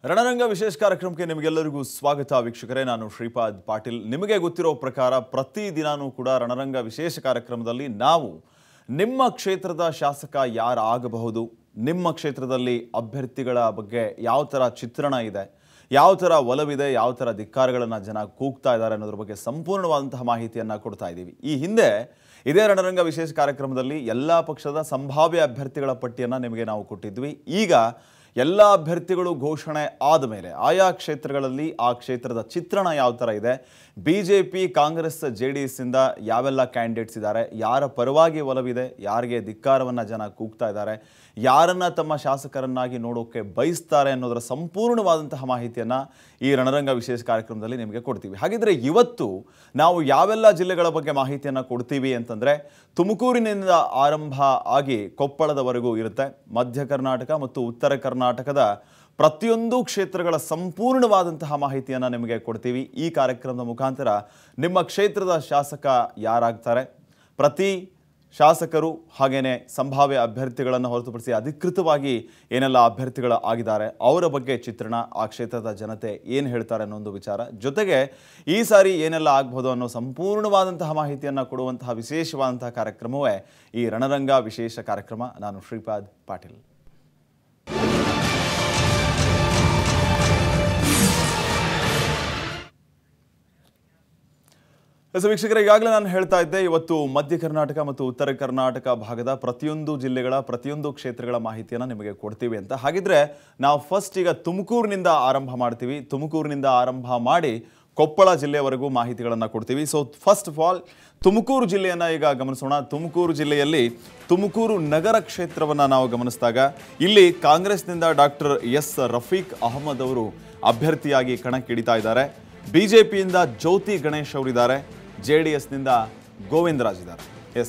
ರಣರಂಗ ವಿಶೇಷ ಕಾರ್ಯಕ್ರಮಕ್ಕೆ ನಿಮಗೆಲ್ಲರಿಗೂ ಸ್ವಾಗತ ವೀಕ್ಷಕರೇ ನಾನು ಶ್ರೀಪಾದ್ ಪಾಟೀಲ್ ನಿಮಗೆ ಗೊತ್ತಿರೋ ಪ್ರಕಾರ ಪ್ರತಿ ದಿನಾನೂ ಕೂಡ ರಣರಂಗ ವಿಶೇಷ ಕಾರ್ಯಕ್ರಮದಲ್ಲಿ ನಾವು ನಿಮ್ಮ ಕ್ಷೇತ್ರದ ಶಾಸಕ ಯಾರಾಗಬಹುದು ನಿಮ್ಮ ಕ್ಷೇತ್ರದಲ್ಲಿ ಅಭ್ಯರ್ಥಿಗಳ ಬಗ್ಗೆ ಯಾವ ಥರ ಚಿತ್ರಣ ಇದೆ ಯಾವ ಥರ ಒಲವಿದೆ ಯಾವ ಥರ ಧಿಕ್ಕಾರಗಳನ್ನು ಜನ ಕೂಗ್ತಾ ಇದ್ದಾರೆ ಅನ್ನೋದ್ರ ಬಗ್ಗೆ ಸಂಪೂರ್ಣವಾದಂತಹ ಮಾಹಿತಿಯನ್ನು ಕೊಡ್ತಾ ಇದ್ದೀವಿ ಈ ಹಿಂದೆ ಇದೇ ರಣರಂಗ ವಿಶೇಷ ಕಾರ್ಯಕ್ರಮದಲ್ಲಿ ಎಲ್ಲ ಪಕ್ಷದ ಸಂಭಾವ್ಯ ಅಭ್ಯರ್ಥಿಗಳ ಪಟ್ಟಿಯನ್ನು ನಿಮಗೆ ನಾವು ಕೊಟ್ಟಿದ್ವಿ ಈಗ ಎಲ್ಲ ಅಭ್ಯರ್ಥಿಗಳು ಘೋಷಣೆ ಆದ ಮೇಲೆ ಆಯಾ ಕ್ಷೇತ್ರಗಳಲ್ಲಿ ಆ ಕ್ಷೇತ್ರದ ಚಿತ್ರಣ ಯಾವ ಥರ ಇದೆ B J P Congress J D ಎಸ್ಸಿಂದ ಯಾವೆಲ್ಲ ಕ್ಯಾಂಡಿಡೇಟ್ಸ್ ಇದ್ದಾರೆ ಯಾರ ಪರವಾಗಿ ಒಲವಿದೆ ಯಾರಿಗೆ ಧಿಕ್ಕಾರವನ್ನು ಜನ ಕೂಗ್ತಾ ಇದ್ದಾರೆ ಯಾರನ್ನ ತಮ್ಮ ಶಾಸಕರನ್ನಾಗಿ ನೋಡೋಕೆ ಬಯಸ್ತಾರೆ ಅನ್ನೋದರ ಸಂಪೂರ್ಣವಾದಂತಹ ಮಾಹಿತಿಯನ್ನು ಈ ರಣರಂಗ ವಿಶೇಷ ಕಾರ್ಯಕ್ರಮದಲ್ಲಿ ನಿಮಗೆ ಕೊಡ್ತೀವಿ ಹಾಗಿದ್ರೆ ಇವತ್ತು ನಾವು ಯಾವೆಲ್ಲ ಜಿಲ್ಲೆಗಳ ಬಗ್ಗೆ ಮಾಹಿತಿಯನ್ನು ಕೊಡ್ತೀವಿ ಅಂತಂದರೆ ತುಮಕೂರಿನಿಂದ ಆರಂಭ ಆಗಿ ಕೊಪ್ಪಳದವರೆಗೂ ಇರುತ್ತೆ ಮಧ್ಯ ಕರ್ನಾಟಕ ಮತ್ತು ಉತ್ತರ ಕರ್ನಾಟಕದ ಪ್ರತಿಯೊಂದು ಕ್ಷೇತ್ರಗಳ ಸಂಪೂರ್ಣವಾದಂತಹ ಮಾಹಿತಿಯನ್ನು ನಿಮಗೆ ಕೊಡ್ತೀವಿ ಈ ಕಾರ್ಯಕ್ರಮದ ಮುಖಾಂತರ ನಿಮ್ಮ ಕ್ಷೇತ್ರದ ಶಾಸಕ ಯಾರಾಗ್ತಾರೆ ಪ್ರತಿ ಶಾಸಕರು ಹಾಗೇನೆ ಸಂಭಾವ್ಯ ಅಭ್ಯರ್ಥಿಗಳನ್ನು ಹೊರತುಪಡಿಸಿ ಅಧಿಕೃತವಾಗಿ ಏನೆಲ್ಲ ಅಭ್ಯರ್ಥಿಗಳು ಆಗಿದ್ದಾರೆ ಅವರ ಬಗ್ಗೆ ಚಿತ್ರಣ ಆ ಕ್ಷೇತ್ರದ ಜನತೆ ಏನು ಹೇಳ್ತಾರೆ ಅನ್ನೋ ಒಂದು ವಿಚಾರ ಜೊತೆಗೆ ಈ ಸಾರಿ ಏನೆಲ್ಲ ಆಗ್ಬೋದು ಅನ್ನೋ ಸಂಪೂರ್ಣವಾದಂತಹ ಮಾಹಿತಿಯನ್ನು ಕೊಡುವಂತಹ ವಿಶೇಷವಾದಂತಹ ಕಾರ್ಯಕ್ರಮವೇ ಈ ರಣರಂಗ ವಿಶೇಷ ಕಾರ್ಯಕ್ರಮ ನಾನು ಶ್ರೀಪಾದ್ ಪಾಟೀಲ್ ಎಸ್ ವೀಕ್ಷಕರೇ ಈಗಾಗಲೇ ನಾನು ಹೇಳ್ತಾ ಇದ್ದೆ ಇವತ್ತು ಮಧ್ಯ ಕರ್ನಾಟಕ ಮತ್ತು ಉತ್ತರ ಕರ್ನಾಟಕ ಭಾಗದ ಪ್ರತಿಯೊಂದು ಜಿಲ್ಲೆಗಳ ಪ್ರತಿಯೊಂದು ಕ್ಷೇತ್ರಗಳ ಮಾಹಿತಿಯನ್ನು ನಿಮಗೆ ಕೊಡ್ತೀವಿ ಅಂತ ಹಾಗಿದ್ರೆ ನಾವು ಫಸ್ಟ್ ಈಗ ತುಮಕೂರಿನಿಂದ ಆರಂಭ ಮಾಡ್ತೀವಿ ತುಮಕೂರಿನಿಂದ ಆರಂಭ ಮಾಡಿ ಕೊಪ್ಪಳ ಜಿಲ್ಲೆಯವರೆಗೂ ಮಾಹಿತಿಗಳನ್ನು ಕೊಡ್ತೀವಿ so first of all Tumakuru ಜಿಲ್ಲೆಯನ್ನು ಈಗ ಗಮನಿಸೋಣ ತುಮಕೂರು ಜಿಲ್ಲೆಯಲ್ಲಿ ತುಮಕೂರು ನಗರ ಕ್ಷೇತ್ರವನ್ನು ನಾವು ಗಮನಿಸಿದಾಗ ಇಲ್ಲಿ ಕಾಂಗ್ರೆಸ್ನಿಂದ ಡಾಕ್ಟರ್ ಎಸ್ ರಫೀಕ್ ಅಹಮದ್ ಅವರು ಅಭ್ಯರ್ಥಿಯಾಗಿ ಕಣಕ್ಕಿಳಿತಾ ಇದ್ದಾರೆ ಬಿಜೆಪಿಯಿಂದ ಜ್ಯೋತಿ ಗಣೇಶ್ ಅವರಿದ್ದಾರೆ ಜೆ ಡಿ ಎಸ್ನಿಂದ ಗೋವಿಂದ ರಾಜ್ ಇದ್ದಾರೆ ಎಸ್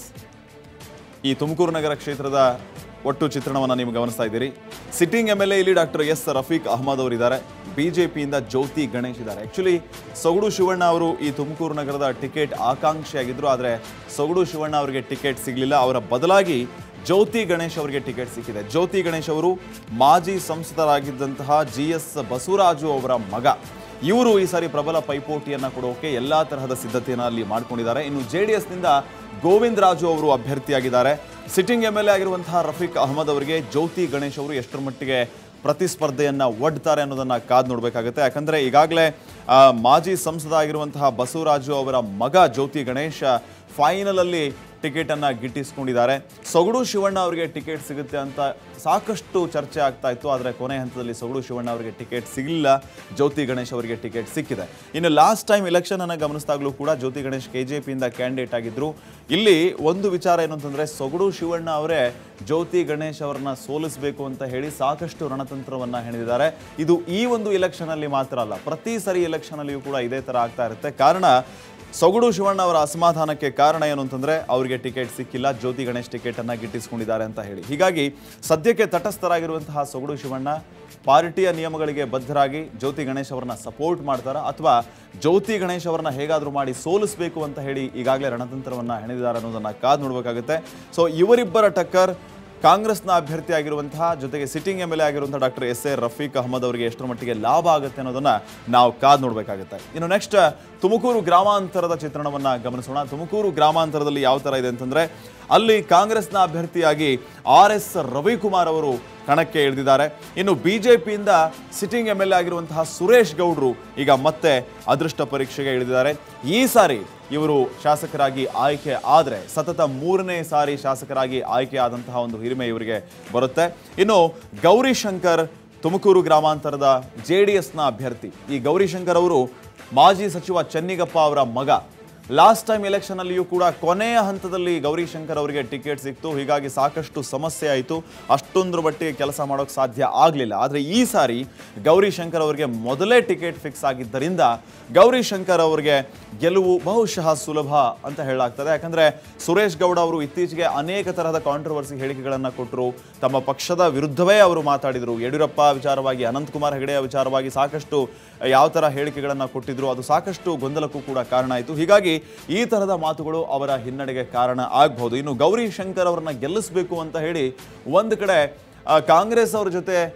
ಈ ತುಮಕೂರು ನಗರ ಕ್ಷೇತ್ರದ ಒಟ್ಟು ಚಿತ್ರಣವನ್ನು ನೀವು ಗಮನಿಸ್ತಾ ಇದ್ದೀರಿ ಸಿಟ್ಟಿಂಗ್ ಎಮ್ ಎಲ್ ಎ ಇಲ್ಲಿ ಡಾಕ್ಟರ್ ಎಸ್ ರಫೀಕ್ ಅಹಮದ್ ಅವರಿದ್ದಾರೆ ಬಿಜೆಪಿಯಿಂದ ಜ್ಯೋತಿ ಗಣೇಶ್ ಇದ್ದಾರೆ ಆ್ಯಕ್ಚುಲಿ ಸೊಗಡು ಶಿವಣ್ಣ ಅವರು ಈ ತುಮಕೂರು ನಗರದ ಟಿಕೆಟ್ ಆಕಾಂಕ್ಷಿಯಾಗಿದ್ದರು ಆದರೆ ಸೊಗಡು ಶಿವಣ್ಣ ಅವರಿಗೆ ಟಿಕೆಟ್ ಸಿಗಲಿಲ್ಲ ಅವರ ಬದಲಾಗಿ ಜ್ಯೋತಿ ಗಣೇಶ್ ಅವರಿಗೆ ಟಿಕೆಟ್ ಸಿಕ್ಕಿದೆ ಜ್ಯೋತಿ ಗಣೇಶ್ ಅವರು ಮಾಜಿ ಸಂಸದರಾಗಿದ್ದಂತಹ ಜಿ ಎಸ್ ಬಸವರಾಜು ಅವರ ಮಗ ಇವರು ಈ ಸಾರಿ ಪ್ರಬಲ ಪೈಪೋಟಿಯನ್ನ ಕೊಡೋಕೆ ಎಲ್ಲಾ ತರಹದ ಸಿದ್ಧತೆಯನ್ನು ಅಲ್ಲಿ ಮಾಡ್ಕೊಂಡಿದ್ದಾರೆ ಇನ್ನು ಜೆ ಡಿ ಎಸ್ನಿಂದ ಗೋವಿಂದ ರಾಜು ಅವರು ಅಭ್ಯರ್ಥಿಯಾಗಿದ್ದಾರೆ ಸಿಟ್ಟಿಂಗ್ ಎಮ್ ಎಲ್ ಎ ಆಗಿರುವಂತಹ ರಫೀಕ್ ಅಹಮದ್ ಅವರಿಗೆ ಜ್ಯೋತಿ ಗಣೇಶ್ ಅವರು ಎಷ್ಟರ ಮಟ್ಟಿಗೆ ಪ್ರತಿಸ್ಪರ್ಧೆಯನ್ನ ಒಡ್ತಾರೆ ಅನ್ನೋದನ್ನ ಕಾದು ನೋಡಬೇಕಾಗುತ್ತೆ ಯಾಕಂದ್ರೆ ಈಗಾಗಲೇ ಆ, ಮಾಜಿ ಸಂಸದ ಆಗಿರುವಂತಹ ಬಸವರಾಜು ಅವರ ಮಗ ಜ್ಯೋತಿ ಗಣೇಶ್ ಫೈನಲ್ ಅಲ್ಲಿ ಟಿಕೆಟ್ ಅನ್ನ ಗಿಟ್ಟಿಸ್ಕೊಂಡಿದ್ದಾರೆ ಸೊಗಡು ಶಿವಣ್ಣ ಅವರಿಗೆ ಟಿಕೆಟ್ ಸಿಗುತ್ತೆ ಅಂತ ಸಾಕಷ್ಟು ಚರ್ಚೆ ಆಗ್ತಾ ಇತ್ತು ಆದರೆ ಕೊನೆ ಹಂತದಲ್ಲಿ ಸೊಗಡು ಶಿವಣ್ಣ ಅವರಿಗೆ ಟಿಕೆಟ್ ಸಿಗಲಿಲ್ಲ ಜ್ಯೋತಿ ಗಣೇಶ್ ಅವರಿಗೆ ಟಿಕೆಟ್ ಸಿಕ್ಕಿದೆ ಇನ್ನು ಲಾಸ್ಟ್ ಟೈಮ್ ಎಲೆಕ್ಷನ್ ಅನ್ನ ಗಮನಿಸಿದಾಗಲೂ ಕೂಡ ಜ್ಯೋತಿ ಗಣೇಶ್ ಕೆಜೆಪಿಯಿಂದ ಕ್ಯಾಂಡಿಡೇಟ್ ಆಗಿದ್ರು ಇಲ್ಲಿ ಒಂದು ವಿಚಾರ ಏನು ಅಂತಂದ್ರೆ ಸೊಗಡು ಶಿವಣ್ಣ ಅವರೇ ಜ್ಯೋತಿ ಗಣೇಶ್ ಅವರನ್ನ ಸೋಲಿಸಬೇಕು ಅಂತ ಹೇಳಿ ಸಾಕಷ್ಟು ರಣತಂತ್ರವನ್ನ ಹೆಣೆದಿದ್ದಾರೆ ಇದು ಈ ಒಂದು ಎಲೆಕ್ಷನ್ ಅಲ್ಲಿ ಮಾತ್ರ ಅಲ್ಲ ಪ್ರತಿ ಸರಿ ಎಲೆಕ್ಷನ್ ಅಲ್ಲಿಯೂ ಕೂಡ ಇದೇ ತರ ಆಗ್ತಾ ಇರುತ್ತೆ ಕಾರಣ ಸೊಗಡು ಶಿವಣ್ಣ ಅವರ ಅಸಮಾಧಾನಕ್ಕೆ ಕಾರಣ ಏನು ಅಂತಂದ್ರೆ ಅವರಿಗೆ ಟಿಕೆಟ್ ಸಿಕ್ಕಿಲ್ಲ ಜ್ಯೋತಿ ಗಣೇಶ್ ಟಿಕೆಟ್ ಅನ್ನ ಗಿಟ್ಟಿಸ್ಕೊಂಡಿದ್ದಾರೆ ಅಂತ ಹೇಳಿ ಹೀಗಾಗಿ ಸದ್ಯಕ್ಕೆ ತಟಸ್ಥರಾಗಿರುವಂತಹ ಸೊಗಡು ಶಿವಣ್ಣ ಪಾರ್ಟಿಯ ನಿಯಮಗಳಿಗೆ ಬದ್ಧರಾಗಿ ಜ್ಯೋತಿ ಗಣೇಶ್ ಅವರನ್ನ ಸಪೋರ್ಟ್ ಮಾಡ್ತಾರ ಅಥವಾ ಜ್ಯೋತಿ ಗಣೇಶ್ ಅವರನ್ನ ಹೇಗಾದ್ರೂ ಮಾಡಿ ಸೋಲಿಸಬೇಕು ಅಂತ ಹೇಳಿ ಈಗಾಗಲೇ ರಣತಂತ್ರವನ್ನ ಹೆಣೆದಿದ್ದಾರೆ ಅನ್ನೋದನ್ನ ಕಾದು ನೋಡಬೇಕಾಗುತ್ತೆ ಸೊ ಇವರಿಬ್ಬರ ಟಕ್ಕರ್ ಕಾಂಗ್ರೆಸ್ನ ಅಭ್ಯರ್ಥಿ ಆಗಿರುವಂತಹ ಜೊತೆಗೆ ಸಿಟ್ಟಿಂಗ್ ಎಮ್ ಎಲ್ ಎ ಆಗಿರುವಂತಹ doctor S A Rafiq Ahmed ಅವರಿಗೆ ಎಷ್ಟರ ಮಟ್ಟಿಗೆ ಲಾಭ ಆಗುತ್ತೆ ಅನ್ನೋದನ್ನ ನಾವು ಕಾದು ನೋಡಬೇಕಾಗುತ್ತೆ ಇನ್ನು ನೆಕ್ಸ್ಟ್ ತುಮಕೂರು ಗ್ರಾಮಾಂತರದ ಚಿತ್ರಣವನ್ನ ಗಮನಿಸೋಣ ತುಮಕೂರು ಗ್ರಾಮಾಂತರದಲ್ಲಿ ಯಾವ ತರ ಇದೆ ಅಂತಂದ್ರೆ ಅಲ್ಲಿ ಕಾಂಗ್ರೆಸ್ನ ಅಭ್ಯರ್ಥಿಯಾಗಿ ಆರ್ ಎಸ್ ರವಿಕುಮಾರ್ ಅವರು ಕಣಕ್ಕೆ ಇಳಿದಿದ್ದಾರೆ ಇನ್ನು ಬಿಜೆಪಿಯಿಂದ ಸಿಟ್ಟಿಂಗ್ ಎಮ್ ಎಲ್ ಎ ಆಗಿರುವಂತಹ ಸುರೇಶ್ ಗೌಡ್ರು ಈಗ ಮತ್ತೆ ಅದೃಷ್ಟ ಪರೀಕ್ಷೆಗೆ ಇಳಿದಿದ್ದಾರೆ ಈ ಸಾರಿ ಇವರು ಶಾಸಕರಾಗಿ ಆಯ್ಕೆ ಆದರೆ ಸತತ ಮೂರನೇ ಸಾರಿ ಶಾಸಕರಾಗಿ ಆಯ್ಕೆ ಆದಂತಹ ಒಂದು ಹಿರಿಮೆ ಇವರಿಗೆ ಬರುತ್ತೆ ಇನ್ನು ಗೌರಿಶಂಕರ್ ತುಮಕೂರು ಗ್ರಾಮಾಂತರದ ಜೆ ಡಿ ಎಸ್ನ ಅಭ್ಯರ್ಥಿ ಈ ಗೌರಿಶಂಕರ್ ಅವರು ಮಾಜಿ ಸಚಿವ ಚೆನ್ನಿಗಪ್ಪ ಅವರ ಮಗ ಲಾಸ್ಟ್ ಟೈಮ್ ಎಲೆಕ್ಷನ್ ಅಲ್ಲಿಯೂ ಕೂಡ ಕೊನೆಯ ಹಂತದಲ್ಲಿ ಗೌರಿಶಂಕರ್ ಅವರಿಗೆ ಟಿಕೆಟ್ ಸಿಕ್ತು ಹೀಗಾಗಿ ಸಾಕಷ್ಟು ಸಮಸ್ಯೆ ಆಯಿತು ಅಷ್ಟೊಂದ್ರ ಮಟ್ಟಿಗೆ ಕೆಲಸ ಮಾಡೋಕ್ಕೆ ಸಾಧ್ಯ ಆಗಲಿಲ್ಲ ಆದರೆ ಈ ಸಾರಿ ಗೌರಿಶಂಕರ್ ಅವರಿಗೆ ಮೊದಲೇ ಟಿಕೆಟ್ ಫಿಕ್ಸ್ ಆಗಿದ್ದರಿಂದ ಗೌರಿಶಂಕರ್ ಅವರಿಗೆ ಗೆಲುವು ಬಹುಶಃ ಸುಲಭ ಅಂತ ಹೇಳಲಾಗ್ತದೆ ಯಾಕಂದ್ರೆ ಸುರೇಶ್ ಗೌಡ ಅವರು ಇತ್ತೀಚೆಗೆ ಅನೇಕ ತರಹದ ಕಾಂಟ್ರವರ್ಸಿ ಹೇಳಿಕೆಗಳನ್ನು ಕೊಟ್ಟರು ತಮ್ಮ ಪಕ್ಷದ ವಿರುದ್ಧವೇ ಅವರು ಮಾತಾಡಿದರು ಯಡಿಯೂರಪ್ಪ ವಿಚಾರವಾಗಿ ಅನಂತಕುಮಾರ್ ಹೆಗಡೆಯ ವಿಚಾರವಾಗಿ ಸಾಕಷ್ಟು ಯಾವ ಥರ ಹೇಳಿಕೆಗಳನ್ನು ಕೊಟ್ಟಿದ್ರು ಅದು ಸಾಕಷ್ಟು ಗೊಂದಲಕ್ಕೂ ಕೂಡ ಕಾರಣ ಆಯಿತು ಹೀಗಾಗಿ ಈ ತರಹದ ಮಾತುಗಳು ಅವರ ಹಿನ್ನಡೆಗೆ ಕಾರಣ ಆಗಬಹುದು ಇನ್ನು ಗೌರಿ ಶಂಕರ್ ಅವರನ್ನ ಗೆಲ್ಲಿಸಬೇಕು ಅಂತ ಹೇಳಿ ಒಂದು ಕಡೆ ಆ, ಕಾಂಗ್ರೆಸ್ ಅವ್ರ ಜೊತೆ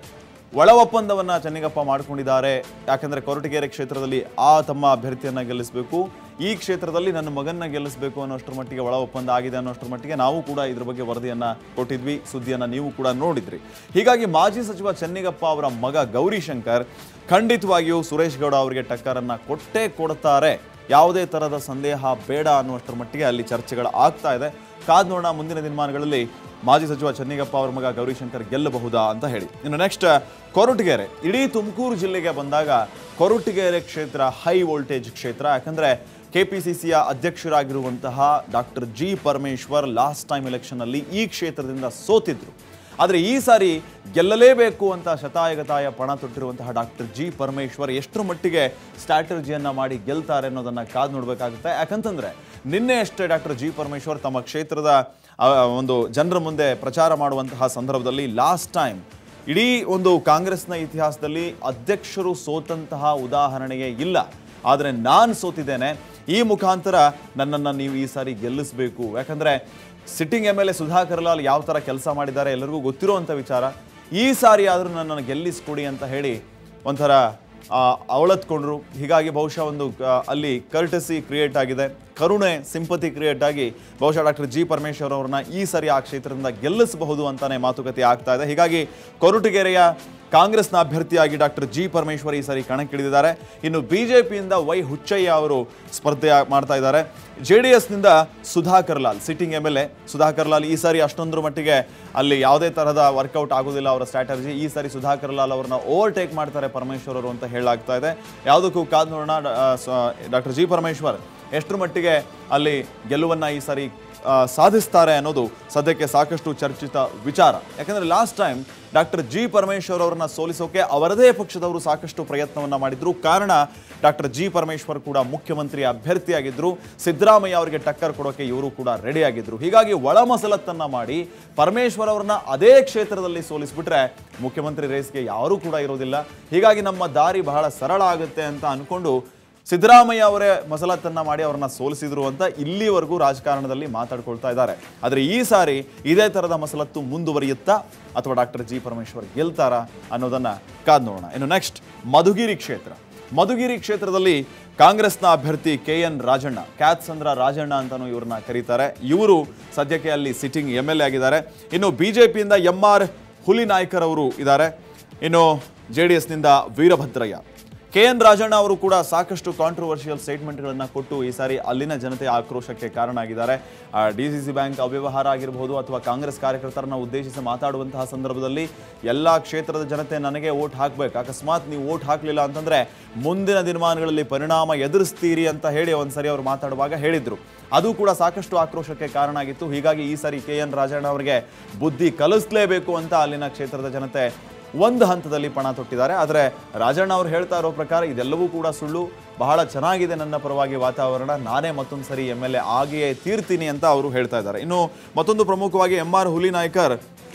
ಒಳ ಒಪ್ಪಂದವನ್ನ ಚೆನ್ನಿಗಪ್ಪ ಮಾಡ್ಕೊಂಡಿದ್ದಾರೆ ಯಾಕಂದ್ರೆ ಕೊರಟಗೆರೆ ಕ್ಷೇತ್ರದಲ್ಲಿ ಆ ತಮ್ಮ ಅಭ್ಯರ್ಥಿಯನ್ನ ಗೆಲ್ಲಿಸಬೇಕು ಈ ಕ್ಷೇತ್ರದಲ್ಲಿ ನನ್ನ ಮಗನ್ನ ಗೆಲ್ಲಿಸಬೇಕು ಅನ್ನೋಷ್ಟರ ಮಟ್ಟಿಗೆ ಒಳ ಒಪ್ಪಂದ ಆಗಿದೆ ಅನ್ನೋಷ್ಟರ ಮಟ್ಟಿಗೆ ನಾವು ಕೂಡ ಇದ್ರ ಬಗ್ಗೆ ವರದಿಯನ್ನ ಕೊಟ್ಟಿದ್ವಿ ಸುದ್ದಿಯನ್ನ ನೀವು ಕೂಡ ನೋಡಿದ್ರಿ ಹೀಗಾಗಿ ಮಾಜಿ ಸಚಿವ ಚೆನ್ನಿಗಪ್ಪ ಅವರ ಮಗ ಗೌರಿಶಂಕರ್ ಖಂಡಿತವಾಗಿಯೂ ಸುರೇಶ್ ಗೌಡ ಅವರಿಗೆ ಟಕ್ಕರನ್ನ ಕೊಟ್ಟೇ ಕೊಡ್ತಾರೆ ಯಾವುದೇ ತರಹದ ಸಂದೇಹ ಬೇಡ ಅನ್ನುವಷ್ಟರ ಮಟ್ಟಿಗೆ ಅಲ್ಲಿ ಚರ್ಚೆಗಳು ಆಗ್ತಾ ಇದೆ ಕಾದ್ ನೋಡೋಣ ಮುಂದಿನ ದಿನಮಾನಗಳಲ್ಲಿ ಮಾಜಿ ಸಚಿವ ಚೆನ್ನಿಗಪ್ಪ ಅವರ ಮಗ ಗೌರಿಶಂಕರ್ ಗೆಲ್ಲಬಹುದಾ ಅಂತ ಹೇಳಿ ಇನ್ನು ನೆಕ್ಸ್ಟ್ ಕೊರಟಗೆರೆ ಇಡೀ ತುಮಕೂರು ಜಿಲ್ಲೆಗೆ ಬಂದಾಗ ಕೊರಟಗೆರೆ ಕ್ಷೇತ್ರ ಹೈ ವೋಲ್ಟೇಜ್ ಕ್ಷೇತ್ರ ಯಾಕಂದ್ರೆ ಕೆಪಿಸಿಸಿಯ ಅಧ್ಯಕ್ಷರಾಗಿರುವಂತಹ doctor G Parameshwar last time ಎಲೆಕ್ಷನ್ನಲ್ಲಿ ಈ ಕ್ಷೇತ್ರದಿಂದ ಸೋತಿದ್ರು ಆದರೆ ಈ ಸಾರಿ ಗೆಲ್ಲಲೇಬೇಕು ಅಂತ ಶತಾಯಗತಾಯ ಪಣ ತೊಟ್ಟಿರುವಂತಹ ಡಾಕ್ಟರ್ ಜಿ ಪರಮೇಶ್ವರ್ ಎಷ್ಟರ ಮಟ್ಟಿಗೆ ಸ್ಟ್ರಾಟಜಿಯನ್ನ ಮಾಡಿ ಗೆಲ್ತಾರೆ ಅನ್ನೋದನ್ನ ಕಾದು ನೋಡಬೇಕಾಗುತ್ತೆ ಯಾಕಂತಂದ್ರೆ ನಿನ್ನೆ ಅಷ್ಟೇ ಡಾಕ್ಟರ್ ಜಿ ಪರಮೇಶ್ವರ್ ತಮ್ಮ ಕ್ಷೇತ್ರದ ಆ, ಒಂದು ಜನರ ಮುಂದೆ ಪ್ರಚಾರ ಮಾಡುವಂತಹ ಸಂದರ್ಭದಲ್ಲಿ ಲಾಸ್ಟ್ ಟೈಮ್ ಇಡೀ ಒಂದು ಕಾಂಗ್ರೆಸ್ನ ಇತಿಹಾಸದಲ್ಲಿ ಅಧ್ಯಕ್ಷರು ಸೋತಂತಹ ಉದಾಹರಣೆಯೇ ಇಲ್ಲ ಆದರೆ ನಾನು ಸೋತಿದ್ದೇನೆ ಈ ಮುಖಾಂತರ ನನ್ನನ್ನು ನೀವು ಈ ಸಾರಿ ಗೆಲ್ಲಿಸಬೇಕು ಯಾಕಂದ್ರೆ sitting M L A Sudhakar Lal ಯಾವ ಥರ ಕೆಲಸ ಮಾಡಿದ್ದಾರೆ ಎಲ್ಲರಿಗೂ ಗೊತ್ತಿರುವಂಥ ವಿಚಾರ ಈ ಸಾರಿ ಆದರೂ ನನ್ನನ್ನು ಗೆಲ್ಲಿಸ್ಕೊಡಿ ಅಂತ ಹೇಳಿ ಒಂಥರ ಆ, ಅವಳತ್ಕೊಂಡ್ರು ಹೀಗಾಗಿ ಬಹುಶಃ ಒಂದು ಆ, ಅಲ್ಲಿ ಕರ್ಟಸಿ ಕ್ರಿಯೇಟ್ ಆಗಿದೆ ಕರುಣೆ ಸಿಂಪತಿ ಕ್ರಿಯೇಟ್ ಆಗಿ ಬಹುಶಃ ಡಾಕ್ಟರ್ ಜಿ ಪರಮೇಶ್ವರ್ ಅವರನ್ನ ಈ ಸರಿ ಆ ಕ್ಷೇತ್ರದಿಂದ ಗೆಲ್ಲಿಸಬಹುದು ಅಂತಾನೆ ಮಾತುಕತೆ ಆಗ್ತಾ ಇದೆ ಹೀಗಾಗಿ ಕೊರಟಗೆರೆಯ ಕಾಂಗ್ರೆಸ್ನ ಅಭ್ಯರ್ಥಿಯಾಗಿ ಡಾಕ್ಟರ್ ಜಿ ಪರಮೇಶ್ವರ್ ಈ ಸಾರಿ ಕಣಕ್ಕಿಳಿದಿದ್ದಾರೆ ಇನ್ನು ಬಿಜೆಪಿಯಿಂದ ವೈ ಹುಚ್ಚಯ್ಯ ಅವರು ಸ್ಪರ್ಧೆ ಮಾಡ್ತಾ ಇದ್ದಾರೆ ಜೆ ಡಿ ಎಸ್ನಿಂದ Sudhakar Lal sitting M L A Sudhakar Lal ಈ ಸಾರಿ ಅಷ್ಟೊಂದರ ಮಟ್ಟಿಗೆ ಅಲ್ಲಿ ಯಾವುದೇ ತರಹದ ವರ್ಕೌಟ್ ಆಗೋದಿಲ್ಲ ಅವರ ಸ್ಟ್ರಾಟಜಿ ಈ ಸಾರಿ ಸುಧಾಕರ್ ಲಾಲ್ ಅವರನ್ನ ಓವರ್ಟೇಕ್ ಮಾಡ್ತಾರೆ ಪರಮೇಶ್ವರ್ ಅವರು ಅಂತ ಹೇಳಲಾಗ್ತಾ ಇದೆ ಯಾವುದಕ್ಕೂ ಕಾದ್ ನೋಡೋಣ ಡಾಕ್ಟರ್ ಜಿ ಪರಮೇಶ್ವರ್ ಎಷ್ಟರ ಮಟ್ಟಿಗೆ ಅಲ್ಲಿ ಗೆಲುವನ್ನ ಈ ಸಾರಿ ಆ, ಸಾಧಿಸ್ತಾರೆ ಅನ್ನೋದು ಸದ್ಯಕ್ಕೆ ಸಾಕಷ್ಟು ಚರ್ಚಿತ ವಿಚಾರ ಯಾಕಂದ್ರೆ last time doctor G Parameshwar ಅವರನ್ನ ಸೋಲಿಸೋಕೆ ಅವರದೇ ಪಕ್ಷದವರು ಸಾಕಷ್ಟು ಪ್ರಯತ್ನವನ್ನ ಮಾಡಿದ್ರು ಕಾರಣ ಡಾಕ್ಟರ್ ಜಿ ಪರಮೇಶ್ವರ್ ಕೂಡ ಮುಖ್ಯಮಂತ್ರಿ ಅಭ್ಯರ್ಥಿಯಾಗಿದ್ರು ಸಿದ್ದರಾಮಯ್ಯ ಅವರಿಗೆ ಟಕ್ಕರ್ ಕೊಡೋಕೆ ಇವರು ಕೂಡ ರೆಡಿ ಆಗಿದ್ರು ಹೀಗಾಗಿ ಒಳ ಮಸಲತ್ತನ್ನ ಮಾಡಿ ಪರಮೇಶ್ವರ್ ಅವರನ್ನ ಅದೇ ಕ್ಷೇತ್ರದಲ್ಲಿ ಸೋಲಿಸ್ಬಿಟ್ರೆ ಮುಖ್ಯಮಂತ್ರಿ ರೇಸ್ಗೆ ಯಾರೂ ಕೂಡ ಇರೋದಿಲ್ಲ ಹೀಗಾಗಿ ನಮ್ಮ ದಾರಿ ಬಹಳ ಸರಳ ಆಗುತ್ತೆ ಅಂತ ಅನ್ಕೊಂಡು ಸಿದ್ದರಾಮಯ್ಯ ಅವರೇ ಮಸಲತ್ತನ್ನ ಮಾಡಿ ಅವರನ್ನ ಸೋಲಿಸಿದ್ರು ಅಂತ ಇಲ್ಲಿವರೆಗೂ ರಾಜಕಾರಣದಲ್ಲಿ ಮಾತಾಡ್ಕೊಳ್ತಾ ಇದ್ದಾರೆ ಆದರೆ ಈ ಸಾರಿ ಇದೇ ತರದ ಮಸಲತ್ತು ಮುಂದುವರಿಯುತ್ತಾ ಅಥವಾ ಡಾಕ್ಟರ್ ಜಿ ಪರಮೇಶ್ವರ್ ಗೆಲ್ತಾರಾ ಅನ್ನೋದನ್ನ ಕಾದ್ ನೋಡೋಣ ಇನ್ನು ನೆಕ್ಸ್ಟ್ ಮಧುಗಿರಿ ಕ್ಷೇತ್ರ ಮಧುಗಿರಿ ಕ್ಷೇತ್ರದಲ್ಲಿ ಕಾಂಗ್ರೆಸ್ನ ಅಭ್ಯರ್ಥಿ ಕೆ ಎನ್ ರಾಜಣ್ಣ ಕ್ಯಾತ್ಸಂದ್ರ ರಾಜಣ್ಣ ಅಂತಾನೂ ಇವ್ರನ್ನ ಕರೀತಾರೆ ಇವರು ಸದ್ಯಕ್ಕೆ ಅಲ್ಲಿ ಸಿಟ್ಟಿಂಗ್ ಎಮ್ ಎಲ್ ಎ ಆಗಿದ್ದಾರೆ ಇನ್ನು ಬಿಜೆಪಿಯಿಂದ ಎಂ ಆರ್ ಹುಲಿನಾಯ್ಕರ್ ಅವರು ಇದ್ದಾರೆ ಇನ್ನು ಜೆ ಡಿ ಎಸ್ನಿಂದ ವೀರಭದ್ರಯ್ಯ ಕೆ ಎನ್ ರಾಜಣ್ಣ ಅವರು ಕೂಡ ಸಾಕಷ್ಟು ಕಾಂಟ್ರವರ್ಷಿಯಲ್ ಸ್ಟೇಟ್ಮೆಂಟ್ಗಳನ್ನು ಕೊಟ್ಟು ಈ ಸಾರಿ ಅಲ್ಲಿನ ಜನತೆಯ ಆಕ್ರೋಶಕ್ಕೆ ಕಾರಣ ಆಗಿದ್ದಾರೆ ಡಿ ಸಿ ಸಿ ಬ್ಯಾಂಕ್ ಅವ್ಯವಹಾರ ಆಗಿರಬಹುದು ಅಥವಾ ಕಾಂಗ್ರೆಸ್ ಕಾರ್ಯಕರ್ತರನ್ನ ಉದ್ದೇಶಿಸಿ ಮಾತಾಡುವಂತಹ ಸಂದರ್ಭದಲ್ಲಿ ಎಲ್ಲ ಕ್ಷೇತ್ರದ ಜನತೆ ನನಗೆ ಓಟ್ ಹಾಕ್ಬೇಕು ಅಕಸ್ಮಾತ್ ನೀವು ಓಟ್ ಹಾಕಲಿಲ್ಲ ಅಂತಂದ್ರೆ ಮುಂದಿನ ದಿನಮಾನಗಳಲ್ಲಿ ಪರಿಣಾಮ ಎದುರಿಸ್ತೀರಿ ಅಂತ ಹೇಳಿ ಒಂದ್ಸರಿ ಅವರು ಮಾತಾಡುವಾಗ ಹೇಳಿದ್ರು ಅದು ಕೂಡ ಸಾಕಷ್ಟು ಆಕ್ರೋಶಕ್ಕೆ ಕಾರಣ ಆಗಿತ್ತು ಹೀಗಾಗಿ ಈ ಸಾರಿ ಕೆ ಎನ್ ರಾಜಣ್ಣ ಅವರಿಗೆ ಬುದ್ಧಿ ಕಲಿಸ್ಲೇಬೇಕು ಅಂತ ಅಲ್ಲಿನ ಕ್ಷೇತ್ರದ ಜನತೆ ಒಂದು ಹಂತದಲ್ಲಿ ಪಣ ತೊಟ್ಟಿದ್ದಾರೆ ಆದರೆ ರಾಜಣ್ಣ ಅವರು ಹೇಳ್ತಾ ಇರೋ ಪ್ರಕಾರ ಇದೆಲ್ಲವೂ ಕೂಡ ಸುಳ್ಳು ಬಹಳ ಚೆನ್ನಾಗಿದೆ ನನ್ನ ಪರವಾಗಿ ವಾತಾವರಣ ನಾನೇ ಮತ್ತೊಂದು ಸರಿ ಎಮ್ ಎಲ್ ಎ ಆಗಿಯೇ ತೀರ್ತೀನಿ ಅಂತ ಅವರು ಹೇಳ್ತಾ ಇದ್ದಾರೆ ಇನ್ನು ಮತ್ತೊಂದು ಪ್ರಮುಖವಾಗಿ ಎಂ ಆರ್ ಹುಲಿನಾಯ್ಕರ್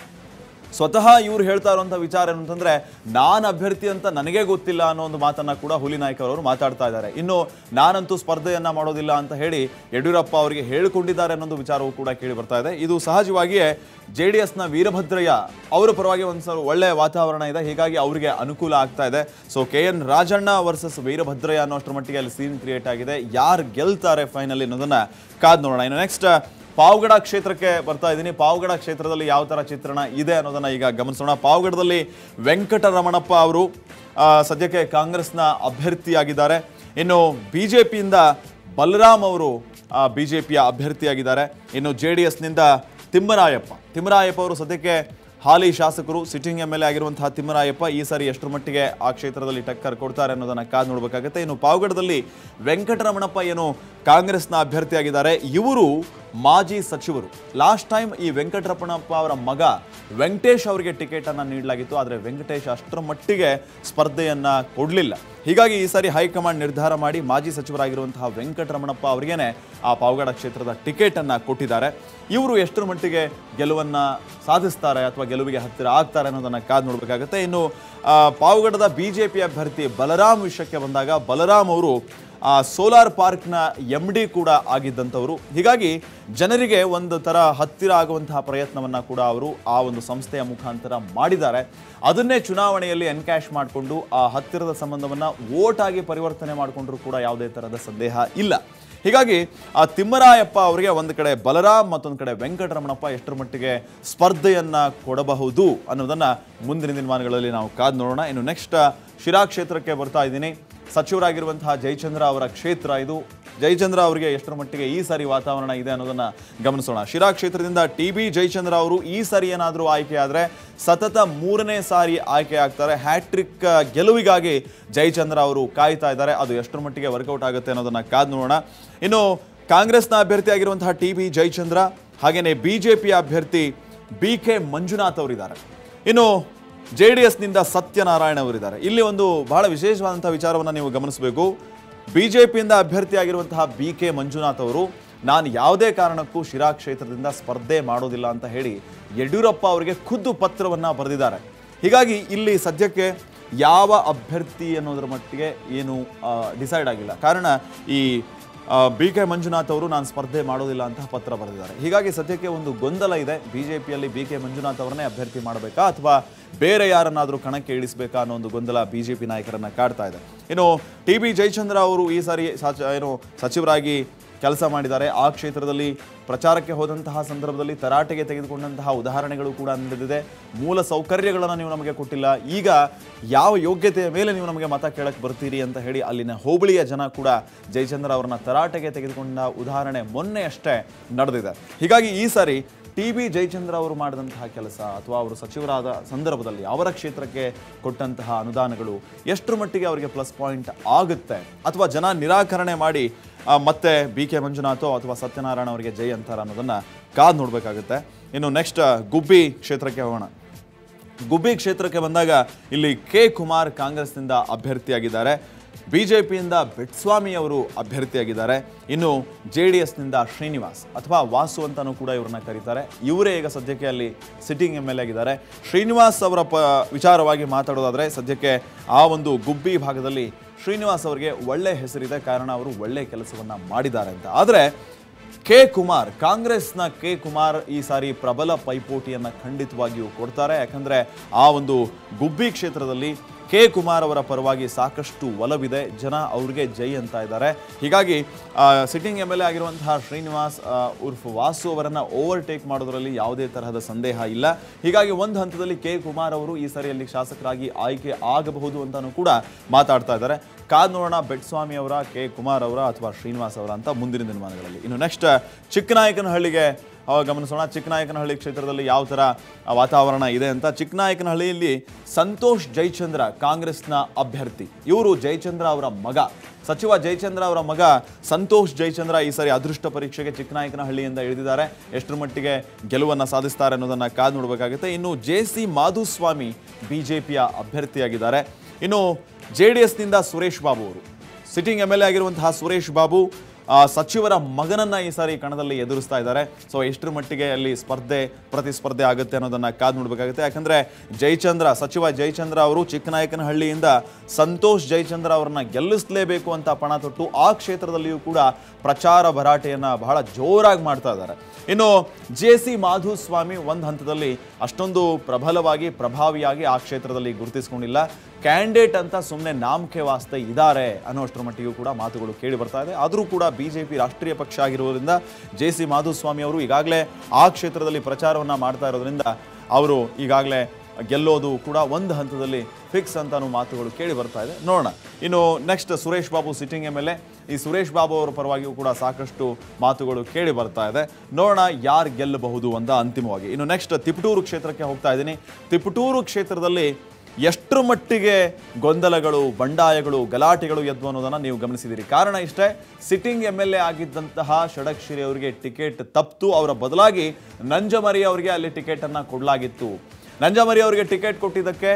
ಸ್ವತಃ ಇವ್ರು ಹೇಳ್ತಾ ಇರುವಂಥ ವಿಚಾರ ಏನು ಅಂತಂದ್ರೆ ನಾನು ಅಭ್ಯರ್ಥಿ ಅಂತ ನನಗೆ ಗೊತ್ತಿಲ್ಲ ಅನ್ನೋ ಒಂದು ಮಾತನ್ನ ಕೂಡ ಹುಲಿನಾಯ್ಕ ಅವರು ಮಾತಾಡ್ತಾ ಇದ್ದಾರೆ ಇನ್ನು ನಾನಂತೂ ಸ್ಪರ್ಧೆಯನ್ನ ಮಾಡೋದಿಲ್ಲ ಅಂತ ಹೇಳಿ ಯಡಿಯೂರಪ್ಪ ಅವರಿಗೆ ಹೇಳಿಕೊಂಡಿದ್ದಾರೆ ಅನ್ನೊಂದು ವಿಚಾರವೂ ಕೂಡ ಕೇಳಿ ಬರ್ತಾ ಇದೆ ಇದು ಸಹಜವಾಗಿಯೇ ಜೆ ಡಿ ಎಸ್ನ ವೀರಭದ್ರಯ್ಯ ಅವರ ಪರವಾಗಿ ಒಂದು ಸ್ವಲ್ಪ ಒಳ್ಳೆಯ ವಾತಾವರಣ ಇದೆ ಹೀಗಾಗಿ ಅವರಿಗೆ ಅನುಕೂಲ ಆಗ್ತಾ ಇದೆ so K N Rajanna versus Veerabhadraiah ಅನ್ನೋಷ್ಟರ ಮಟ್ಟಿಗೆ ಅಲ್ಲಿ ಸೀನ್ ಕ್ರಿಯೇಟ್ ಆಗಿದೆ ಯಾರು ಗೆಲ್ತಾರೆ ಫೈನಲಿ ಅನ್ನೋದನ್ನ ಕಾದ್ ನೋಡೋಣ ಇನ್ನು ನೆಕ್ಸ್ಟ್ ಪಾವಗಡ ಕ್ಷೇತ್ರಕ್ಕೆ ಬರ್ತಾ ಇದ್ದೀನಿ ಪಾವಗಡ ಕ್ಷೇತ್ರದಲ್ಲಿ ಯಾವ ಥರ ಚಿತ್ರಣ ಇದೆ ಅನ್ನೋದನ್ನ ಈಗ ಗಮನಿಸೋಣ ಪಾವಗಡದಲ್ಲಿ ವೆಂಕಟರಮಣಪ್ಪ ಅವರು ಆ, ಸದ್ಯಕ್ಕೆ ಕಾಂಗ್ರೆಸ್ನ ಅಭ್ಯರ್ಥಿಯಾಗಿದ್ದಾರೆ ಇನ್ನು ಬಿ ಜೆ ಪಿಯಿಂದ ಬಲರಾಮ್ ಅವರು ಬಿ ಜೆ ಪಿಯ ಅಭ್ಯರ್ಥಿಯಾಗಿದ್ದಾರೆ ಇನ್ನು ಜೆ ಡಿ ಎಸ್ನಿಂದ ತಿಮ್ಮರಾಯಪ್ಪ ತಿಮ್ಮರಾಯಪ್ಪ ಅವರು ಸದ್ಯಕ್ಕೆ ಹಾಲಿ ಶಾಸಕರು ಸಿಟ್ಟಿಂಗ್ ಎಮ್ ಎಲ್ ಎ ಆಗಿರುವಂತಹ ತಿಮ್ಮರಾಯಪ್ಪ ಈ ಸಾರಿ ಎಷ್ಟರ ಮಟ್ಟಿಗೆ ಆ ಕ್ಷೇತ್ರದಲ್ಲಿ ಟಕ್ಕರ್ ಕೊಡ್ತಾರೆ ಅನ್ನೋದನ್ನ ಕಾದು ನೋಡಬೇಕಾಗುತ್ತೆ ಇನ್ನು ಪಾವಗಡದಲ್ಲಿ ವೆಂಕಟರಮಣಪ್ಪ ಏನು ಕಾಂಗ್ರೆಸ್ನ ಅಭ್ಯರ್ಥಿಯಾಗಿದ್ದಾರೆ ಇವರು ಮಾಜಿ ಸಚಿವರು ಲಾಸ್ಟ್ ಟೈಮ್ ಈ ವೆಂಕಟರಮಣಪ್ಪ ಅವರ ಮಗ ವೆಂಕಟೇಶ್ ಅವರಿಗೆ ಟಿಕೆಟ್ ಅನ್ನ ನೀಡಲಾಗಿತ್ತು ಆದರೆ ವೆಂಕಟೇಶ್ ಅಷ್ಟರ ಮಟ್ಟಿಗೆ ಸ್ಪರ್ಧೆಯನ್ನ ಕೊಡಲಿಲ್ಲ ಹೀಗಾಗಿ ಈ ಸಾರಿ ಹೈಕಮಾಂಡ್ ನಿರ್ಧಾರ ಮಾಡಿ ಮಾಜಿ ಸಚಿವರಾಗಿರುವಂತಹ ವೆಂಕಟರಮಣಪ್ಪ ಅವರಿಗೇನೆ ಆ ಪಾವಗಡ ಕ್ಷೇತ್ರದ ಟಿಕೆಟ್ ಅನ್ನ ಕೊಟ್ಟಿದ್ದಾರೆ ಇವರು ಎಷ್ಟರ ಮಟ್ಟಿಗೆ ಗೆಲುವನ್ನ ಸಾಧಿಸ್ತಾರೆ ಅಥವಾ ಗೆಲುವಿಗೆ ಹತ್ತಿರ ಆಗ್ತಾರೆ ಅನ್ನೋದನ್ನ ಕಾದು ನೋಡಬೇಕಾಗುತ್ತೆ ಇನ್ನು ಆ, ಪಾವಗಡದ ಬಿಜೆಪಿ ಅಭ್ಯರ್ಥಿ ಬಲರಾಮ್ ವಿಷಯಕ್ಕೆ ಬಂದಾಗ ಬಲರಾಮ್ ಅವರು ಆ ಸೋಲಾರ್ ಪಾರ್ಕ್ನ ಎಮ್ ಡಿ ಕೂಡ ಆಗಿದ್ದಂಥವರು ಹೀಗಾಗಿ ಜನರಿಗೆ ಒಂದು ಥರ ಹತ್ತಿರ ಆಗುವಂತಹ ಪ್ರಯತ್ನವನ್ನು ಕೂಡ ಅವರು ಆ ಒಂದು ಸಂಸ್ಥೆಯ ಮುಖಾಂತರ ಮಾಡಿದ್ದಾರೆ ಅದನ್ನೇ ಚುನಾವಣೆಯಲ್ಲಿ ಎನ್ಕ್ಯಾಶ್ ಮಾಡಿಕೊಂಡು ಆ ಹತ್ತಿರದ ಸಂಬಂಧವನ್ನು ವೋಟ್ ಆಗಿ ಪರಿವರ್ತನೆ ಮಾಡಿಕೊಂಡ್ರೂ ಕೂಡ ಯಾವುದೇ ಥರದ ಸಂದೇಹ ಇಲ್ಲ ಹೀಗಾಗಿ ಆ ತಿಮ್ಮರಾಯಪ್ಪ ಅವರಿಗೆ ಒಂದು ಕಡೆ ಬಲರಾಮ್ ಮತ್ತೊಂದು ಕಡೆ ವೆಂಕಟರಮಣಪ್ಪ ಎಷ್ಟರ ಮಟ್ಟಿಗೆ ಸ್ಪರ್ಧೆಯನ್ನ ಕೊಡಬಹುದು ಅನ್ನೋದನ್ನ ಮುಂದಿನ ದಿನಮಾನಗಳಲ್ಲಿ ನಾವು ಕಾದು ನೋಡೋಣ ಇನ್ನು ನೆಕ್ಸ್ಟ್ ಶಿರಾ ಕ್ಷೇತ್ರಕ್ಕೆ ಬರ್ತಾ ಇದ್ದೀನಿ ಸಚಿವರಾಗಿರುವಂತಹ ಜಯಚಂದ್ರ ಅವರ ಕ್ಷೇತ್ರ ಇದು ಜಯಚಂದ್ರ ಅವರಿಗೆ ಎಷ್ಟರ ಮಟ್ಟಿಗೆ ಈ ಸಾರಿ ವಾತಾವರಣ ಇದೆ ಅನ್ನೋದನ್ನ ಗಮನಿಸೋಣ ಶಿರಾ ಕ್ಷೇತ್ರದಿಂದ ಟಿ ಬಿ ಜಯಚಂದ್ರ ಅವರು ಈ ಸಾರಿ ಏನಾದರೂ ಆಯ್ಕೆ ಆದರೆ ಸತತ ಮೂರನೇ ಸಾರಿ ಆಯ್ಕೆ ಆಗ್ತಾರೆ ಹ್ಯಾಟ್ರಿಕ್ ಗೆಲುವಿಗಾಗಿ ಜಯಚಂದ್ರ ಅವರು ಕಾಯ್ತಾ ಇದ್ದಾರೆ ಅದು ಎಷ್ಟರ ಮಟ್ಟಿಗೆ ವರ್ಕೌಟ್ ಆಗುತ್ತೆ ಅನ್ನೋದನ್ನ ಕಾದು ನೋಡೋಣ ಇನ್ನು ಕಾಂಗ್ರೆಸ್ನ ಅಭ್ಯರ್ಥಿ ಆಗಿರುವಂತಹ ಟಿ ಬಿ ಜಯಚಂದ್ರ ಹಾಗೇನೆ ಬಿಜೆಪಿಯ ಅಭ್ಯರ್ಥಿ ಬಿ ಕೆ ಮಂಜುನಾಥ್ ಅವರಿದ್ದಾರೆ ಇನ್ನು ಜೆ ಡಿ ಎಸ್ನಿಂದ ಸತ್ಯನಾರಾಯಣ ಅವರಿದ್ದಾರೆ ಇಲ್ಲಿ ಒಂದು ಬಹಳ ವಿಶೇಷವಾದಂತಹ ವಿಚಾರವನ್ನು ನೀವು ಗಮನಿಸಬೇಕು ಬಿಜೆಪಿಯಿಂದ ಅಭ್ಯರ್ಥಿ ಆಗಿರುವಂತಹ ಬಿ ಕೆ ಮಂಜುನಾಥ್ ಅವರು ನಾನು ಯಾವುದೇ ಕಾರಣಕ್ಕೂ ಶಿರಾ ಕ್ಷೇತ್ರದಿಂದ ಸ್ಪರ್ಧೆ ಮಾಡೋದಿಲ್ಲ ಅಂತ ಹೇಳಿ ಯಡಿಯೂರಪ್ಪ ಅವರಿಗೆ ಖುದ್ದು ಪತ್ರವನ್ನು ಬರೆದಿದ್ದಾರೆ ಹೀಗಾಗಿ ಇಲ್ಲಿ ಸದ್ಯಕ್ಕೆ ಯಾವ ಅಭ್ಯರ್ಥಿ ಅನ್ನೋದ್ರ ಮಟ್ಟಿಗೆ ಏನು ಡಿಸೈಡ್ ಆಗಿಲ್ಲ ಕಾರಣ ಈ ಬಿ ಕೆ ಮಂಜುನಾಥ್ ಅವರು ನಾನು ಸ್ಪರ್ಧೆ ಮಾಡೋದಿಲ್ಲ ಅಂತ ಪತ್ರ ಬರೆದಿದ್ದಾರೆ ಹೀಗಾಗಿ ಸದ್ಯಕ್ಕೆ ಒಂದು ಗೊಂದಲ ಇದೆ ಬಿಜೆಪಿಯಲ್ಲಿ ಬಿ ಕೆ ಮಂಜುನಾಥ್ ಅವರನ್ನೇ ಅಭ್ಯರ್ಥಿ ಮಾಡಬೇಕಾ ಅಥವಾ ಬೇರೆ ಯಾರನ್ನಾದರೂ ಕಣಕ್ಕೆ ಇಳಿಸಬೇಕಾ ಅನ್ನೋ ಒಂದು ಗೊಂದಲ ಬಿಜೆಪಿ ನಾಯಕರನ್ನ ಕಾಡ್ತಾ ಇದೆ ಇನ್ನು ಟಿ ಬಿ ಜಯಚಂದ್ರ ಅವರು ಈ ಸಾರಿ ಸಚ ಏನು ಸಚಿವರಾಗಿ ಕೆಲಸ ಮಾಡಿದ್ದಾರೆ ಆ ಕ್ಷೇತ್ರದಲ್ಲಿ ಪ್ರಚಾರಕ್ಕೆ ಹೋದಂತಹ ಸಂದರ್ಭದಲ್ಲಿ ತರಾಟೆಗೆ ತೆಗೆದುಕೊಂಡಂತಹ ಉದಾಹರಣೆಗಳು ಕೂಡ ನಡೆದಿದೆ ಮೂಲ ಸೌಕರ್ಯಗಳನ್ನು ನೀವು ನಮಗೆ ಕೊಟ್ಟಿಲ್ಲ ಈಗ ಯಾವ ಯೋಗ್ಯತೆಯ ಮೇಲೆ ನೀವು ನಮಗೆ ಮತ ಕೇಳಕ್ಕೆ ಬರ್ತೀರಿ ಅಂತ ಹೇಳಿ ಅಲ್ಲಿನ ಹೋಬಳಿಯ ಜನ ಕೂಡ ಜಯಚಂದ್ರ ಅವರನ್ನ ತರಾಟೆಗೆ ತೆಗೆದುಕೊಂಡ ಉದಾಹರಣೆ ಮೊನ್ನೆ ಅಷ್ಟೇ ನಡೆದಿದೆ ಹೀಗಾಗಿ ಈ ಸಾರಿ ಟಿ ಬಿ ಜಯಚಂದ್ರ ಅವರು ಮಾಡಿದಂತಹ ಕೆಲಸ ಅಥವಾ ಅವರು ಸಚಿವರಾದ ಸಂದರ್ಭದಲ್ಲಿ ಅವರ ಕ್ಷೇತ್ರಕ್ಕೆ ಕೊಟ್ಟಂತಹ ಅನುದಾನಗಳು ಎಷ್ಟರ ಮಟ್ಟಿಗೆ ಅವರಿಗೆ ಪ್ಲಸ್ ಪಾಯಿಂಟ್ ಆಗುತ್ತೆ ಅಥವಾ ಜನ ನಿರಾಕರಣೆ ಮಾಡಿ ಆ, ಮತ್ತೆ ಬಿ ಕೆ ಮಂಜುನಾಥೋ ಅಥವಾ ಸತ್ಯನಾರಾಯಣ ಅವರಿಗೆ ಜೈ ಅಂತಾರ ಅನ್ನೋದನ್ನ ಕಾದು ನೋಡಬೇಕಾಗುತ್ತೆ ಇನ್ನು ನೆಕ್ಸ್ಟ್ ಗುಬ್ಬಿ ಕ್ಷೇತ್ರಕ್ಕೆ ಹೋಗೋಣ ಗುಬ್ಬಿ ಕ್ಷೇತ್ರಕ್ಕೆ ಬಂದಾಗ ಇಲ್ಲಿ ಕೆ ಕುಮಾರ್ ಕಾಂಗ್ರೆಸ್ನಿಂದ ಅಭ್ಯರ್ಥಿಯಾಗಿದ್ದಾರೆ ಬಿಜೆಪಿಯಿಂದ ಬೆಟ್ಸ್ವಾಮಿ ಅವರು ಅಭ್ಯರ್ಥಿಯಾಗಿದ್ದಾರೆ ಇನ್ನು ಜೆ ಡಿ ಎಸ್ನಿಂದ ಶ್ರೀನಿವಾಸ್ ಅಥವಾ ವಾಸು ಅಂತಾನೂ ಕೂಡ ಇವ್ರನ್ನ ಕರೀತಾರೆ ಇವರೇ ಈಗ ಸದ್ಯಕ್ಕೆ ಅಲ್ಲಿ ಸಿಟ್ಟಿಂಗ್ ಎಮ್ ಎಲ್ ಆಗಿದ್ದಾರೆ ಶ್ರೀನಿವಾಸ್ ಅವರ ಪ ವಿಚಾರವಾಗಿ ಮಾತಾಡೋದಾದ್ರೆ ಸದ್ಯಕ್ಕೆ ಆ ಒಂದು ಗುಬ್ಬಿ ಭಾಗದಲ್ಲಿ ಶ್ರೀನಿವಾಸ್ ಅವರಿಗೆ ಒಳ್ಳೆ ಹೆಸರಿದೆ ಕಾರಣ ಅವರು ಒಳ್ಳೆ ಕೆಲಸವನ್ನ ಮಾಡಿದ್ದಾರೆ ಅಂತ ಆದರೆ ಕೆ ಕುಮಾರ್ ಕಾಂಗ್ರೆಸ್ನ ಕೆ ಕುಮಾರ್ ಈ ಸಾರಿ ಪ್ರಬಲ ಪೈಪೋಟಿಯನ್ನ ಖಂಡಿತವಾಗಿಯೂ ಕೊಡ್ತಾರೆ ಯಾಕಂದ್ರೆ ಆ ಒಂದು ಗುಬ್ಬಿ ಕ್ಷೇತ್ರದಲ್ಲಿ ಕೆ ಕುಮಾರ್ ಅವರ ಪರವಾಗಿ ಸಾಕಷ್ಟು ಒಲವಿದೆ ಜನ ಅವ್ರಿಗೆ ಜೈ ಅಂತ ಇದ್ದಾರೆ ಹೀಗಾಗಿ ಸಿಟ್ಟಿಂಗ್ ಎಮ್ ಎಲ್ ಎ ಆಗಿರುವಂತಹ ಶ್ರೀನಿವಾಸ್ ಆ, ಉರ್ಫ್ ವಾಸು ಅವರನ್ನ ಓವರ್ಟೇಕ್ ಮಾಡೋದರಲ್ಲಿ ಯಾವುದೇ ತರಹದ ಸಂದೇಹ ಇಲ್ಲ ಹೀಗಾಗಿ ಒಂದು ಹಂತದಲ್ಲಿ ಕೆ ಕುಮಾರ್ ಅವರು ಈ ಸರಿಯಲ್ಲಿ ಶಾಸಕರಾಗಿ ಆಯ್ಕೆ ಆಗಬಹುದು ಅಂತಾನೂ ಕೂಡ ಮಾತಾಡ್ತಾ ಇದ್ದಾರೆ ಕಾದ್ ನೋಡೋಣ ಬೆಟ್ಸ್ವಾಮಿ ಅವರ ಕೆ ಕುಮಾರ್ ಅವರ ಅಥವಾ ಶ್ರೀನಿವಾಸ್ ಅವರ ಅಂತ ಮುಂದಿನ ದಿನಮಾನಗಳಲ್ಲಿ ಇನ್ನು ನೆಕ್ಸ್ಟ್ ಚಿಕ್ಕನಾಯಕನಹಳ್ಳಿಗೆ ಆ, ಗಮನಿಸೋಣ ಚಿಕ್ಕನಾಯಕನಹಳ್ಳಿ ಕ್ಷೇತ್ರದಲ್ಲಿ ಯಾವ ಥರ ಆ, ವಾತಾವರಣ ಇದೆ ಅಂತ ಚಿಕ್ಕನಾಯಕನಹಳ್ಳಿಯಲ್ಲಿ ಸಂತೋಷ್ ಜಯಚಂದ್ರ ಕಾಂಗ್ರೆಸ್ನ ಅಭ್ಯರ್ಥಿ ಇವರು ಜಯಚಂದ್ರ ಅವರ ಮಗ ಸಚಿವ ಜಯಚಂದ್ರ ಅವರ ಮಗ ಸಂತೋಷ್ ಜಯಚಂದ್ರ ಈ ಸಾರಿ ಅದೃಷ್ಟ ಪರೀಕ್ಷೆಗೆ ಚಿಕ್ಕನಾಯಕನಹಳ್ಳಿಯಿಂದ ಇಳಿದಿದ್ದಾರೆ ಎಷ್ಟರ ಮಟ್ಟಿಗೆ ಗೆಲುವನ್ನು ಸಾಧಿಸ್ತಾರೆ ಅನ್ನೋದನ್ನ ಕಾದು ನೋಡಬೇಕಾಗುತ್ತೆ ಇನ್ನು ಜೆ ಸಿ ಮಾಧುಸ್ವಾಮಿ ಬಿಜೆಪಿಯ ಅಭ್ಯರ್ಥಿಯಾಗಿದ್ದಾರೆ ಇನ್ನು ಜೆ ಡಿ ಎಸ್ನಿಂದ ಸುರೇಶ್ ಬಾಬು ಅವರು ಸಿಟ್ಟಿಂಗ್ ಎಮ್ ಎಲ್ ಎ ಆಗಿರುವಂತಹ ಸುರೇಶ್ ಬಾಬು ಆ, ಸಚಿವರ ಮಗನನ್ನ ಈ ಸಾರಿ ಕಣದಲ್ಲಿ ಎದುರಿಸ್ತಾ ಇದ್ದಾರೆ ಸೊ ಎಷ್ಟರ ಮಟ್ಟಿಗೆ ಅಲ್ಲಿ ಸ್ಪರ್ಧೆ ಪ್ರತಿಸ್ಪರ್ಧೆ ಆಗುತ್ತೆ ಅನ್ನೋದನ್ನ ಕಾದು ನೋಡಬೇಕಾಗುತ್ತೆ ಯಾಕಂದ್ರೆ ಜಯಚಂದ್ರ ಸಚಿವ ಜಯಚಂದ್ರ ಅವರು ಚಿಕ್ಕನಾಯಕನಹಳ್ಳಿಯಿಂದ ಸಂತೋಷ್ ಜಯಚಂದ್ರ ಅವರನ್ನ ಗೆಲ್ಲಿಸಲೇಬೇಕು ಅಂತ ಪಣ ತೊಟ್ಟು ಆ ಕ್ಷೇತ್ರದಲ್ಲಿಯೂ ಕೂಡ ಪ್ರಚಾರ ಭರಾಟೆಯನ್ನ ಬಹಳ ಜೋರಾಗಿ ಮಾಡ್ತಾ ಇದ್ದಾರೆ ಇನ್ನು ಜೆ ಸಿ ಮಾಧುಸ್ವಾಮಿ ಒಂದು ಹಂತದಲ್ಲಿ ಅಷ್ಟೊಂದು ಪ್ರಬಲವಾಗಿ ಪ್ರಭಾವಿಯಾಗಿ ಆ ಕ್ಷೇತ್ರದಲ್ಲಿ ಗುರುತಿಸಿಕೊಂಡಿಲ್ಲ ಕ್ಯಾಂಡಿಡೇಟ್ ಅಂತ ಸುಮ್ಮನೆ ನಾಮಕೆ ವಾಸ್ತೆ ಇದ್ದಾರೆ ಅನ್ನೋಷ್ಟರ ಮಟ್ಟಿಗೂ ಕೂಡ ಮಾತುಗಳು ಕೇಳಿ ಬರ್ತಾ ಇದೆ ಆದರೂ ಕೂಡ ಬಿಜೆಪಿ ರಾಷ್ಟ್ರೀಯ ಪಕ್ಷ ಆಗಿರುವುದರಿಂದ ಜೆ ಸಿ ಮಾಧುಸ್ವಾಮಿ ಅವರು ಈಗಾಗಲೇ ಆ ಕ್ಷೇತ್ರದಲ್ಲಿ ಪ್ರಚಾರವನ್ನ ಮಾಡ್ತಾ ಇರೋದ್ರಿಂದ ಅವರು ಈಗಾಗಲೇ ಗೆಲ್ಲೋದು ಕೂಡ ಒಂದು ಹಂತದಲ್ಲಿ ಫಿಕ್ಸ್ ಅಂತಾನು ಮಾತುಗಳು ಕೇಳಿ ಬರ್ತಾ ಇದೆ ನೋಡೋಣ ಇನ್ನು next Suresh Babu sitting M L A ಈ ಸುರೇಶ್ ಬಾಬು ಅವರ ಪರವಾಗಿಯೂ ಕೂಡ ಸಾಕಷ್ಟು ಮಾತುಗಳು ಕೇಳಿ ಬರ್ತಾ ಇದೆ ನೋಡೋಣ ಯಾರು ಗೆಲ್ಲಬಹುದು ಅಂತ ಅಂತಿಮವಾಗಿ ಇನ್ನು ನೆಕ್ಸ್ಟ್ ತಿಪಟೂರು ಕ್ಷೇತ್ರಕ್ಕೆ ಹೋಗ್ತಾ ಇದ್ದೀನಿ ತಿಪಟೂರು ಕ್ಷೇತ್ರದಲ್ಲಿ ಎಷ್ಟರ ಮಟ್ಟಿಗೆ ಗೊಂದಲಗಳು ಬಂಡಾಯಗಳು ಗಲಾಟೆಗಳು ಎದ್ವು ಅನ್ನೋದನ್ನ ನೀವು ಗಮನಿಸಿದಿರಿ ಕಾರಣ ಇಷ್ಟೇ ಸಿಟ್ಟಿಂಗ್ ಎಮ್ ಎಲ್ ಎ ಆಗಿದ್ದಂತಹ ಷಡಕ್ಷರಿ ಅವರಿಗೆ ಟಿಕೆಟ್ ತಪ್ಪಿತು ಅವರ ಬದಲಾಗಿ ನಂಜಮರಿ ಅವರಿಗೆ ಅಲ್ಲಿ ಟಿಕೆಟ್ ಅನ್ನ ಕೊಡಲಾಗಿತ್ತು ನಂಜಮರಿ ಅವರಿಗೆ ಟಿಕೆಟ್ ಕೊಟ್ಟಿದ್ದಕ್ಕೆ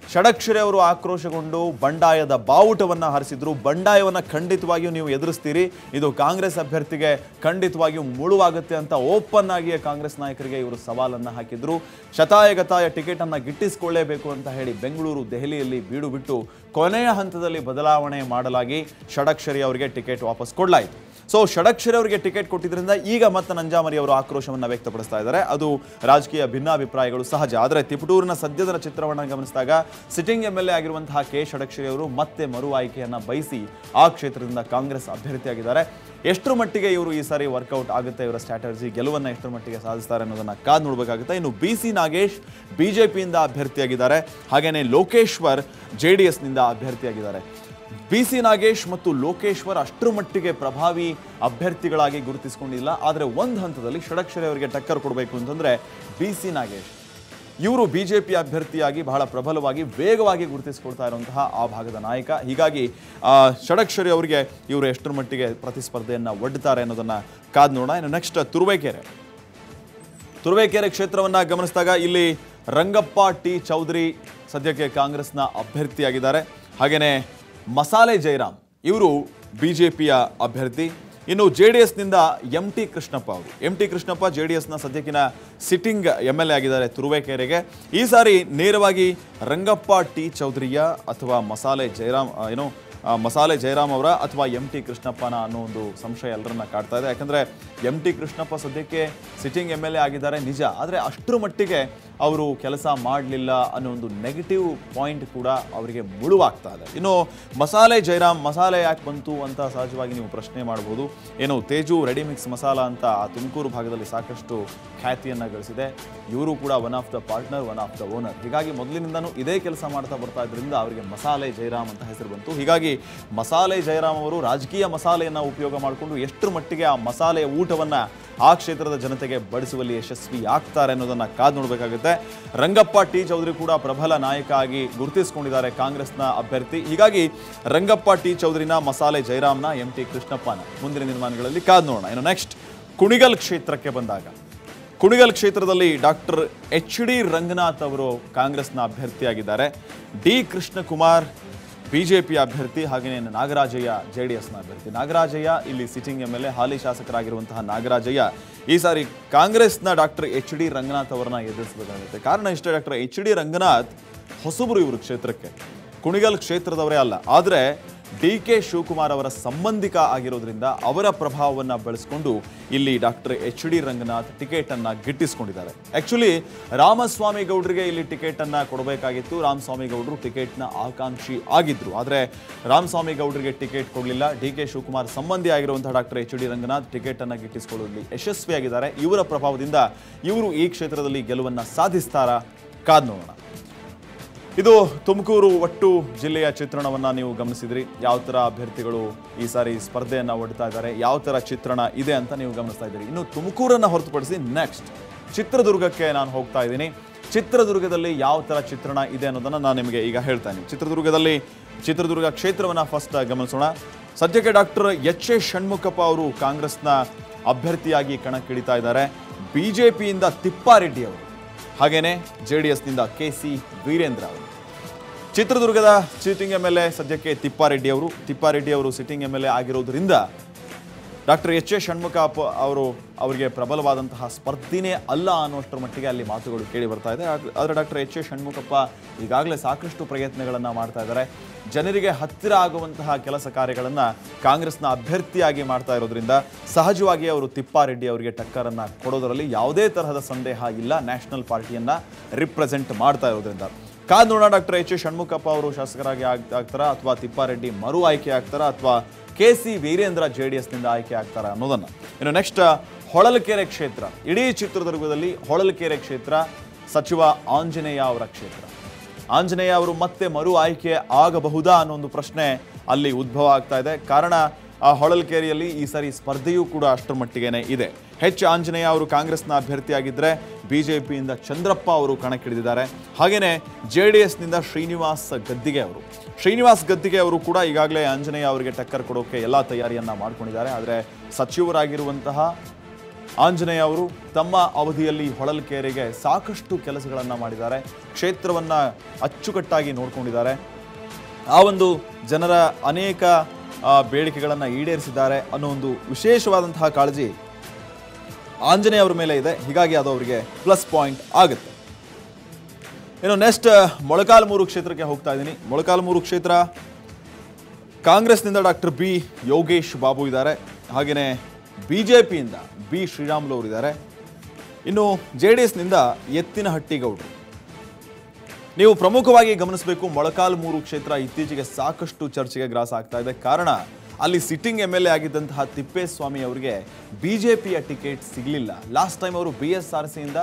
ಷಡಕ್ಷರಿ ಅವರು ಆಕ್ರೋಶಗೊಂಡು ಬಂಡಾಯದ ಬಾವುಟವನ್ನ ಹಾರಿಸಿದ್ರು ಬಂಡಾಯವನ್ನ ಖಂಡಿತವಾಗಿಯೂ ನೀವು ಎದುರಿಸ್ತೀರಿ ಇದು ಕಾಂಗ್ರೆಸ್ ಅಭ್ಯರ್ಥಿಗೆ ಖಂಡಿತವಾಗಿಯೂ ಮುಳುವಾಗುತ್ತೆ ಅಂತ ಓಪನ್ ಆಗಿಯೇ ಕಾಂಗ್ರೆಸ್ ನಾಯಕರಿಗೆ ಇವರು ಸವಾಲನ್ನ ಹಾಕಿದ್ರು ಶತಾಯಗತಾಯ ಟಿಕೆಟ್ ಅನ್ನ ಗಿಟ್ಟಿಸಿಕೊಳ್ಳೇಬೇಕು ಅಂತ ಹೇಳಿ ಬೆಂಗಳೂರು ದೆಹಲಿಯಲ್ಲಿ ಬೀಡು ಬಿಟ್ಟು ಕೊನೆಯ ಹಂತದಲ್ಲಿ ಬದಲಾವಣೆ ಮಾಡಲಾಗಿ ಷಡಕ್ಷರಿ ಅವರಿಗೆ ಟಿಕೆಟ್ ವಾಪಸ್ ಕೊಡಲಾಯಿತು ಸೊ ಷಡಕ್ಷರಿ ಅವರಿಗೆ ಟಿಕೆಟ್ ಕೊಟ್ಟಿದ್ರಿಂದ ಈಗ ಮತ್ತೆ ನಂಜಾಮರಿ ಅವರು ಆಕ್ರೋಶವನ್ನ ವ್ಯಕ್ತಪಡಿಸ್ತಾ ಇದ್ದಾರೆ ಅದು ರಾಜಕೀಯ ಭಿನ್ನಾಭಿಪ್ರಾಯಗಳು ಸಹಜ ಆದರೆ ತಿಪಟೂರಿನ ಸದ್ಯದ ಚಿತ್ರವನ್ನು ಗಮನಿಸಿದಾಗ ಸಿಟ್ಟಿಂಗ್ ಎಂ ಎಲ್ ಎ ಆಗಿರುವಂತಹ ಕೆ ಷಡಕ್ಷರಿ ಅವರು ಮತ್ತೆ ಮರು ಆಯ್ಕೆಯನ್ನ ಬಯಸಿ ಆ ಕ್ಷೇತ್ರದಿಂದ ಕಾಂಗ್ರೆಸ್ ಅಭ್ಯರ್ಥಿಯಾಗಿದ್ದಾರೆ ಎಷ್ಟರ ಮಟ್ಟಿಗೆ ಇವರು ಈ ಸಾರಿ ವರ್ಕೌಟ್ ಆಗುತ್ತೆ ಇವರ ಸ್ಟ್ರಾಟಜಿ ಗೆಲುವನ್ನ ಎಷ್ಟರ ಮಟ್ಟಿಗೆ ಸಾಧಿಸ್ತಾರೆ ಅನ್ನೋದನ್ನ ಕಾದ್ ನೋಡಬೇಕಾಗುತ್ತೆ ಇನ್ನು ಬಿ ಸಿ ನಾಗೇಶ್ ಬಿಜೆಪಿಯಿಂದ ಅಭ್ಯರ್ಥಿಯಾಗಿದ್ದಾರೆ ಹಾಗೇನೆ ಲೋಕೇಶ್ವರ್ ಜೆ ಡಿ ಎಸ್ನಿಂದ ಅಭ್ಯರ್ಥಿಯಾಗಿದ್ದಾರೆ ಬಿ ಸಿ ನಾಗೇಶ್ ಮತ್ತು ಲೋಕೇಶ್ವರ್ ಅಷ್ಟರ ಮಟ್ಟಿಗೆ ಪ್ರಭಾವಿ ಅಭ್ಯರ್ಥಿಗಳಾಗಿ ಗುರುತಿಸಿಕೊಂಡಿಲ್ಲ ಆದರೆ ಒಂದು ಹಂತದಲ್ಲಿ ಷಡಕ್ಷರಿ ಅವರಿಗೆ ಟಕ್ಕರ್ ಕೊಡಬೇಕು ಅಂತಂದ್ರೆ ಬಿ ಸಿ ನಾಗೇಶ್ ಇವರು ಬಿಜೆಪಿ ಅಭ್ಯರ್ಥಿಯಾಗಿ ಬಹಳ ಪ್ರಬಲವಾಗಿ ವೇಗವಾಗಿ ಗುರುತಿಸಿಕೊಳ್ತಾ ಇರುವಂತಹ ಆ ಭಾಗದ ನಾಯಕ ಹೀಗಾಗಿ ಆ, ಷಡಕ್ಷರಿ ಅವರಿಗೆ ಇವರು ಎಷ್ಟರ ಮಟ್ಟಿಗೆ ಪ್ರತಿಸ್ಪರ್ಧೆಯನ್ನ ಒಡ್ಡುತ್ತಾರೆ ಅನ್ನೋದನ್ನ ಕಾದ್ ನೋಡೋಣ ಇನ್ನು ನೆಕ್ಸ್ಟ್ ತುರುವೇಕೆರೆ ತುರುವೇಕೆರೆ ಕ್ಷೇತ್ರವನ್ನ ಗಮನಿಸಿದಾಗ ಇಲ್ಲಿ ರಂಗಪ್ಪ ಟಿ ಚೌಧರಿ ಸದ್ಯಕ್ಕೆ ಕಾಂಗ್ರೆಸ್ನ ಅಭ್ಯರ್ಥಿಯಾಗಿದ್ದಾರೆ ಹಾಗೇನೆ ಮಸಾಲೆ ಜಯರಾಮ್ ಇವರು ಬಿಜೆಪಿಯ ಅಭ್ಯರ್ಥಿ ಇನ್ನು ಜೆ ಡಿ ಎಸ್ನಿಂದ ಎಂ ಟಿ ಕೃಷ್ಣಪ್ಪ ಅವರು M T Krishnappa J D ಎಸ್ನ ಸದ್ಯಕ್ಕಿನ ಸಿಟ್ಟಿಂಗ್ ಎಮ್ ಎಲ್ ಎ ಆಗಿದ್ದಾರೆ ತುರುವೇಕೆರೆಗೆ ಈ ಸಾರಿ ನೇರವಾಗಿ ರಂಗಪ್ಪ ಟಿ ಚೌಧರಿಯ ಅಥವಾ ಮಸಾಲೆ ಜಯರಾಮ್ ಆ, ಏನು ಆ, ಮಸಾಲೆ ಜಯರಾಮ್ ಅವರ ಅಥವಾ ಎಂ ಟಿ ಕೃಷ್ಣಪ್ಪನ ಅನ್ನೋ ಒಂದು ಸಂಶಯ ಎಲ್ಲರನ್ನ ಕಾಡ್ತಾ ಇದೆ ಯಾಕಂದ್ರೆ ಎಂ ಟಿ ಕೃಷ್ಣಪ್ಪ ಸದ್ಯಕ್ಕೆ ಸಿಟ್ಟಿಂಗ್ ಎಮ್ ಎಲ್ ಎ ಆಗಿದ್ದಾರೆ ನಿಜ ಆದರೆ ಅಷ್ಟರ ಮಟ್ಟಿಗೆ ಅವರು ಕೆಲಸ ಮಾಡಲಿಲ್ಲ ಅನ್ನೋ ಒಂದು ನೆಗೆಟಿವ್ ಪಾಯಿಂಟ್ ಕೂಡ ಅವರಿಗೆ ಮುಳುವಾಗ್ತಾ ಇದೆ ಇನ್ನು ಮಸಾಲೆ ಜಯರಾಮ್ ಮಸಾಲೆ ಯಾಕೆ ಬಂತು ಅಂತ ಸಹಜವಾಗಿ ನೀವು ಪ್ರಶ್ನೆ ಮಾಡ್ಬೋದು ಏನು ತೇಜು ರೆಡಿ ಮಿಕ್ಸ್ ಮಸಾಲ ಅಂತ ಆ ತುಮಕೂರು ಭಾಗದಲ್ಲಿ ಸಾಕಷ್ಟು ಖ್ಯಾತಿಯನ್ನು ಗಳಿಸಿದೆ ಇವರು ಕೂಡ one of the partner one of the owner ಹೀಗಾಗಿ ಮೊದಲಿನಿಂದನೂ ಇದೇ ಕೆಲಸ ಮಾಡ್ತಾ ಬರ್ತಾ ಇದ್ರಿಂದ ಅವರಿಗೆ ಮಸಾಲೆ ಜಯರಾಮ್ ಅಂತ ಹೆಸರು ಬಂತು ಹೀಗಾಗಿ ಮಸಾಲೆ ಜಯರಾಮ್ ಅವರು ರಾಜಕೀಯ ಮಸಾಲೆಯನ್ನು ಉಪಯೋಗ ಮಾಡಿಕೊಂಡು ಎಷ್ಟರ ಮಟ್ಟಿಗೆ ಆ ಮಸಾಲೆಯ ಊಟವನ್ನ ಆ ಕ್ಷೇತ್ರದ ಜನತೆಗೆ ಬಡಿಸುವಲ್ಲಿ ಯಶಸ್ವಿ ಆಗ್ತಾರೆ ಅನ್ನೋದನ್ನ ಕಾದು ನೋಡಬೇಕಾಗುತ್ತೆ ರಂಗಪ್ಪ ಟಿ ಚೌಧರಿ ಕೂಡ ಪ್ರಬಲ ನಾಯಕ ಆಗಿ ಗುರುತಿಸಿಕೊಂಡಿದ್ದಾರೆ ಕಾಂಗ್ರೆಸ್ನ ಅಭ್ಯರ್ಥಿ ಹೀಗಾಗಿ ರಂಗಪ್ಪ ಟಿ ಚೌಧರಿನ ಮಸಾಲೆ ಜಯರಾಮ್ನ ಎಂ ಟಿ ಕೃಷ್ಣಪ್ಪನ ಮುಂದಿನ ನಿರ್ಮಾಣಗಳಲ್ಲಿ ಕಾದು ನೋಡೋಣ ಇನ್ನು ನೆಕ್ಸ್ಟ್ ಕುಣಿಗಲ್ ಕ್ಷೇತ್ರಕ್ಕೆ ಬಂದಾಗ ಕುಣಿಗಲ್ ಕ್ಷೇತ್ರದಲ್ಲಿ ಡಾಕ್ಟರ್ ಎಚ್ ಡಿ ರಂಗನಾಥ್ ಅವರು ಕಾಂಗ್ರೆಸ್ನ ಅಭ್ಯರ್ಥಿಯಾಗಿದ್ದಾರೆ ಡಿ ಕೃಷ್ಣಕುಮಾರ್ ಬಿಜೆಪಿ ಅಭ್ಯರ್ಥಿ ಹಾಗೆಯೇ ನಾಗರಾಜಯ್ಯ ಜೆ ಡಿ ಎಸ್ನ ಅಭ್ಯರ್ಥಿ ನಾಗರಾಜಯ್ಯ ಇಲ್ಲಿ ಸಿಟ್ಟಿಂಗ್ ಎಮ್ ಎಲ್ ಎ ಹಾಲಿ ಶಾಸಕರಾಗಿರುವಂತಹ ನಾಗರಾಜಯ್ಯ ಈ ಸಾರಿ ಕಾಂಗ್ರೆಸ್ನ ಡಾಕ್ಟರ್ ಎಚ್ ಡಿ ರಂಗನಾಥ್ ಅವರನ್ನ ಎದುರಿಸಬೇಕಾಗುತ್ತೆ ಕಾರಣ ಇಷ್ಟೇ ಡಾಕ್ಟರ್ ಎಚ್ ಡಿ ರಂಗನಾಥ್ ಹೊಸಬರು ಇವರು ಕ್ಷೇತ್ರಕ್ಕೆ ಕುಣಿಗಲ್ ಕ್ಷೇತ್ರದವರೇ ಅಲ್ಲ ಆದರೆ ಡಿ ಕೆ ಶಿವಕುಮಾರ್ ಅವರ ಸಂಬಂಧಿಕ ಆಗಿರೋದ್ರಿಂದ ಅವರ ಪ್ರಭಾವವನ್ನು ಬಳಸಿಕೊಂಡು ಇಲ್ಲಿ doctor H D Ranganath ticket ಅನ್ನ ಗಿಟ್ಟಿಸ್ಕೊಂಡಿದ್ದಾರೆ ಆಕ್ಚುಲಿ ರಾಮಸ್ವಾಮಿ ಗೌಡ್ರಿಗೆ ಇಲ್ಲಿ ಟಿಕೆಟ್ ಅನ್ನ ಕೊಡಬೇಕಾಗಿತ್ತು ರಾಮಸ್ವಾಮಿ ಗೌಡರು ಟಿಕೆಟ್ನ ಆಕಾಂಕ್ಷಿ ಆಗಿದ್ರು ಆದರೆ ರಾಮಸ್ವಾಮಿ ಗೌಡರಿಗೆ ಟಿಕೆಟ್ ಕೊಡಲಿಲ್ಲ ಡಿ ಕೆ ಶಿವಕುಮಾರ್ ಸಂಬಂಧಿ ಆಗಿರುವಂತಹ doctor H D Ranganath ticket ಅನ್ನ ಗಿಟ್ಟಿಸಿಕೊಳ್ಳುವಲ್ಲಿ ಯಶಸ್ವಿಯಾಗಿದ್ದಾರೆ ಇವರ ಪ್ರಭಾವದಿಂದ ಇವರು ಈ ಕ್ಷೇತ್ರದಲ್ಲಿ ಗೆಲುವನ್ನ ಸಾಧಿಸ್ತಾರಾ ಕಾದ್ ನೋಡೋಣ ಇದು ತುಮಕೂರು ಒಟ್ಟು ಜಿಲ್ಲೆಯ ಚಿತ್ರಣವನ್ನ ನೀವು ಗಮನಿಸಿದ್ರಿ ಯಾವ ತರ ಅಭ್ಯರ್ಥಿಗಳು ಈ ಸಾರಿ ಸ್ಪರ್ಧೆಯನ್ನ ಒಡ್ತಾ ಇದ್ದಾರೆ ಯಾವ ತರ ಚಿತ್ರಣ ಇದೆ ಅಂತ ನೀವು ಗಮನಿಸ್ತಾ ಇದ್ದೀರಿ ಇನ್ನು ತುಮಕೂರನ್ನ ಹೊರತುಪಡಿಸಿ ನೆಕ್ಸ್ಟ್ ಚಿತ್ರದುರ್ಗಕ್ಕೆ ನಾನು ಹೋಗ್ತಾ ಇದ್ದೀನಿ ಚಿತ್ರದುರ್ಗದಲ್ಲಿ ಯಾವ ತರ ಚಿತ್ರಣ ಇದೆ ಅನ್ನೋದನ್ನ ನಾನು ನಿಮಗೆ ಈಗ ಹೇಳ್ತೇನೆ ಚಿತ್ರದುರ್ಗದಲ್ಲಿ ಚಿತ್ರದುರ್ಗ ಕ್ಷೇತ್ರವನ್ನ ಫಸ್ಟ್ ಗಮನಿಸೋಣ ಸದ್ಯಕ್ಕೆ ಡಾಕ್ಟರ್ ಎಚ್ ಎ ಷಣ್ಮುಖಪ್ಪ ಅವರು ಕಾಂಗ್ರೆಸ್ನ ಅಭ್ಯರ್ಥಿಯಾಗಿ ಕಣಕ್ಕಿಳಿತಾ ಇದ್ದಾರೆ ಬಿಜೆಪಿಯಿಂದ ತಿಪ್ಪಾರೆಡ್ಡಿ ಅವರು ಹಾಗೇನೆ ಜೆ ಡಿ ಎಸ್ನಿಂದ ಕೆ ಸಿ ವೀರೇಂದ್ರ ಅವರು ಚಿತ್ರದುರ್ಗದ ಸಿಟ್ಟಿಂಗ್ ಎಮ್ ಎಲ್ ಎ ಸದ್ಯಕ್ಕೆ ತಿಪ್ಪಾರೆಡ್ಡಿ ಅವರು ತಿಪ್ಪಾರೆಡ್ಡಿ ಅವರು ಸಿಟ್ಟಿಂಗ್ ಎಮ್ ಎಲ್ ಎ ಆಗಿರೋದ್ರಿಂದ ಡಾಕ್ಟರ್ ಎಚ್ ಎ ಷಣ್ಮುಖಪ್ಪ ಅವರು ಅವರಿಗೆ ಪ್ರಬಲವಾದಂತಹ ಸ್ಪರ್ಧಿನೇ ಅಲ್ಲ ಅನ್ನುವಷ್ಟರ ಮಟ್ಟಿಗೆ ಅಲ್ಲಿ ಮಾತುಗಳು ಕೇಳಿ ಬರ್ತಾ ಇದೆ ಆಗ್- ಆದರೆ ಡಾಕ್ಟರ್ ಎಚ್ ಎ ಷಣ್ಮುಖಪ್ಪ ಈಗಾಗಲೇ ಸಾಕಷ್ಟು ಪ್ರಯತ್ನಗಳನ್ನು ಮಾಡ್ತಾ ಇದ್ದಾರೆ ಜನರಿಗೆ ಹತ್ತಿರ ಆಗುವಂತಹ ಕೆಲಸ ಕಾರ್ಯಗಳನ್ನು ಕಾಂಗ್ರೆಸ್ನ ಅಭ್ಯರ್ಥಿಯಾಗಿ ಮಾಡ್ತಾ ಇರೋದ್ರಿಂದ ಸಹಜವಾಗಿ ಅವರು ತಿಪ್ಪಾರೆಡ್ಡಿ ಅವರಿಗೆ ಟಕ್ಕರನ್ನು ಕೊಡೋದರಲ್ಲಿ ಯಾವುದೇ ತರಹದ ಸಂದೇಹ ಇಲ್ಲ ನ್ಯಾಷನಲ್ ಪಾರ್ಟಿಯನ್ನ ರಿಪ್ರೆಸೆಂಟ್ ಮಾಡ್ತಾ ಇರೋದ್ರಿಂದ ಕಾದ್ ನೋಡೋಣ ಡಾಕ್ಟರ್ ಎಚ್ ಎ ಷಣ್ಮುಖಪ್ಪ ಅವರು ಶಾಸಕರಾಗಿ ಆಗ್- ಆಗ್ತಾರಾ ಅಥವಾ ತಿಪ್ಪಾರೆಡ್ಡಿ ಮರು ಆಯ್ಕೆ ಆಗ್ತಾರಾ ಅಥವಾ K C Veerendra J D ಎಸ್ನಿಂದ ಆಯ್ಕೆ ಆಗ್ತಾರಾ ಅನ್ನೋದನ್ನ ಇನ್ನು ನೆಕ್ಸ್ಟ್ ಹೊಳಲ್ಕೆರೆ ಕ್ಷೇತ್ರ ಇಡೀ ಚಿತ್ರದುರ್ಗದಲ್ಲಿ ಹೊಳಲ್ಕೆರೆ ಕ್ಷೇತ್ರ ಸಚಿವ ಆಂಜನೇಯ ಅವರ ಕ್ಷೇತ್ರ ಆಂಜನೇಯ ಅವರು ಮತ್ತೆ ಮರು ಆಯ್ಕೆ ಆಗಬಹುದಾ ಅನ್ನೋ ಒಂದು ಪ್ರಶ್ನೆ ಅಲ್ಲಿ ಉದ್ಭವ ಆಗ್ತಾ ಇದೆ ಕಾರಣ ಆ ಹೊಳಲ್ಕೆರೆಯಲ್ಲಿ ಈ ಸಾರಿ ಸ್ಪರ್ಧೆಯೂ ಕೂಡ ಅಷ್ಟರ ಮಟ್ಟಿಗೆನೇ ಇದೆ ಹೆಚ್ ಆಂಜನೇಯ ಅವರು ಕಾಂಗ್ರೆಸ್ನ ಅಭ್ಯರ್ಥಿಯಾಗಿದ್ದರೆ ಬಿಜೆಪಿಯಿಂದ ಚಂದ್ರಪ್ಪ ಅವರು ಕಣಕ್ಕಿಳಿದಿದ್ದಾರೆ ಹಾಗೆಯೇ ಜೆ ಡಿ ಎಸ್ನಿಂದ ಶ್ರೀನಿವಾಸ್ ಗದ್ದಿಗೆ ಅವರು ಶ್ರೀನಿವಾಸ್ ಗದ್ದಿಗೆ ಅವರು ಕೂಡ ಈಗಾಗಲೇ ಆಂಜನೇಯ ಅವರಿಗೆ ಟಕ್ಕರ್ ಕೊಡೋಕೆ ಎಲ್ಲ ತಯಾರಿಯನ್ನ ಮಾಡ್ಕೊಂಡಿದ್ದಾರೆ ಆದರೆ ಸಚಿವರಾಗಿರುವಂತಹ ಆಂಜನೇಯ ಅವರು ತಮ್ಮ ಅವಧಿಯಲ್ಲಿ ಹೊಳಲ್ಕೆರೆಗೆ ಸಾಕಷ್ಟು ಕೆಲಸಗಳನ್ನು ಮಾಡಿದ್ದಾರೆ ಕ್ಷೇತ್ರವನ್ನ ಅಚ್ಚುಕಟ್ಟಾಗಿ ನೋಡ್ಕೊಂಡಿದ್ದಾರೆ ಆ ಒಂದು ಜನರ ಅನೇಕ ಆ, ಬೇಡಿಕೆಗಳನ್ನು ಈಡೇರಿಸಿದ್ದಾರೆ ಅನ್ನೋ ಒಂದು ವಿಶೇಷವಾದಂತಹ ಕಾಳಜಿ ಆಂಜನೇಯ ಅವರ ಮೇಲೆ ಇದೆ ಹೀಗಾಗಿ ಅದು ಅವರಿಗೆ ಪ್ಲಸ್ ಪಾಯಿಂಟ್ ಆಗುತ್ತೆ ಇನ್ನು ನೆಕ್ಸ್ಟ್ ಮೊಳಕಾಲ್ಮೂರು ಕ್ಷೇತ್ರಕ್ಕೆ ಹೋಗ್ತಾ ಇದ್ದೀನಿ ಮೊಳಕಾಲ್ಮೂರು ಕ್ಷೇತ್ರ ಕಾಂಗ್ರೆಸ್ನಿಂದ ಡಾಕ್ಟರ್ ಬಿ ಯೋಗೇಶ್ ಬಾಬು ಇದ್ದಾರೆ ಹಾಗೆಯೇ ಬಿ ಜೆ ಪಿಯಿಂದ ಬಿ ಶ್ರೀರಾಮುಲು ಅವರಿದ್ದಾರೆ ಇನ್ನು ಜೆ ಡಿ ಎಸ್ನಿಂದ ಎತ್ತಿನಹಟ್ಟಿಗೌಡರು ನೀವು ಪ್ರಮುಖವಾಗಿ ಗಮನಿಸಬೇಕು ಮೊಳಕಾಲ್ಮೂರು ಕ್ಷೇತ್ರ ಇತ್ತೀಚೆಗೆ ಸಾಕಷ್ಟು ಚರ್ಚೆಗೆ ಗ್ರಾಸ ಆಗ್ತಾ ಇದೆ ಕಾರಣ ಅಲ್ಲಿ ಸಿಟ್ಟಿಂಗ್ ಎಮ್ ಎಲ್ ಎ ಆಗಿದ್ದಂತಹ ತಿಪ್ಪೇಸ್ವಾಮಿ ಅವರಿಗೆ ಬಿಜೆಪಿಯ ಟಿಕೆಟ್ ಸಿಗಲಿಲ್ಲ ಲಾಸ್ಟ್ ಟೈಮ್ ಅವರು ಬಿ ಎಸ್ ಆರ್ ಸಿಯಿಂದ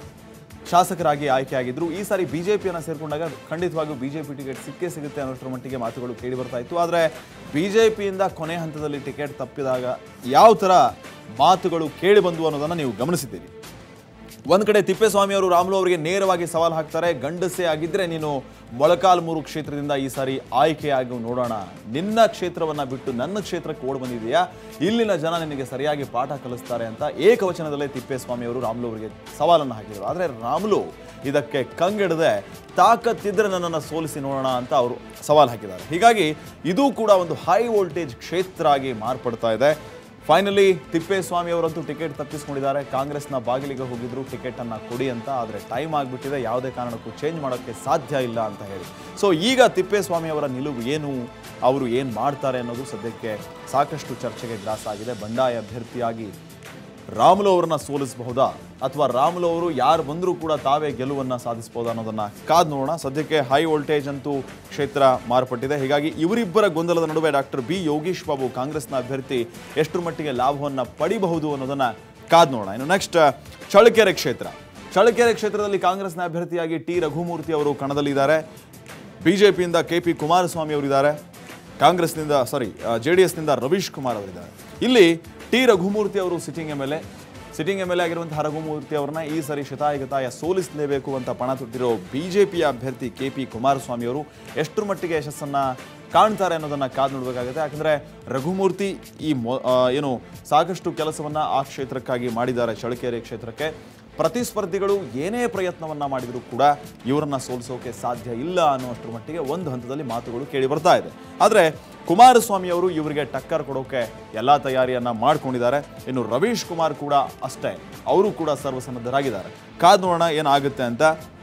ಶಾಸಕರಾಗಿ ಆಯ್ಕೆಯಾಗಿದ್ರು ಈ ಸಾರಿ ಬಿಜೆಪಿಯನ್ನು ಸೇರ್ಕೊಂಡಾಗ ಖಂಡಿತವಾಗಿಯೂ ಬಿಜೆಪಿ ಟಿಕೆಟ್ ಸಿಕ್ಕೇ ಸಿಗುತ್ತೆ ಅನ್ನೋಷ್ಟರ ಮಟ್ಟಿಗೆ ಮಾತುಗಳು ಕೇಳಿ ಬರ್ತಾ ಇತ್ತು ಆದರೆ ಬಿಜೆಪಿಯಿಂದ ಕೊನೆ ಹಂತದಲ್ಲಿ ಟಿಕೆಟ್ ತಪ್ಪಿದಾಗ ಯಾವ ಥರ ಮಾತುಗಳು ಕೇಳಿ ಬಂದು ಅನ್ನೋದನ್ನು ನೀವು ಗಮನಿಸಿದ್ದೀರಿ ಒಂದ್ ಕಡೆ ತಿಪ್ಪೇಸ್ವಾಮಿ ಅವರು ರಾಮುಲು ಅವರಿಗೆ ನೇರವಾಗಿ ಸವಾಲು ಹಾಕ್ತಾರೆ ಗಂಡಸೇ ಆಗಿದ್ರೆ ನೀನು ಮೊಳಕಾಲ್ಮೂರು ಕ್ಷೇತ್ರದಿಂದ ಈ ಸಾರಿ ಆಯ್ಕೆಯಾಗಿ ನೋಡೋಣ ನಿನ್ನ ಕ್ಷೇತ್ರವನ್ನ ಬಿಟ್ಟು ನನ್ನ ಕ್ಷೇತ್ರಕ್ಕೆ ಓಡ್ ಬಂದಿದೆಯಾ ಇಲ್ಲಿನ ಜನ ನಿನಗೆ ಸರಿಯಾಗಿ ಪಾಠ ಕಲಿಸ್ತಾರೆ ಅಂತ ಏಕವಚನದಲ್ಲೇ ತಿಪ್ಪೇಸ್ವಾಮಿ ಅವರು ರಾಮುಲು ಅವರಿಗೆ ಸವಾಲನ್ನು ಹಾಕಿದರು ಆದರೆ ರಾಮುಲು ಇದಕ್ಕೆ ಕಂಗೆಡದೆ ತಾಕತ್ತಿದ್ರೆ ನನ್ನನ್ನು ಸೋಲಿಸಿ ನೋಡೋಣ ಅಂತ ಅವರು ಸವಾಲು ಹಾಕಿದ್ದಾರೆ ಹೀಗಾಗಿ ಇದು ಕೂಡ ಒಂದು ಹೈ ವೋಲ್ಟೇಜ್ ಕ್ಷೇತ್ರ ಆಗಿ ಮಾರ್ಪಡ್ತಾ ಇದೆ ಫೈನಲಿ ತಿಪ್ಪೇಸ್ವಾಮಿ ಅವರಂತೂ ಟಿಕೆಟ್ ತಪ್ಪಿಸ್ಕೊಂಡಿದ್ದಾರೆ ಕಾಂಗ್ರೆಸ್ನ ಬಾಗಿಲಿಗೆ ಹೋಗಿದ್ರು ಟಿಕೆಟ್ ಅನ್ನ ಕೊಡಿ ಅಂತ ಆದರೆ ಟೈಮ್ ಆಗಿಬಿಟ್ಟಿದೆ ಯಾವುದೇ ಕಾರಣಕ್ಕೂ ಚೇಂಜ್ ಮಾಡೋಕ್ಕೆ ಸಾಧ್ಯ ಇಲ್ಲ ಅಂತ ಹೇಳಿ ಸೊ ಈಗ ತಿಪ್ಪೇಸ್ವಾಮಿ ಅವರ ನಿಲುವು ಏನು ಅವರು ಏನು ಮಾಡ್ತಾರೆ ಅನ್ನೋದು ಸದ್ಯಕ್ಕೆ ಸಾಕಷ್ಟು ಚರ್ಚೆಗೆ ಗ್ರಾಸ ಆಗಿದೆ ಬಂಡಾಯ ಅಭ್ಯರ್ಥಿಯಾಗಿ ರಾಮುಲು ಅವರನ್ನ ಸೋಲಿಸಬಹುದಾ ಅಥವಾ ರಾಮುಲು ಅವರು ಯಾರು ಬಂದರೂ ಕೂಡ ತಾವೇ ಗೆಲುವನ್ನ ಸಾಧಿಸಬಹುದಾ ಅನ್ನೋದನ್ನ ಕಾದ್ ನೋಡೋಣ ಸದ್ಯಕ್ಕೆ ಹೈ ವೋಲ್ಟೇಜ್ ಅಂತೂ ಕ್ಷೇತ್ರ ಮಾರ್ಪಟ್ಟಿದೆ ಹೀಗಾಗಿ ಇವರಿಬ್ಬರ ಗೊಂದಲದ ನಡುವೆ ಡಾಕ್ಟರ್ ಬಿ ಯೋಗೀಶ್ ಬಾಬು ಕಾಂಗ್ರೆಸ್ನ ಅಭ್ಯರ್ಥಿ ಎಷ್ಟರ ಮಟ್ಟಿಗೆ ಲಾಭವನ್ನ ಪಡಿಬಹುದು ಅನ್ನೋದನ್ನ ಕಾದ್ ನೋಡೋಣ ಇನ್ನು ನೆಕ್ಸ್ಟ್ ಚಳ್ಳಕೆರೆ ಕ್ಷೇತ್ರ ಚಳ್ಳಕೆರೆ ಕ್ಷೇತ್ರದಲ್ಲಿ ಕಾಂಗ್ರೆಸ್ನ ಅಭ್ಯರ್ಥಿಯಾಗಿ ಟಿ ರಘುಮೂರ್ತಿ ಅವರು ಕಣದಲ್ಲಿದ್ದಾರೆ ಬಿಜೆಪಿಯಿಂದ ಕೆ ಪಿ ಕುಮಾರಸ್ವಾಮಿ ಅವರಿದ್ದಾರೆ ಕಾಂಗ್ರೆಸ್ನಿಂದ ಸಾರಿ ಜೆ ಡಿ ಎಸ್ನಿಂದ ರವೀಶ್ ಕುಮಾರ್ ಅವರಿದ್ದಾರೆ ಇಲ್ಲಿ ಟಿ ರಘುಮೂರ್ತಿ ಅವರು sitting M L A sitting M L A ಆಗಿರುವಂತಹ ರಘುಮೂರ್ತಿ ಅವರನ್ನ ಈ ಸರಿ ಶತಾಯಗತಾಯ ಸೋಲಿಸಲೇಬೇಕು ಅಂತ ಪಣ ತೊಟ್ಟಿರೋ ಬಿಜೆಪಿಯ ಅಭ್ಯರ್ಥಿ ಕೆ ಪಿ ಕುಮಾರಸ್ವಾಮಿ ಅವರು ಎಷ್ಟರ ಮಟ್ಟಿಗೆ ಯಶಸ್ಸನ್ನ ಕಾಣ್ತಾರೆ ಅನ್ನೋದನ್ನ ಕಾದು ನೋಡಬೇಕಾಗುತ್ತೆ ಯಾಕಂದ್ರೆ ರಘುಮೂರ್ತಿ ಈ ಮೊ- ಆ, ಏನು ಸಾಕಷ್ಟು ಕೆಲಸವನ್ನ ಆ ಕ್ಷೇತ್ರಕ್ಕಾಗಿ ಮಾಡಿದ್ದಾರೆ ಚಳ್ಳಕೆರೆ ಕ್ಷೇತ್ರಕ್ಕೆ ಪ್ರತಿಸ್ಪರ್ಧಿಗಳು ಏನೇ ಪ್ರಯತ್ನವನ್ನ ಮಾಡಿದರೂ ಕೂಡ ಇವರನ್ನ ಸೋಲಿಸೋಕೆ ಸಾಧ್ಯ ಇಲ್ಲ ಅನ್ನುವಷ್ಟರ ಮಟ್ಟಿಗೆ ಒಂದು ಹಂತದಲ್ಲಿ ಮಾತುಗಳು ಕೇಳಿ ಬರ್ತಾ ಇದೆ ಆದರೆ ಕುಮಾರಸ್ವಾಮಿ ಅವರು ಇವರಿಗೆ ಟಕ್ಕರ್ ಕೊಡೋಕೆ ಎಲ್ಲ ತಯಾರಿಯನ್ನ ಮಾಡ್ಕೊಂಡಿದ್ದಾರೆ ಇನ್ನು ರವೀಶ್ ಕುಮಾರ್ ಕೂಡ ಅಷ್ಟೇ ಅವರು ಕೂಡ ಸರ್ವಸನ್ನದ್ಧರಾಗಿದ್ದಾರೆ ಕಾದ್ ನೋಡೋಣ ಏನಾಗುತ್ತೆ ಅಂತ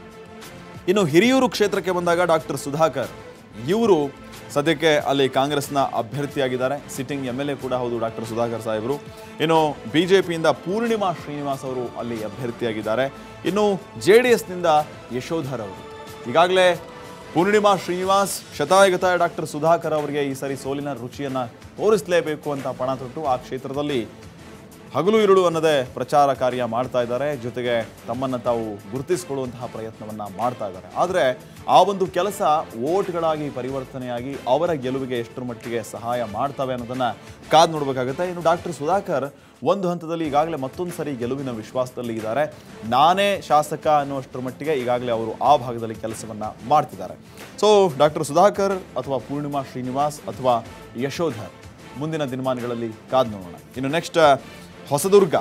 ಇನ್ನು ಹಿರಿಯೂರು ಕ್ಷೇತ್ರಕ್ಕೆ ಬಂದಾಗ ಡಾಕ್ಟರ್ ಸುಧಾಕರ್ ಇವರು ಸದ್ಯಕ್ಕೆ ಅಲ್ಲಿ ಕಾಂಗ್ರೆಸ್ನ ಅಭ್ಯರ್ಥಿಯಾಗಿದ್ದಾರೆ ಸಿಟ್ಟಿಂಗ್ ಎಮ್ ಎಲ್ ಎ ಕೂಡ ಹೌದು ಡಾಕ್ಟರ್ ಸುಧಾಕರ್ ಸಾಹೇಬರು ಇನ್ನು ಬಿ ಜೆ ಪಿಯಿಂದ ಪೂರ್ಣಿಮಾ ಶ್ರೀನಿವಾಸ್ ಅವರು ಅಲ್ಲಿ ಅಭ್ಯರ್ಥಿಯಾಗಿದ್ದಾರೆ ಇನ್ನು ಜೆ ಡಿ ಎಸ್ನಿಂದ ಯಶೋಧರ್ ಅವರು ಈಗಾಗಲೇ ಪೂರ್ಣಿಮಾ ಶ್ರೀನಿವಾಸ್ ಶತಾಯಗತಾಯ ಡಾಕ್ಟರ್ ಸುಧಾಕರ್ ಅವರಿಗೆ ಈ ಸರಿ ಸೋಲಿನ ರುಚಿಯನ್ನು ತೋರಿಸಲೇಬೇಕು ಅಂತ ಪಣ ತೊಟ್ಟು ಆ ಕ್ಷೇತ್ರದಲ್ಲಿ ಹಗಲು ಇರುಳು ಅನ್ನದೇ ಪ್ರಚಾರ ಕಾರ್ಯ ಮಾಡ್ತಾ ಇದ್ದಾರೆ ಜೊತೆಗೆ ತಮ್ಮನ್ನು ತಾವು ಗುರುತಿಸಿಕೊಳ್ಳುವಂತಹ ಪ್ರಯತ್ನವನ್ನ ಮಾಡ್ತಾ ಇದ್ದಾರೆ ಆದರೆ ಆ ಒಂದು ಕೆಲಸ ಓಟ್ಗಳಾಗಿ ಪರಿವರ್ತನೆಯಾಗಿ ಅವರ ಗೆಲುವಿಗೆ ಎಷ್ಟರ ಮಟ್ಟಿಗೆ ಸಹಾಯ ಮಾಡ್ತವೆ ಅನ್ನೋದನ್ನ ಕಾದ್ ನೋಡಬೇಕಾಗುತ್ತೆ ಇನ್ನು ಡಾಕ್ಟರ್ ಸುಧಾಕರ್ ಒಂದು ಹಂತದಲ್ಲಿ ಈಗಾಗಲೇ ಮತ್ತೊಂದು ಸರಿ ಗೆಲುವಿನ ವಿಶ್ವಾಸದಲ್ಲಿ ಇದ್ದಾರೆ ನಾನೇ ಶಾಸಕ ಅನ್ನುವಷ್ಟರ ಮಟ್ಟಿಗೆ ಈಗಾಗಲೇ ಅವರು ಆ ಭಾಗದಲ್ಲಿ ಕೆಲಸವನ್ನ ಮಾಡ್ತಿದ್ದಾರೆ ಸೊ ಡಾಕ್ಟರ್ ಸುಧಾಕರ್ ಅಥವಾ ಪೂರ್ಣಿಮಾ ಶ್ರೀನಿವಾಸ್ ಅಥವಾ ಯಶೋಧರ್ ಮುಂದಿನ ದಿನಮಾನಗಳಲ್ಲಿ ಕಾದ್ ನೋಡೋಣ ಇನ್ನು ನೆಕ್ಸ್ಟ್ ಹೊಸದುರ್ಗ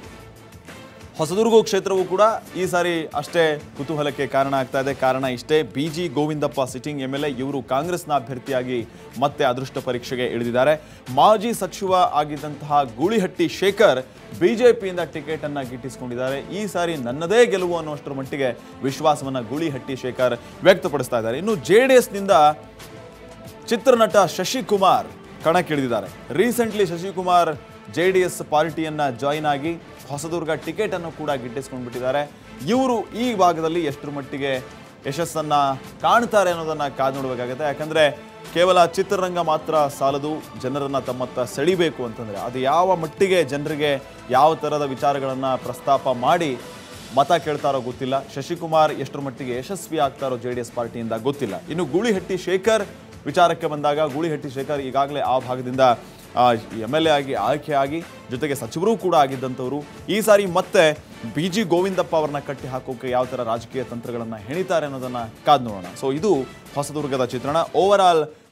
ಹೊಸದುರ್ಗ ಕ್ಷೇತ್ರವು ಕೂಡ ಈ ಸಾರಿ ಅಷ್ಟೇ ಕುತೂಹಲಕ್ಕೆ ಕಾರಣ ಆಗ್ತಾ ಇದೆ ಕಾರಣ ಇಷ್ಟೇ B G Govindappa sitting M L A ಇವರು ಕಾಂಗ್ರೆಸ್ನ ಅಭ್ಯರ್ಥಿಯಾಗಿ ಮತ್ತೆ ಅದೃಷ್ಟ ಪರೀಕ್ಷೆಗೆ ಇಳಿದಿದ್ದಾರೆ ಮಾಜಿ ಸಚಿವ ಆಗಿದ್ದಂತಹ ಗೂಳಿಹಟ್ಟಿ ಶೇಖರ್ ಬಿಜೆಪಿಯಿಂದ ಟಿಕೆಟ್ ಅನ್ನ ಗಿಟ್ಟಿಸಿಕೊಂಡಿದ್ದಾರೆ ಈ ಸಾರಿ ನನ್ನದೇ ಗೆಲುವು ಅನ್ನುವಷ್ಟರ ಮಟ್ಟಿಗೆ ವಿಶ್ವಾಸವನ್ನ ಗೂಳಿಹಟ್ಟಿ ಶೇಖರ್ ವ್ಯಕ್ತಪಡಿಸ್ತಾ ಇದ್ದಾರೆ ಇನ್ನು ಜೆ ಡಿ ಎಸ್ನಿಂದ ಚಿತ್ರನಟ ಶಶಿಕುಮಾರ್ ಕಣಕ್ಕಿಳಿದಿದ್ದಾರೆ recently Shashikumar J D S ಪಾರ್ಟಿಯನ್ನ ಜಾಯಿನ್ ಆಗಿ ಹೊಸದುರ್ಗ ಟಿಕೆಟ್ ಅನ್ನು ಕೂಡ ಗಿಟ್ಟಿಸ್ಕೊಂಡ್ಬಿಟ್ಟಿದ್ದಾರೆ ಇವರು ಈ ಭಾಗದಲ್ಲಿ ಎಷ್ಟರ ಮಟ್ಟಿಗೆ ಯಶಸ್ಸನ್ನ ಕಾಣ್ತಾರೆ ಅನ್ನೋದನ್ನ ಕಾದು ನೋಡಬೇಕಾಗುತ್ತೆ ಯಾಕಂದ್ರೆ ಕೇವಲ ಚಿತ್ರರಂಗ ಮಾತ್ರ ಸಾಲದು ಜನರನ್ನ ತಮ್ಮತ್ತ ಸೆಳಿಬೇಕು ಅಂತಂದ್ರೆ ಅದು ಯಾವ ಮಟ್ಟಿಗೆ ಜನರಿಗೆ ಯಾವ ಥರದ ವಿಚಾರಗಳನ್ನ ಪ್ರಸ್ತಾಪ ಮಾಡಿ ಮತ ಕೇಳ್ತಾರೋ ಗೊತ್ತಿಲ್ಲ ಶಶಿಕುಮಾರ್ ಎಷ್ಟರ ಮಟ್ಟಿಗೆ ಯಶಸ್ವಿ ಆಗ್ತಾರೋ ಜೆ ಡಿ ಎಸ್ ಪಾರ್ಟಿಯಿಂದ ಗೊತ್ತಿಲ್ಲ ಇನ್ನು ಗೂಳಿಹಟ್ಟಿ ಶೇಖರ್ ವಿಚಾರಕ್ಕೆ ಬಂದಾಗ ಗೂಳಿಹಟ್ಟಿ ಶೇಖರ್ ಈಗಾಗಲೇ ಆ ಭಾಗದಿಂದ ಎಮ್ ಎಲ್ ಎ ಆಗಿ ಆಯ್ಕೆಯಾಗಿ ಜೊತೆಗೆ ಸಚಿವರೂ ಕೂಡ ಆಗಿದ್ದಂಥವ್ರು ಈ ಸಾರಿ ಮತ್ತೆ ಬಿ ಜಿ ಗೋವಿಂದಪ್ಪ ಅವರನ್ನ ಕಟ್ಟಿ ಹಾಕೋಕೆ ಯಾವ ಥರ ರಾಜಕೀಯ ತಂತ್ರಗಳನ್ನು ಹೆಣಿತಾರೆ ಅನ್ನೋದನ್ನ ಕಾದ್ ನೋಡೋಣ ಸೊ ಇದು ಹೊಸದುರ್ಗದ ಚಿತ್ರಣ ಓವರ್ ಆಲ್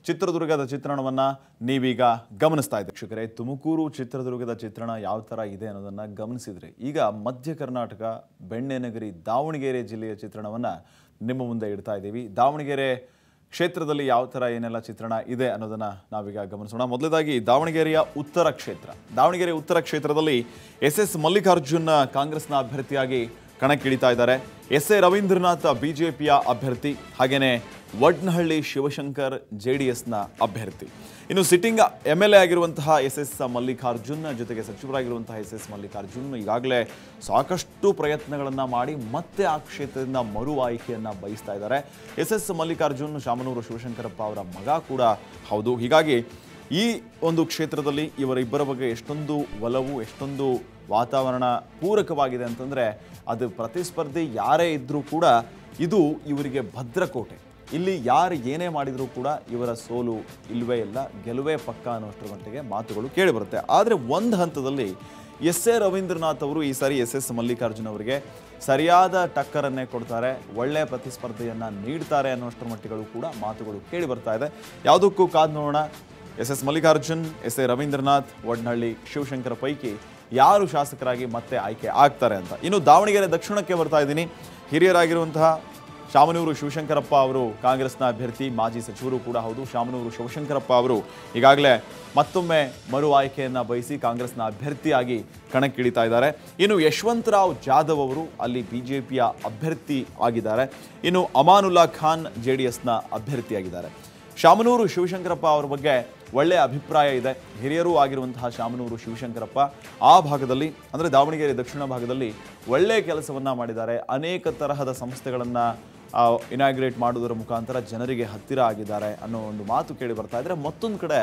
ಚಿತ್ರದುರ್ಗದ ಚಿತ್ರಣವನ್ನ ನೀವೀಗ ಗಮನಿಸ್ತಾ ಇದ್ದೀರಿ ವೀಕ್ಷಕರೇ ತುಮಕೂರು ಚಿತ್ರದುರ್ಗದ ಚಿತ್ರಣ ಯಾವ ಥರ ಇದೆ ಅನ್ನೋದನ್ನ ಗಮನಿಸಿದ್ರೆ ಈಗ ಮಧ್ಯ ಕರ್ನಾಟಕ ಬೆಣ್ಣೆನಗರಿ ದಾವಣಗೆರೆ ಜಿಲ್ಲೆಯ ಚಿತ್ರಣವನ್ನ ನಿಮ್ಮ ಮುಂದೆ ಇಡ್ತಾ ಇದ್ದೀವಿ ದಾವಣಗೆರೆ ಕ್ಷೇತ್ರದಲ್ಲಿ ಯಾವ ಥರ ಏನೆಲ್ಲ ಚಿತ್ರಣ ಇದೆ ಅನ್ನೋದನ್ನ ನಾವೀಗ ಗಮನಿಸೋಣ ಮೊದಲದಾಗಿ ದಾವಣಗೆರೆಯ ಉತ್ತರ ಕ್ಷೇತ್ರ ದಾವಣಗೆರೆ ಉತ್ತರ ಕ್ಷೇತ್ರದಲ್ಲಿ ಎಸ್ ಎಸ್ ಮಲ್ಲಿಕಾರ್ಜುನ್ ಕಾಂಗ್ರೆಸ್ನ ಅಭ್ಯರ್ಥಿಯಾಗಿ ಕಣಕ್ಕಿಳಿತಾ ಇದ್ದಾರೆ ಎಸ್ ಎ ರವೀಂದ್ರನಾಥ್ ಬಿಜೆಪಿಯ ಅಭ್ಯರ್ಥಿ ಹಾಗೇನೆ ವಡ್ನಹಳ್ಳಿ ಶಿವಶಂಕರ್ ಜೆ ಡಿ ಎಸ್ನ ಅಭ್ಯರ್ಥಿ ಇನ್ನು ಸಿಟ್ಟಿಂಗ್ ಎಮ್ ಎಲ್ ಎ ಆಗಿರುವಂತಹ ಎಸ್ ಎಸ್ ಮಲ್ಲಿಕಾರ್ಜುನ್ ಜೊತೆಗೆ ಸಚಿವರಾಗಿರುವಂತಹ ಎಸ್ ಎಸ್ ಮಲ್ಲಿಕಾರ್ಜುನ್ ಈಗಾಗಲೇ ಸಾಕಷ್ಟು ಪ್ರಯತ್ನಗಳನ್ನು ಮಾಡಿ ಮತ್ತೆ ಆ ಕ್ಷೇತ್ರದಿಂದ ಮರು ಆಯ್ಕೆಯನ್ನು ಬಯಸ್ತಾ ಇದ್ದಾರೆ ಎಸ್ ಎಸ್ ಮಲ್ಲಿಕಾರ್ಜುನ್ ಶಾಮನೂರು ಶಿವಶಂಕರಪ್ಪ ಅವರ ಮಗ ಕೂಡ ಹೌದು ಹೀಗಾಗಿ ಈ ಒಂದು ಕ್ಷೇತ್ರದಲ್ಲಿ ಇವರಿಬ್ಬರ ಬಗ್ಗೆ ಎಷ್ಟೊಂದು ಒಲವು ಎಷ್ಟೊಂದು ವಾತಾವರಣ ಪೂರಕವಾಗಿದೆ ಅಂತಂದರೆ ಅದು ಪ್ರತಿಸ್ಪರ್ಧಿ ಯಾರೇ ಇದ್ದರೂ ಕೂಡ ಇದು ಇವರಿಗೆ ಭದ್ರಕೋಟೆ ಇಲ್ಲಿ ಯಾರು ಏನೇ ಮಾಡಿದರೂ ಕೂಡ ಇವರ ಸೋಲು ಇಲ್ವೇ ಇಲ್ಲ ಗೆಲುವೇ ಪಕ್ಕ ಅನ್ನೋಷ್ಟರ ಮಟ್ಟಿಗೆ ಮಾತುಗಳು ಕೇಳಿಬರುತ್ತೆ ಆದರೆ ಒಂದು ಹಂತದಲ್ಲಿ ಎಸ್ ಎ ರವೀಂದ್ರನಾಥ್ ಅವರು ಈ ಸಾರಿ ಎಸ್ ಎಸ್ ಮಲ್ಲಿಕಾರ್ಜುನ್ ಅವರಿಗೆ ಸರಿಯಾದ ಟಕ್ಕರನ್ನೇ ಕೊಡ್ತಾರೆ ಒಳ್ಳೆಯ ಪ್ರತಿಸ್ಪರ್ಧೆಯನ್ನು ನೀಡ್ತಾರೆ ಅನ್ನೋಷ್ಟರ ಮಟ್ಟಿಗಳು ಕೂಡ ಮಾತುಗಳು ಕೇಳಿ ಬರ್ತಾ ಇದೆ ಯಾವುದಕ್ಕೂ ಕಾದು ನೋಡೋಣ S S Mallikarjun S A Ravindranath Vadnahalli Shivashankara ಪೈಕಿ ಯಾರು ಶಾಸಕರಾಗಿ ಮತ್ತೆ ಆಯ್ಕೆ ಆಗ್ತಾರೆ ಅಂತ ಇನ್ನು ದಾವಣಗೆರೆ ದಕ್ಷಿಣಕ್ಕೆ ಬರ್ತಾ ಇದ್ದೀನಿ ಹಿರಿಯರಾಗಿರುವಂತಹ ಶಾಮನೂರು ಶಿವಶಂಕರಪ್ಪ ಅವರು ಕಾಂಗ್ರೆಸ್ನ ಅಭ್ಯರ್ಥಿ ಮಾಜಿ ಸಚಿವರು ಕೂಡ ಹೌದು ಶಾಮನೂರು ಶಿವಶಂಕರಪ್ಪ ಅವರು ಈಗಾಗಲೇ ಮತ್ತೊಮ್ಮೆ ಮರು ಆಯ್ಕೆಯನ್ನು ಬಯಸಿ ಕಾಂಗ್ರೆಸ್ನ ಅಭ್ಯರ್ಥಿಯಾಗಿ ಕಣಕ್ಕಿಳಿತಾ ಇದ್ದಾರೆ ಇನ್ನು ಯಶವಂತರಾವ್ ಜಾಧವ್ ಅವರು ಅಲ್ಲಿ ಬಿಜೆಪಿಯ ಅಭ್ಯರ್ಥಿ ಆಗಿದ್ದಾರೆ ಇನ್ನು ಅಮಾನುಲ್ಲಾ ಖಾನ್ ಜೆ ಡಿ ಎಸ್ನ ಅಭ್ಯರ್ಥಿಯಾಗಿದ್ದಾರೆ ಶಾಮನೂರು ಶಿವಶಂಕರಪ್ಪ ಅವರ ಬಗ್ಗೆ ಒಳ್ಳೆಯ ಅಭಿಪ್ರಾಯ ಇದೆ ಹಿರಿಯರೂ ಆಗಿರುವಂತಹ ಶಾಮನೂರು ಶಿವಶಂಕರಪ್ಪ ಆ ಭಾಗದಲ್ಲಿ ಅಂದರೆ ದಾವಣಗೆರೆ ದಕ್ಷಿಣ ಭಾಗದಲ್ಲಿ ಒಳ್ಳೆಯ ಕೆಲಸವನ್ನು ಮಾಡಿದ್ದಾರೆ ಅನೇಕ ತರಹದ ಸಂಸ್ಥೆಗಳನ್ನು ಇನಾಗ್ರೇಟ್ ಮಾಡುವುದರ ಮುಖಾಂತರ ಜನರಿಗೆ ಹತ್ತಿರ ಆಗಿದ್ದಾರೆ ಅನ್ನೋ ಒಂದು ಮಾತು ಕೇಳಿ ಬರ್ತಾ ಇದ್ರೆ ಮತ್ತೊಂದು ಕಡೆ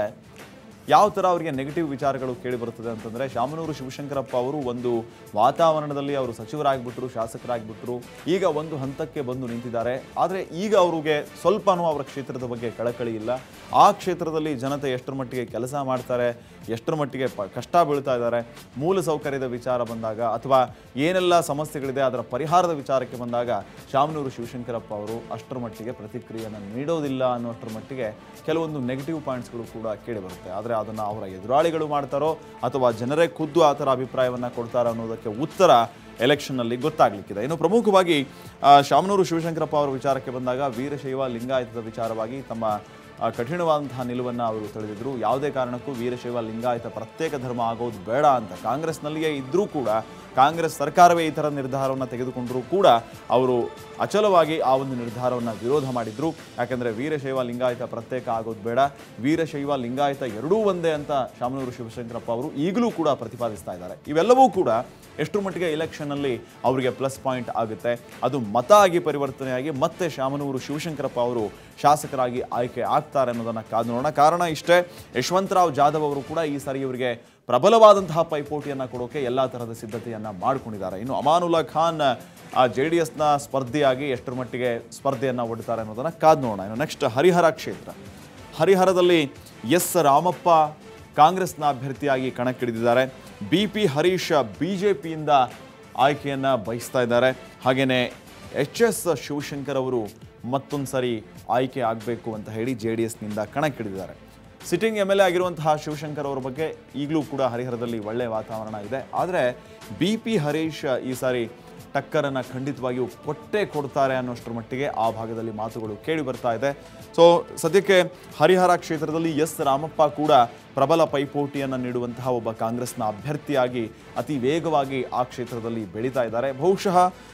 ಯಾವ ಥರ ಅವರಿಗೆ ನೆಗೆಟಿವ್ ವಿಚಾರಗಳು ಕೇಳಿ ಬರುತ್ತದೆ ಅಂತಂದರೆ ಶಾಮನೂರು ಶಿವಶಂಕರಪ್ಪ ಅವರು ಒಂದು ವಾತಾವರಣದಲ್ಲಿ ಅವರು ಸಚಿವರಾಗ್ಬಿಟ್ರು ಶಾಸಕರಾಗ್ಬಿಟ್ರು ಈಗ ಒಂದು ಹಂತಕ್ಕೆ ಬಂದು ನಿಂತಿದ್ದಾರೆ ಆದರೆ ಈಗ ಅವರಿಗೆ ಸ್ವಲ್ಪನೂ ಅವರ ಕ್ಷೇತ್ರದ ಬಗ್ಗೆ ಕಳಕಳಿ ಇಲ್ಲ ಆ ಕ್ಷೇತ್ರದಲ್ಲಿ ಜನತೆ ಎಷ್ಟರ ಮಟ್ಟಿಗೆ ಕೆಲಸ ಮಾಡ್ತಾರೆ ಎಷ್ಟರ ಮಟ್ಟಿಗೆ ಪ ಕಷ್ಟ ಬೀಳ್ತಾ ಇದ್ದಾರೆ ಮೂಲ ಸೌಕರ್ಯದ ವಿಚಾರ ಬಂದಾಗ ಅಥವಾ ಏನೆಲ್ಲ ಸಮಸ್ಯೆಗಳಿದೆ ಅದರ ಪರಿಹಾರದ ವಿಚಾರಕ್ಕೆ ಬಂದಾಗ ಶಾಮನೂರು ಶಿವಶಂಕರಪ್ಪ ಅವರು ಅಷ್ಟರ ಮಟ್ಟಿಗೆ ಪ್ರತಿಕ್ರಿಯೆಯನ್ನು ನೀಡೋದಿಲ್ಲ ಅನ್ನೋಷ್ಟರ ಮಟ್ಟಿಗೆ ಕೆಲವೊಂದು ನೆಗೆಟಿವ್ ಪಾಯಿಂಟ್ಸ್ಗಳು ಕೂಡ ಕೇಳಿ ಬರುತ್ತೆ ಆದರೆ ಅದನ್ನು ಅವರ ಎದುರಾಳಿಗಳು ಮಾಡ್ತಾರೋ ಅಥವಾ ಜನರೇ ಖುದ್ದು ಆ ಥರ ಅಭಿಪ್ರಾಯವನ್ನು ಕೊಡ್ತಾರೋ ಅನ್ನೋದಕ್ಕೆ ಉತ್ತರ ಎಲೆಕ್ಷನ್ನಲ್ಲಿ ಗೊತ್ತಾಗ್ಲಿಕ್ಕಿದೆ ಇನ್ನು ಪ್ರಮುಖವಾಗಿ ಆ, ಶಾಮನೂರು ಶಿವಶಂಕರಪ್ಪ ಅವರ ವಿಚಾರಕ್ಕೆ ಬಂದಾಗ ವೀರಶೈವ ಲಿಂಗಾಯತದ ವಿಚಾರವಾಗಿ ತಮ್ಮ ಆ, ಕಠಿಣವಾದಂತಹ ನಿಲುವನ್ನು ಅವರು ತಳೆದಿದ್ರು ಯಾವುದೇ ಕಾರಣಕ್ಕೂ ವೀರಶೈವ ಲಿಂಗಾಯತ ಪ್ರತ್ಯೇಕ ಧರ್ಮ ಆಗೋದು ಬೇಡ ಅಂತ ಕಾಂಗ್ರೆಸ್ನಲ್ಲಿಯೇ ಇದ್ದರೂ ಕೂಡ ಕಾಂಗ್ರೆಸ್ ಸರ್ಕಾರವೇ ಈ ಥರ ನಿರ್ಧಾರವನ್ನು ತೆಗೆದುಕೊಂಡರೂ ಕೂಡ ಅವರು ಅಚಲವಾಗಿ ಆ ಒಂದು ನಿರ್ಧಾರವನ್ನು ವಿರೋಧ ಮಾಡಿದ್ರು ಯಾಕೆಂದರೆ ವೀರಶೈವ ಲಿಂಗಾಯತ ಪ್ರತ್ಯೇಕ ಆಗೋದು ಬೇಡ ವೀರಶೈವ ಲಿಂಗಾಯತ ಎರಡೂ ಒಂದೇ ಅಂತ ಶಾಮನೂರು ಶಿವಶಂಕರಪ್ಪ ಅವರು ಈಗಲೂ ಕೂಡ ಪ್ರತಿಪಾದಿಸ್ತಾ ಇದ್ದಾರೆ ಇವೆಲ್ಲವೂ ಕೂಡ ಎಷ್ಟರ ಮಟ್ಟಿಗೆ ಎಲೆಕ್ಷನ್ನಲ್ಲಿ ಅವರಿಗೆ ಪ್ಲಸ್ ಪಾಯಿಂಟ್ ಆಗುತ್ತೆ ಅದು ಮತ ಆಗಿ ಪರಿವರ್ತನೆಯಾಗಿ ಮತ್ತೆ ಶಾಮನೂರು ಶಿವಶಂಕರಪ್ಪ ಅವರು ಶಾಸಕರಾಗಿ ಆಯ್ಕೆ ಆಗ್ತಾರೆ ಅನ್ನೋದನ್ನು ಕಾದು ನೋಡೋಣ ಕಾರಣ ಇಷ್ಟೇ ಯಶವಂತರಾವ್ ಜಾಧವ್ ಅವರು ಕೂಡ ಈ ಸಾರಿ ಇವರಿಗೆ ಪ್ರಬಲವಾದಂತಹ ಪೈಪೋಟಿಯನ್ನು ಕೊಡೋಕೆ ಎಲ್ಲ ತರಹದ ಸಿದ್ಧತೆಯನ್ನು ಮಾಡಿಕೊಂಡಿದ್ದಾರೆ ಇನ್ನು ಅಮಾನುಲ್ಲಾ ಖಾನ್ ಆ ಜೆ ಡಿ ಎಸ್ನ ಸ್ಪರ್ಧಿಯಾಗಿ ಎಷ್ಟರ ಮಟ್ಟಿಗೆ ಸ್ಪರ್ಧೆಯನ್ನು ಒಡ್ತಾರೆ ಅನ್ನೋದನ್ನು ಕಾದು ನೋಡೋಣ ಇನ್ನು ನೆಕ್ಸ್ಟ್ ಹರಿಹರ ಕ್ಷೇತ್ರ ಹರಿಹರದಲ್ಲಿ ಎಸ್ ರಾಮಪ್ಪ ಕಾಂಗ್ರೆಸ್ನ ಅಭ್ಯರ್ಥಿಯಾಗಿ ಕಣಕ್ಕಿಳಿದಿದ್ದಾರೆ B P Harish B J ಪಿಯಿಂದ ಆಯ್ಕೆಯನ್ನು ಬಯಸ್ತಾ ಇದ್ದಾರೆ ಹಾಗೆಯೇ ಎಚ್ ಎಸ್ ಶಿವಶಂಕರ್ ಅವರು ಮತ್ತೊಂದು ಸರಿ ಆಯ್ಕೆ ಆಗಬೇಕು ಅಂತ ಹೇಳಿ ಜೆ ಡಿ ಎಸ್ನಿಂದ ಕಣಕ್ಕಿಳಿದಿದ್ದಾರೆ ಸಿಟ್ಟಿಂಗ್ ಎಮ್ ಎಲ್ ಎ ಆಗಿರುವಂತಹ ಶಿವಶಂಕರ್ ಅವರ ಬಗ್ಗೆ ಈಗಲೂ ಕೂಡ ಹರಿಹರದಲ್ಲಿ ಒಳ್ಳೆಯ ವಾತಾವರಣ ಇದೆ ಆದರೆ ಬಿ ಪಿ ಹರೀಶ್ ಈ ಸಾರಿ ಟಕ್ಕರನ್ನು ಖಂಡಿತವಾಗಿಯೂ ಕೊಟ್ಟೇ ಕೊಡ್ತಾರೆ ಅನ್ನೋಷ್ಟರ ಮಟ್ಟಿಗೆ ಆ ಭಾಗದಲ್ಲಿ ಮಾತುಗಳು ಕೇಳಿ ಬರ್ತಾ ಇದೆ ಸೊ ಸದ್ಯಕ್ಕೆ ಹರಿಹರ ಕ್ಷೇತ್ರದಲ್ಲಿ ಎಸ್ ರಾಮಪ್ಪ ಕೂಡ ಪ್ರಬಲ ಪೈಪೋಟಿಯನ್ನು ನೀಡುವಂತಹ ಒಬ್ಬ ಕಾಂಗ್ರೆಸ್ನ ಅಭ್ಯರ್ಥಿಯಾಗಿ ಅತಿ ವೇಗವಾಗಿ ಆ ಕ್ಷೇತ್ರದಲ್ಲಿ ಬೆಳೀತಾ ಇದ್ದಾರೆ ಬಹುಶಃ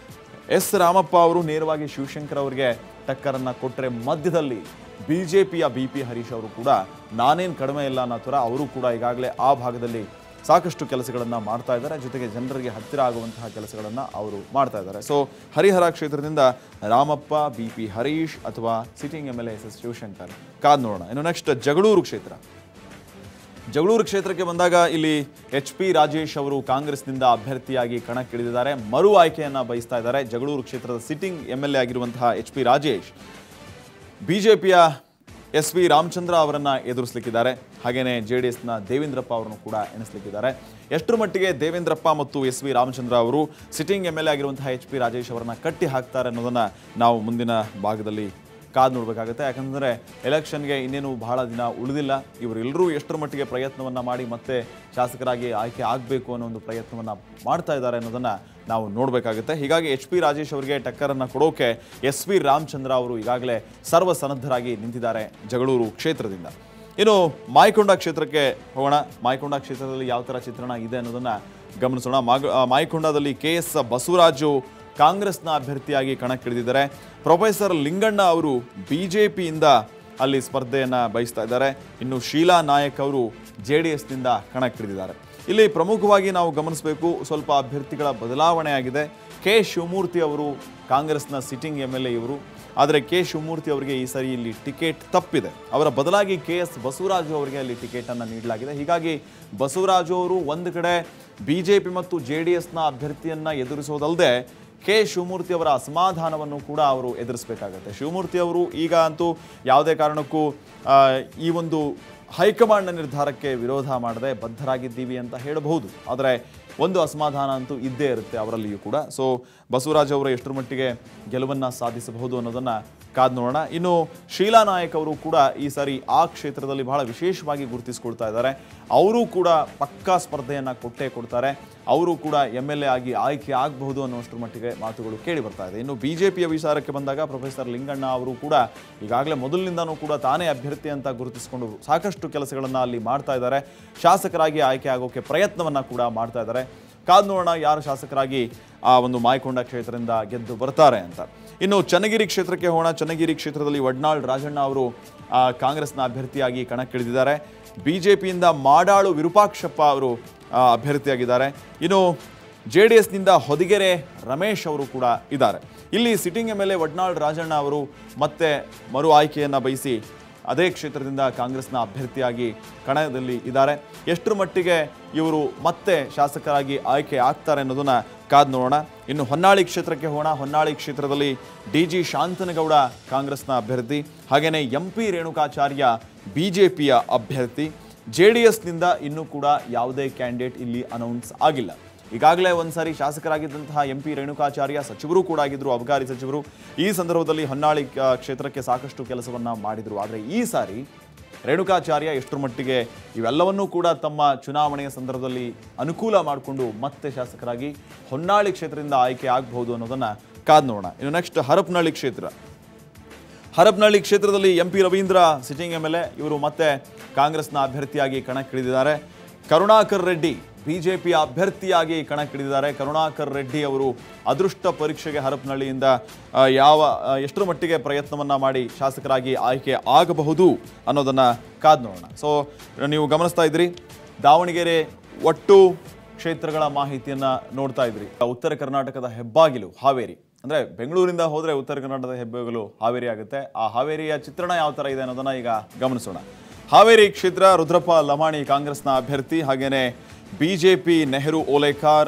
ಎಸ್ ರಾಮಪ್ಪ ಅವರು ನೇರವಾಗಿ ಶಿವಶಂಕರ್ ಅವರಿಗೆ ಟಕ್ಕರನ್ನು ಕೊಟ್ಟರೆ ಮಧ್ಯದಲ್ಲಿ ಬಿ ಜೆ ಪಿಯ ಬಿ ಪಿ ಹರೀಶ್ ಅವರು ಕೂಡ ನಾನೇನು ಕಡಿಮೆ ಇಲ್ಲ ಅನ್ನೋ ಥರ ಅವರು ಕೂಡ ಈಗಾಗಲೇ ಆ ಭಾಗದಲ್ಲಿ ಸಾಕಷ್ಟು ಕೆಲಸಗಳನ್ನು ಮಾಡ್ತಾ ಇದ್ದಾರೆ ಜೊತೆಗೆ ಜನರಿಗೆ ಹತ್ತಿರ ಆಗುವಂತಹ ಕೆಲಸಗಳನ್ನು ಅವರು ಮಾಡ್ತಾ ಇದ್ದಾರೆ ಸೊ ಹರಿಹರ ಕ್ಷೇತ್ರದಿಂದ ರಾಮಪ್ಪ ಬಿ ಪಿ ಹರೀಶ್ ಅಥವಾ sitting M L S S Shivashankar ಕಾದ್ ನೋಡೋಣ ಇನ್ನು ನೆಕ್ಸ್ಟ್ ಜಗಳೂರು ಕ್ಷೇತ್ರ ಜಗಳೂರು ಕ್ಷೇತ್ರಕ್ಕೆ ಬಂದಾಗ ಇಲ್ಲಿ ಎಚ್ ಪಿ ರಾಜೇಶ್ ಅವರು ಕಾಂಗ್ರೆಸ್ನಿಂದ ಅಭ್ಯರ್ಥಿಯಾಗಿ ಕಣಕ್ಕಿಳಿದಿದ್ದಾರೆ ಮರು ಆಯ್ಕೆಯನ್ನ ಬಯಸ್ತಾ ಇದ್ದಾರೆ ಜಗಳೂರು ಕ್ಷೇತ್ರದ ಸಿಟ್ಟಿಂಗ್ ಎಂ ಎಲ್ ಎ ಆಗಿರುವಂತಹ ಎಚ್ ಪಿ ರಾಜೇಶ್ ಬಿಜೆಪಿಯ ಎಸ್ ವಿ ರಾಮಚಂದ್ರ ಅವರನ್ನ ಎದುರಿಸಲಿಕ್ಕಿದ್ದಾರೆ ಹಾಗೇನೆ ಜೆ ಡಿ ಎಸ್ನ ದೇವೇಂದ್ರಪ್ಪ ಅವರನ್ನು ಕೂಡ ಎಣಿಸಲಿಕ್ಕಿದ್ದಾರೆ ಎಷ್ಟರ ಮಟ್ಟಿಗೆ ದೇವೇಂದ್ರಪ್ಪ ಮತ್ತು ಎಸ್ ವಿ ರಾಮಚಂದ್ರ ಅವರು ಸಿಟ್ಟಿಂಗ್ ಎಂ ಎಲ್ ಎ ಆಗಿರುವಂತಹ ಎಚ್ ಪಿ ರಾಜೇಶ್ ಅವರನ್ನ ಕಟ್ಟಿ ಹಾಕ್ತಾರೆ ಅನ್ನೋದನ್ನ ನಾವು ಮುಂದಿನ ಭಾಗದಲ್ಲಿ ಕಾದು ನೋಡಬೇಕಾಗುತ್ತೆ ಯಾಕಂದರೆ ಎಲೆಕ್ಷನ್ಗೆ ಇನ್ನೇನು ಬಹಳ ದಿನ ಉಳಿದಿಲ್ಲ ಇವರೆಲ್ಲರೂ ಎಷ್ಟರ ಮಟ್ಟಿಗೆ ಪ್ರಯತ್ನವನ್ನು ಮಾಡಿ ಮತ್ತೆ ಶಾಸಕರಾಗಿ ಆಯ್ಕೆ ಆಗಬೇಕು ಅನ್ನೋ ಒಂದು ಪ್ರಯತ್ನವನ್ನು ಮಾಡ್ತಾ ಇದ್ದಾರೆ ಅನ್ನೋದನ್ನು ನಾವು ನೋಡಬೇಕಾಗುತ್ತೆ ಹೀಗಾಗಿ ಎಚ್ ಪಿ ರಾಜೇಶ್ ಅವರಿಗೆ ಟಕ್ಕರನ್ನು ಕೊಡೋಕೆ ಎಸ್ ವಿ ರಾಮಚಂದ್ರ ಅವರು ಈಗಾಗಲೇ ಸರ್ವಸನ್ನದ್ಧರಾಗಿ ನಿಂತಿದ್ದಾರೆ ಜಗಳೂರು ಕ್ಷೇತ್ರದಿಂದ ಇನ್ನು ಮಾಯಕೊಂಡ ಕ್ಷೇತ್ರಕ್ಕೆ ಹೋಗೋಣ ಮಾಯಕೊಂಡ ಕ್ಷೇತ್ರದಲ್ಲಿ ಯಾವ ಥರ ಚಿತ್ರಣ ಇದೆ ಅನ್ನೋದನ್ನು ಗಮನಿಸೋಣ ಮಾಗ ಆ, ಮಾಯಕೊಂಡದಲ್ಲಿ ಕೆ ಎಸ್ ಬಸವರಾಜು ಕಾಂಗ್ರೆಸ್ನ ಅಭ್ಯರ್ಥಿಯಾಗಿ ಕಣಕ್ಕಿಳಿದಿದ್ದಾರೆ ಪ್ರೊಫೆಸರ್ ಲಿಂಗಣ್ಣ ಅವರು ಬಿ ಜೆ ಪಿಯಿಂದ ಅಲ್ಲಿ ಸ್ಪರ್ಧೆಯನ್ನು ಬಯಸ್ತಾ ಇದ್ದಾರೆ ಇನ್ನು ಶೀಲಾ ನಾಯಕ್ ಅವರು ಜೆ ಡಿ ಎಸ್ನಿಂದ ಕಣಕ್ಕಿಳಿದಿದ್ದಾರೆ ಇಲ್ಲಿ ಪ್ರಮುಖವಾಗಿ ನಾವು ಗಮನಿಸಬೇಕು ಸ್ವಲ್ಪ ಅಭ್ಯರ್ಥಿಗಳ ಬದಲಾವಣೆ ಆಗಿದೆ ಕೆ ಶಿವಮೂರ್ತಿ ಅವರು ಕಾಂಗ್ರೆಸ್ನ ಸಿಟ್ಟಿಂಗ್ ಎಮ್ ಎಲ್ ಎ ಇವರು ಆದರೆ ಕೆ ಶಿವಮೂರ್ತಿ ಅವರಿಗೆ ಈ ಸರಿ ಇಲ್ಲಿ ಟಿಕೆಟ್ ತಪ್ಪಿದೆ ಅವರ ಬದಲಾಗಿ ಕೆ ಎಸ್ ಬಸವರಾಜು ಅವರಿಗೆ ಅಲ್ಲಿ ಟಿಕೆಟನ್ನು ನೀಡಲಾಗಿದೆ ಹೀಗಾಗಿ ಬಸವರಾಜು ಅವರು ಒಂದು ಕಡೆ ಬಿ ಜೆ ಪಿ ಮತ್ತು ಜೆ ಡಿ ಎಸ್ನ ಅಭ್ಯರ್ಥಿಯನ್ನು ಎದುರಿಸೋದಲ್ಲದೆ ಕೆ ಶಿವಮೂರ್ತಿ ಅವರ ಅಸಮಾಧಾನವನ್ನು ಕೂಡ ಅವರು ಎದುರಿಸಬೇಕಾಗತ್ತೆ ಶಿವಮೂರ್ತಿ ಅವರು ಈಗ ಅಂತೂ ಯಾವುದೇ ಕಾರಣಕ್ಕೂ ಆ, ಈ ಒಂದು ಹೈಕಮಾಂಡ್ನ ನಿರ್ಧಾರಕ್ಕೆ ವಿರೋಧ ಮಾಡದೆ ಬದ್ಧರಾಗಿದ್ದೀವಿ ಅಂತ ಹೇಳಬಹುದು ಆದರೆ ಒಂದು ಅಸಮಾಧಾನ ಅಂತೂ ಇದ್ದೇ ಇರುತ್ತೆ ಅವರಲ್ಲಿಯೂ ಕೂಡ ಸೊ ಬಸವರಾಜ್ ಅವರು ಎಷ್ಟರ ಮಟ್ಟಿಗೆ ಗೆಲುವನ್ನು ಸಾಧಿಸಬಹುದು ಅನ್ನೋದನ್ನು ಕಾದ್ ನೋಡೋಣ ಇನ್ನು ಶೀಲಾ ನಾಯಕ್ ಅವರು ಕೂಡ ಈ ಸಾರಿ ಆ ಕ್ಷೇತ್ರದಲ್ಲಿ ಬಹಳ ವಿಶೇಷವಾಗಿ ಗುರುತಿಸ್ಕೊಳ್ತಾ ಇದ್ದಾರೆ ಅವರು ಕೂಡ ಪಕ್ಕಾ ಸ್ಪರ್ಧೆಯನ್ನು ಕೊಟ್ಟೇ ಕೊಡ್ತಾರೆ ಅವರು ಕೂಡ ಎಮ್ ಎಲ್ ಎ ಆಗಿ ಆಯ್ಕೆ ಆಗಬಹುದು ಅನ್ನೋಷ್ಟರ ಮಟ್ಟಿಗೆ ಮಾತುಗಳು ಕೇಳಿ ಬರ್ತಾ ಇದೆ ಇನ್ನು ಬಿಜೆಪಿಯ ವಿಚಾರಕ್ಕೆ ಬಂದಾಗ ಪ್ರೊಫೆಸರ್ ಲಿಂಗಣ್ಣ ಅವರು ಕೂಡ ಈಗಾಗಲೇ ಮೊದಲಿನಿಂದನೂ ಕೂಡ ತಾನೇ ಅಭ್ಯರ್ಥಿ ಅಂತ ಗುರುತಿಸಿಕೊಂಡು ಸಾಕಷ್ಟು ಕೆಲಸಗಳನ್ನು ಅಲ್ಲಿ ಮಾಡ್ತಾ ಇದ್ದಾರೆ ಶಾಸಕರಾಗಿ ಆಯ್ಕೆ ಆಗೋಕೆ ಪ್ರಯತ್ನವನ್ನು ಕೂಡ ಮಾಡ್ತಾ ಇದ್ದಾರೆ ಕಾದ್ ನೋಡೋಣ ಯಾರು ಶಾಸಕರಾಗಿ ಆ ಒಂದು ಮಾಯಕೊಂಡ ಕ್ಷೇತ್ರದಿಂದ ಗೆದ್ದು ಬರ್ತಾರೆ ಅಂತ ಇನ್ನು ಚನ್ನಗಿರಿ ಕ್ಷೇತ್ರಕ್ಕೆ ಹೋಗೋಣ ಚನ್ನಗಿರಿ ಕ್ಷೇತ್ರದಲ್ಲಿ ವಡ್ನಾಳ್ ರಾಜಣ್ಣ ಅವರು ಆ, ಕಾಂಗ್ರೆಸ್ನ ಅಭ್ಯರ್ಥಿಯಾಗಿ ಕಣಕ್ಕಿಳಿದಿದ್ದಾರೆ ಬಿ ಜೆ ಪಿಯಿಂದ ಮಾಡಾಳು ವಿರೂಪಾಕ್ಷಪ್ಪ ಅವರು ಆ, ಅಭ್ಯರ್ಥಿಯಾಗಿದ್ದಾರೆ ಇನ್ನು ಜೆ ಡಿ ಎಸ್ನಿಂದ ಹೊದಿಗೆರೆ ರಮೇಶ್ ಅವರು ಕೂಡ ಇದ್ದಾರೆ ಇಲ್ಲಿ sitting M L A Vadnal Rajanna ಅವರು ಮತ್ತೆ ಮರು ಆಯ್ಕೆಯನ್ನು ಬಯಸಿ ಅದೇ ಕ್ಷೇತ್ರದಿಂದ ಕಾಂಗ್ರೆಸ್ನ ಅಭ್ಯರ್ಥಿಯಾಗಿ ಕಣದಲ್ಲಿ ಇದ್ದಾರೆ ಎಷ್ಟರ ಮಟ್ಟಿಗೆ ಇವರು ಮತ್ತೆ ಶಾಸಕರಾಗಿ ಆಯ್ಕೆ ಆಗ್ತಾರೆ ಅನ್ನೋದನ್ನ ಕಾದ್ ನೋಡೋಣ ಇನ್ನು ಹೊನ್ನಾಳಿ ಕ್ಷೇತ್ರಕ್ಕೆ ಹೋಗೋಣ ಹೊನ್ನಾಳಿ ಕ್ಷೇತ್ರದಲ್ಲಿ ಡಿ ಜಿ ಶಾಂತನಗೌಡ ಕಾಂಗ್ರೆಸ್ನ ಅಭ್ಯರ್ಥಿ ಹಾಗೆಯೇ M P Renukacharya B J ಪಿಯ ಅಭ್ಯರ್ಥಿ ಜೆ ಡಿ ಎಸ್ನಿಂದ ಇನ್ನೂ ಕೂಡ ಯಾವುದೇ ಕ್ಯಾಂಡಿಡೇಟ್ ಇಲ್ಲಿ ಅನೌನ್ಸ್ ಆಗಿಲ್ಲ ಈಗಾಗಲೇ ಒಂದ್ಸಾರಿ ಶಾಸಕರಾಗಿದ್ದಂತಹ ಎಂ ಪಿ ರೇಣುಕಾಚಾರ್ಯ ಸಚಿವರು ಕೂಡ ಆಗಿದ್ರು ಅಬಕಾರಿ ಸಚಿವರು ಈ ಸಂದರ್ಭದಲ್ಲಿ ಹೊನ್ನಾಳಿ ಆ, ಕ್ಷೇತ್ರಕ್ಕೆ ಸಾಕಷ್ಟು ಕೆಲಸವನ್ನ ಮಾಡಿದ್ರು ಆದರೆ ಈ ಸಾರಿ ರೇಣುಕಾಚಾರ್ಯ ಎಷ್ಟರ ಮಟ್ಟಿಗೆ ಇವೆಲ್ಲವನ್ನೂ ಕೂಡ ತಮ್ಮ ಚುನಾವಣೆಯ ಸಂದರ್ಭದಲ್ಲಿ ಅನುಕೂಲ ಮಾಡಿಕೊಂಡು ಮತ್ತೆ ಶಾಸಕರಾಗಿ ಹೊನ್ನಾಳಿ ಕ್ಷೇತ್ರದಿಂದ ಆಯ್ಕೆ ಆಗಬಹುದು ಅನ್ನೋದನ್ನ ಕಾದ್ ನೋಡೋಣ ಇನ್ನು ನೆಕ್ಸ್ಟ್ ಹರಪನಹಳ್ಳಿ ಕ್ಷೇತ್ರ ಹರಪನಹಳ್ಳಿ ಕ್ಷೇತ್ರದಲ್ಲಿ M P Ravindra sitting M L A ಇವರು ಮತ್ತೆ ಕಾಂಗ್ರೆಸ್ನ ಅಭ್ಯರ್ಥಿಯಾಗಿ ಕಣಕ್ಕಿಳಿದಿದ್ದಾರೆ ಕರುಣಾಕರ್ ರೆಡ್ಡಿ ಬಿಜೆಪಿಯ ಅಭ್ಯರ್ಥಿಯಾಗಿ ಕಣಕ್ಕಿಳಿದಿದ್ದಾರೆ ಕರುಣಾಕರ್ ರೆಡ್ಡಿ ಅವರು ಅದೃಷ್ಟ ಪರೀಕ್ಷೆಗೆ ಹರಪನಹಳ್ಳಿಯಿಂದ ಆ, ಯಾವ ಆ, ಎಷ್ಟರ ಮಟ್ಟಿಗೆ ಪ್ರಯತ್ನವನ್ನ ಮಾಡಿ ಶಾಸಕರಾಗಿ ಆಯ್ಕೆ ಆಗಬಹುದು ಅನ್ನೋದನ್ನ ಕಾದ್ ನೋಡೋಣ ಸೊ ನೀವು ಗಮನಿಸ್ತಾ ಇದ್ರಿ ದಾವಣಗೆರೆ ಒಟ್ಟು ಕ್ಷೇತ್ರಗಳ ಮಾಹಿತಿಯನ್ನ ನೋಡ್ತಾ ಇದ್ರಿ ಉತ್ತರ ಕರ್ನಾಟಕದ ಹೆಬ್ಬಾಗಿಲು ಹಾವೇರಿ ಅಂದ್ರೆ ಬೆಂಗಳೂರಿಂದ ಹೋದ್ರೆ ಉತ್ತರ ಕರ್ನಾಟಕದ ಹೆಬ್ಬಾಗಿಲು ಹಾವೇರಿ ಆಗುತ್ತೆ ಆ ಹಾವೇರಿಯ ಚಿತ್ರಣ ಯಾವ ತರ ಇದೆ ಅನ್ನೋದನ್ನ ಈಗ ಗಮನಿಸೋಣ ಹಾವೇರಿ ಕ್ಷೇತ್ರ ರುದ್ರಪ್ಪ ಲಮಾಣಿ ಕಾಂಗ್ರೆಸ್ನ ಅಭ್ಯರ್ಥಿ ಹಾಗೇನೆ BJP Nehru Olekar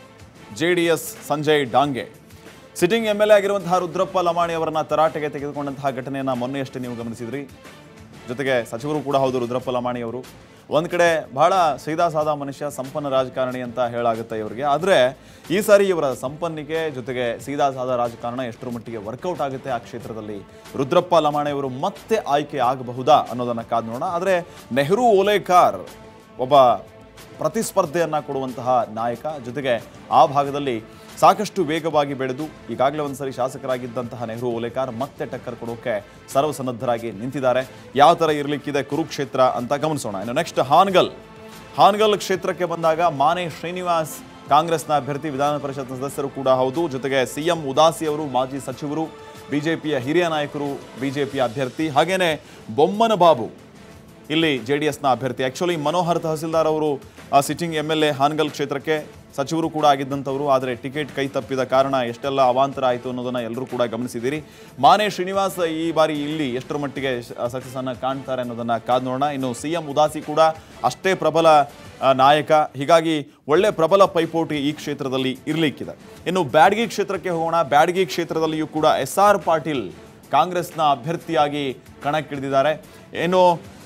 J D S Sanjay Dange sitting M L A ಆಗಿರುವಂತಹ ರುದ್ರಪ್ಪ ಲಮಾಣಿ ಅವರನ್ನ ತರಾಟೆಗೆ ತೆಗೆದುಕೊಂಡಂತಹ ಘಟನೆಯನ್ನ ಮೊನ್ನೆಯಷ್ಟೇ ನೀವು ಗಮನಿಸಿದ್ರಿ ಜೊತೆಗೆ ಸಚಿವರು ಕೂಡ ಹೌದು ರುದ್ರಪ್ಪ ಲಮಾಣಿ ಅವರು ಒಂದು ಕಡೆ ಬಹಳ ಸೀದಾ ಸಾದಾ ಮನುಷ್ಯ ಸಂಪನ್ನ ರಾಜಕಾರಣಿ ಅಂತ ಹೇಳಾಗುತ್ತೆ ಇವರಿಗೆ ಆದರೆ ಈ ಸಾರಿ ಇವರ ಸಂಪನ್ನಿಗೆ ಜೊತೆಗೆ ಸೀದಾ ಸಾದಾ ರಾಜಕಾರಣ ಎಷ್ಟರ ಮಟ್ಟಿಗೆ ವರ್ಕೌಟ್ ಆಗುತ್ತೆ ಆ ಕ್ಷೇತ್ರದಲ್ಲಿ ರುದ್ರಪ್ಪ ಲಮಾಣಿ ಅವರು ಮತ್ತೆ ಆಯ್ಕೆ ಆಗಬಹುದಾ ಅನ್ನೋದನ್ನ ಕಾದ್ ನೋಡೋಣ ಆದರೆ ನೆಹರು ಓಲೇಕಾರ್ ಒಬ್ಬ ಪ್ರತಿಸ್ಪರ್ಧೆಯನ್ನ ಕೊಡುವಂತಹ ನಾಯಕ ಜೊತೆಗೆ ಆ ಭಾಗದಲ್ಲಿ ಸಾಕಷ್ಟು ವೇಗವಾಗಿ ಬೆಳೆದು ಈಗಾಗಲೇ ಒಂದ್ಸರಿ ಶಾಸಕರಾಗಿದ್ದಂತಹ ನೆಹರು ಓಲೇಕಾರ್ ಮತ್ತೆ ಟಕ್ಕರ್ ಕೊಡೋಕೆ ಸರ್ವಸನ್ನದ್ಧರಾಗಿ ನಿಂತಿದ್ದಾರೆ ಯಾವ ಥರ ಇರಲಿಕ್ಕಿದೆ ಕುರುಕ್ಷೇತ್ರ ಅಂತ ಗಮನಿಸೋಣ ಇನ್ನು ನೆಕ್ಸ್ಟ್ ಹಾನ್ಗಲ್ ಹಾನ್ಗಲ್ ಕ್ಷೇತ್ರಕ್ಕೆ ಬಂದಾಗ ಮಾನೆ ಶ್ರೀನಿವಾಸ್ ಕಾಂಗ್ರೆಸ್ನ ಅಭ್ಯರ್ಥಿ ವಿಧಾನ ಪರಿಷತ್ ಸದಸ್ಯರು ಕೂಡ ಹೌದು ಜೊತೆಗೆ ಸಿಎಂ ಉದಾಸಿ ಅವರು ಮಾಜಿ ಸಚಿವರು ಬಿಜೆಪಿಯ ಹಿರಿಯ ನಾಯಕರು ಬಿಜೆಪಿಯ ಅಭ್ಯರ್ಥಿ ಹಾಗೇನೆ ಬೊಮ್ಮನ ಬಾಬು ಇಲ್ಲಿ ಜೆ ಡಿ ಎಸ್ನ ಅಭ್ಯರ್ಥಿ ಆ್ಯಕ್ಚುಲಿ ಮನೋಹರ್ ತಹಸೀಲ್ದಾರ್ ಅವರು sitting M L A Hangal ಕ್ಷೇತ್ರಕ್ಕೆ ಸಚಿವರು ಕೂಡ ಆಗಿದ್ದಂಥವರು ಆದರೆ ಟಿಕೆಟ್ ಕೈ ತಪ್ಪಿದ ಕಾರಣ ಎಷ್ಟೆಲ್ಲ ಅವಾಂತರ ಆಯಿತು ಅನ್ನೋದನ್ನು ಎಲ್ಲರೂ ಕೂಡ ಗಮನಿಸಿದ್ದೀರಿ ಮಾನೆ ಶ್ರೀನಿವಾಸ್ ಈ ಬಾರಿ ಇಲ್ಲಿ ಎಷ್ಟರ ಮಟ್ಟಿಗೆ ಸಕ್ಸಸ್ ಅನ್ನ ಕಾಣ್ತಾರೆ ಅನ್ನೋದನ್ನ ಕಾದ್ ನೋಡೋಣ ಇನ್ನು ಸಿ ಎಂ ಉದಾಸಿ ಕೂಡ ಅಷ್ಟೇ ಪ್ರಬಲ ಆ, ನಾಯಕ ಹೀಗಾಗಿ ಒಳ್ಳೆ ಪ್ರಬಲ ಪೈಪೋಟಿ ಈ ಕ್ಷೇತ್ರದಲ್ಲಿ ಇರಲಿಕ್ಕಿದೆ ಇನ್ನು ಬ್ಯಾಡಗಿ ಕ್ಷೇತ್ರಕ್ಕೆ ಹೋಗೋಣ ಬ್ಯಾಡಗಿ ಕ್ಷೇತ್ರದಲ್ಲಿಯೂ ಕೂಡ ಎಸ್ ಆರ್ ಪಾಟೀಲ್ ಕಾಂಗ್ರೆಸ್ನ ಅಭ್ಯರ್ಥಿಯಾಗಿ ಕಣಕ್ಕಿಳಿದಿದ್ದಾರೆ ಏನು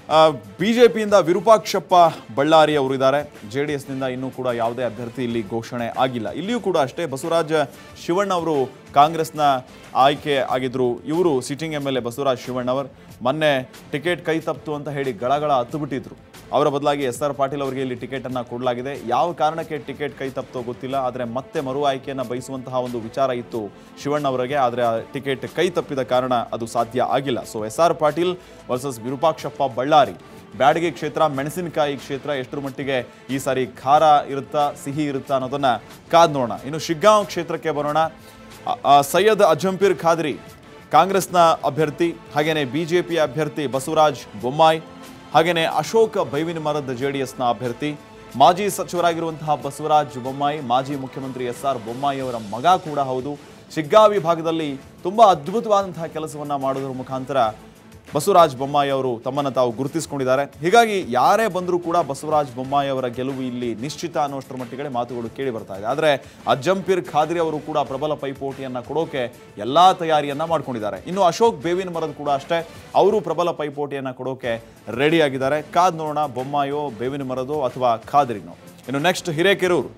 ಬಿಜೆಪಿಯಿಂದ ವಿರೂಪಾಕ್ಷಪ್ಪ ಬಳ್ಳಾರಿ ಅವರು ಇದ್ದಾರೆ ಜೆ ಡಿ ಎಸ್ನಿಂದ ಇನ್ನೂ ಕೂಡ ಯಾವುದೇ ಅಭ್ಯರ್ಥಿ ಇಲ್ಲಿ ಘೋಷಣೆ ಆಗಿಲ್ಲ ಇಲ್ಲಿಯೂ ಕೂಡ ಅಷ್ಟೇ ಬಸವರಾಜ ಶಿವಣ್ಣ ಅವರು ಕಾಂಗ್ರೆಸ್ನ ಆಯ್ಕೆ ಆಗಿದ್ರು ಇವರು sitting M L A Basavaraja Shivannavar ಮೊನ್ನೆ ಟಿಕೆಟ್ ಕೈ ತಪ್ಪಿತು ಅಂತ ಹೇಳಿ ಗಳಗಳ ಹತ್ತು ಬಿಟ್ಟಿದ್ರು ಅವರ ಬದಲಾಗಿ ಎಸ್ ಆರ್ ಪಾಟೀಲ್ ಅವರಿಗೆ ಇಲ್ಲಿ ಟಿಕೆಟ್ ಅನ್ನ ಕೊಡಲಾಗಿದೆ ಯಾವ ಕಾರಣಕ್ಕೆ ಟಿಕೆಟ್ ಕೈ ತಪ್ಪಿತೋ ಗೊತ್ತಿಲ್ಲ ಆದರೆ ಮತ್ತೆ ಮರು ಆಯ್ಕೆಯನ್ನ ಬಯಸುವಂತಹ ಒಂದು ವಿಚಾರ ಇತ್ತು ಶಿವಣ್ಣ ಅವರಿಗೆ ಆದರೆ ಆ ಟಿಕೆಟ್ ಕೈ ತಪ್ಪಿದ ಕಾರಣ ಅದು ಸಾಧ್ಯ ಆಗಿಲ್ಲ so S R Patil versus Virupakshappa Ballari Byadagi ಕ್ಷೇತ್ರ ಮೆಣಸಿನಕಾಯಿ ಕ್ಷೇತ್ರ ಎಷ್ಟರ ಮಟ್ಟಿಗೆ ಈ ಸಾರಿ ಖಾರ ಇರುತ್ತಾ ಸಿಹಿ ಇರುತ್ತಾ ಅನ್ನೋದನ್ನ ಕಾದ್ ನೋಡೋಣ ಇನ್ನು ಶಿಗ್ಗಾಂವ್ ಕ್ಷೇತ್ರಕ್ಕೆ ಬರೋಣ ಆ- ಆ ಸೈಯದ್ ಅಜಂಪೀರ್ ಖಾದ್ರಿ ಕಾಂಗ್ರೆಸ್ನ ಅಭ್ಯರ್ಥಿ ಹಾಗೇನೆ ಬಿಜೆಪಿಯ ಅಭ್ಯರ್ಥಿ ಬಸವರಾಜ್ ಬೊಮ್ಮಾಯಿ ಹಾಗೇನೆ ಅಶೋಕ್ ಬೈವಿನ ಮರದ ಜೆ ಡಿ ಎಸ್ನ ಅಭ್ಯರ್ಥಿ ಮಾಜಿ ಸಚಿವರಾಗಿರುವಂತಹ ಬಸವರಾಜ್ ಬೊಮ್ಮಾಯಿ ಮಾಜಿ ಮುಖ್ಯಮಂತ್ರಿ ಎಸ್ ಆರ್ ಬೊಮ್ಮಾಯಿ ಅವರ ಮಗ ಕೂಡ ಹೌದು ಶಿಗ್ಗಾವಿ ಭಾಗದಲ್ಲಿ ತುಂಬಾ ಅದ್ಭುತವಾದಂತಹ ಕೆಲಸವನ್ನ ಮಾಡೋದ್ರ ಮುಖಾಂತರ ಬಸವರಾಜ ಬೊಮ್ಮಾಯಿ ಅವರು ತಮ್ಮನ್ನು ತಾವು ಗುರುತಿಸಿಕೊಂಡಿದ್ದಾರೆ ಹೀಗಾಗಿ ಯಾರೇ ಬಂದರೂ ಕೂಡ ಬಸವರಾಜ ಬೊಮ್ಮಾಯಿ ಅವರ ಗೆಲುವು ಇಲ್ಲಿ ನಿಶ್ಚಿತ ಅನ್ನೋಷ್ಟರ ಮಟ್ಟಿಗೆ ಮಾತುಗಳು ಕೇಳಿ ಬರ್ತಾ ಇದೆ ಆದರೆ ಅಜ್ಜಂಪೀರ್ ಖಾದ್ರಿ ಅವರು ಕೂಡ ಪ್ರಬಲ ಪೈಪೋಟಿಯನ್ನ ಕೊಡೋಕೆ ಎಲ್ಲಾ ತಯಾರಿಯನ್ನ ಮಾಡ್ಕೊಂಡಿದ್ದಾರೆ ಇನ್ನು ಅಶೋಕ್ ಬೇವಿನ ಮರದ ಕೂಡ ಅಷ್ಟೇ ಅವರು ಪ್ರಬಲ ಪೈಪೋಟಿಯನ್ನ ಕೊಡೋಕೆ ರೆಡಿ ಆಗಿದ್ದಾರೆ ಕಾದ್ ನೋಡೋಣ ಬೊಮ್ಮಾಯೋ ಬೇವಿನ ಮರದೋ ಅಥವಾ ಖಾದ್ರಿನೋ ಇನ್ನು next Hirekerur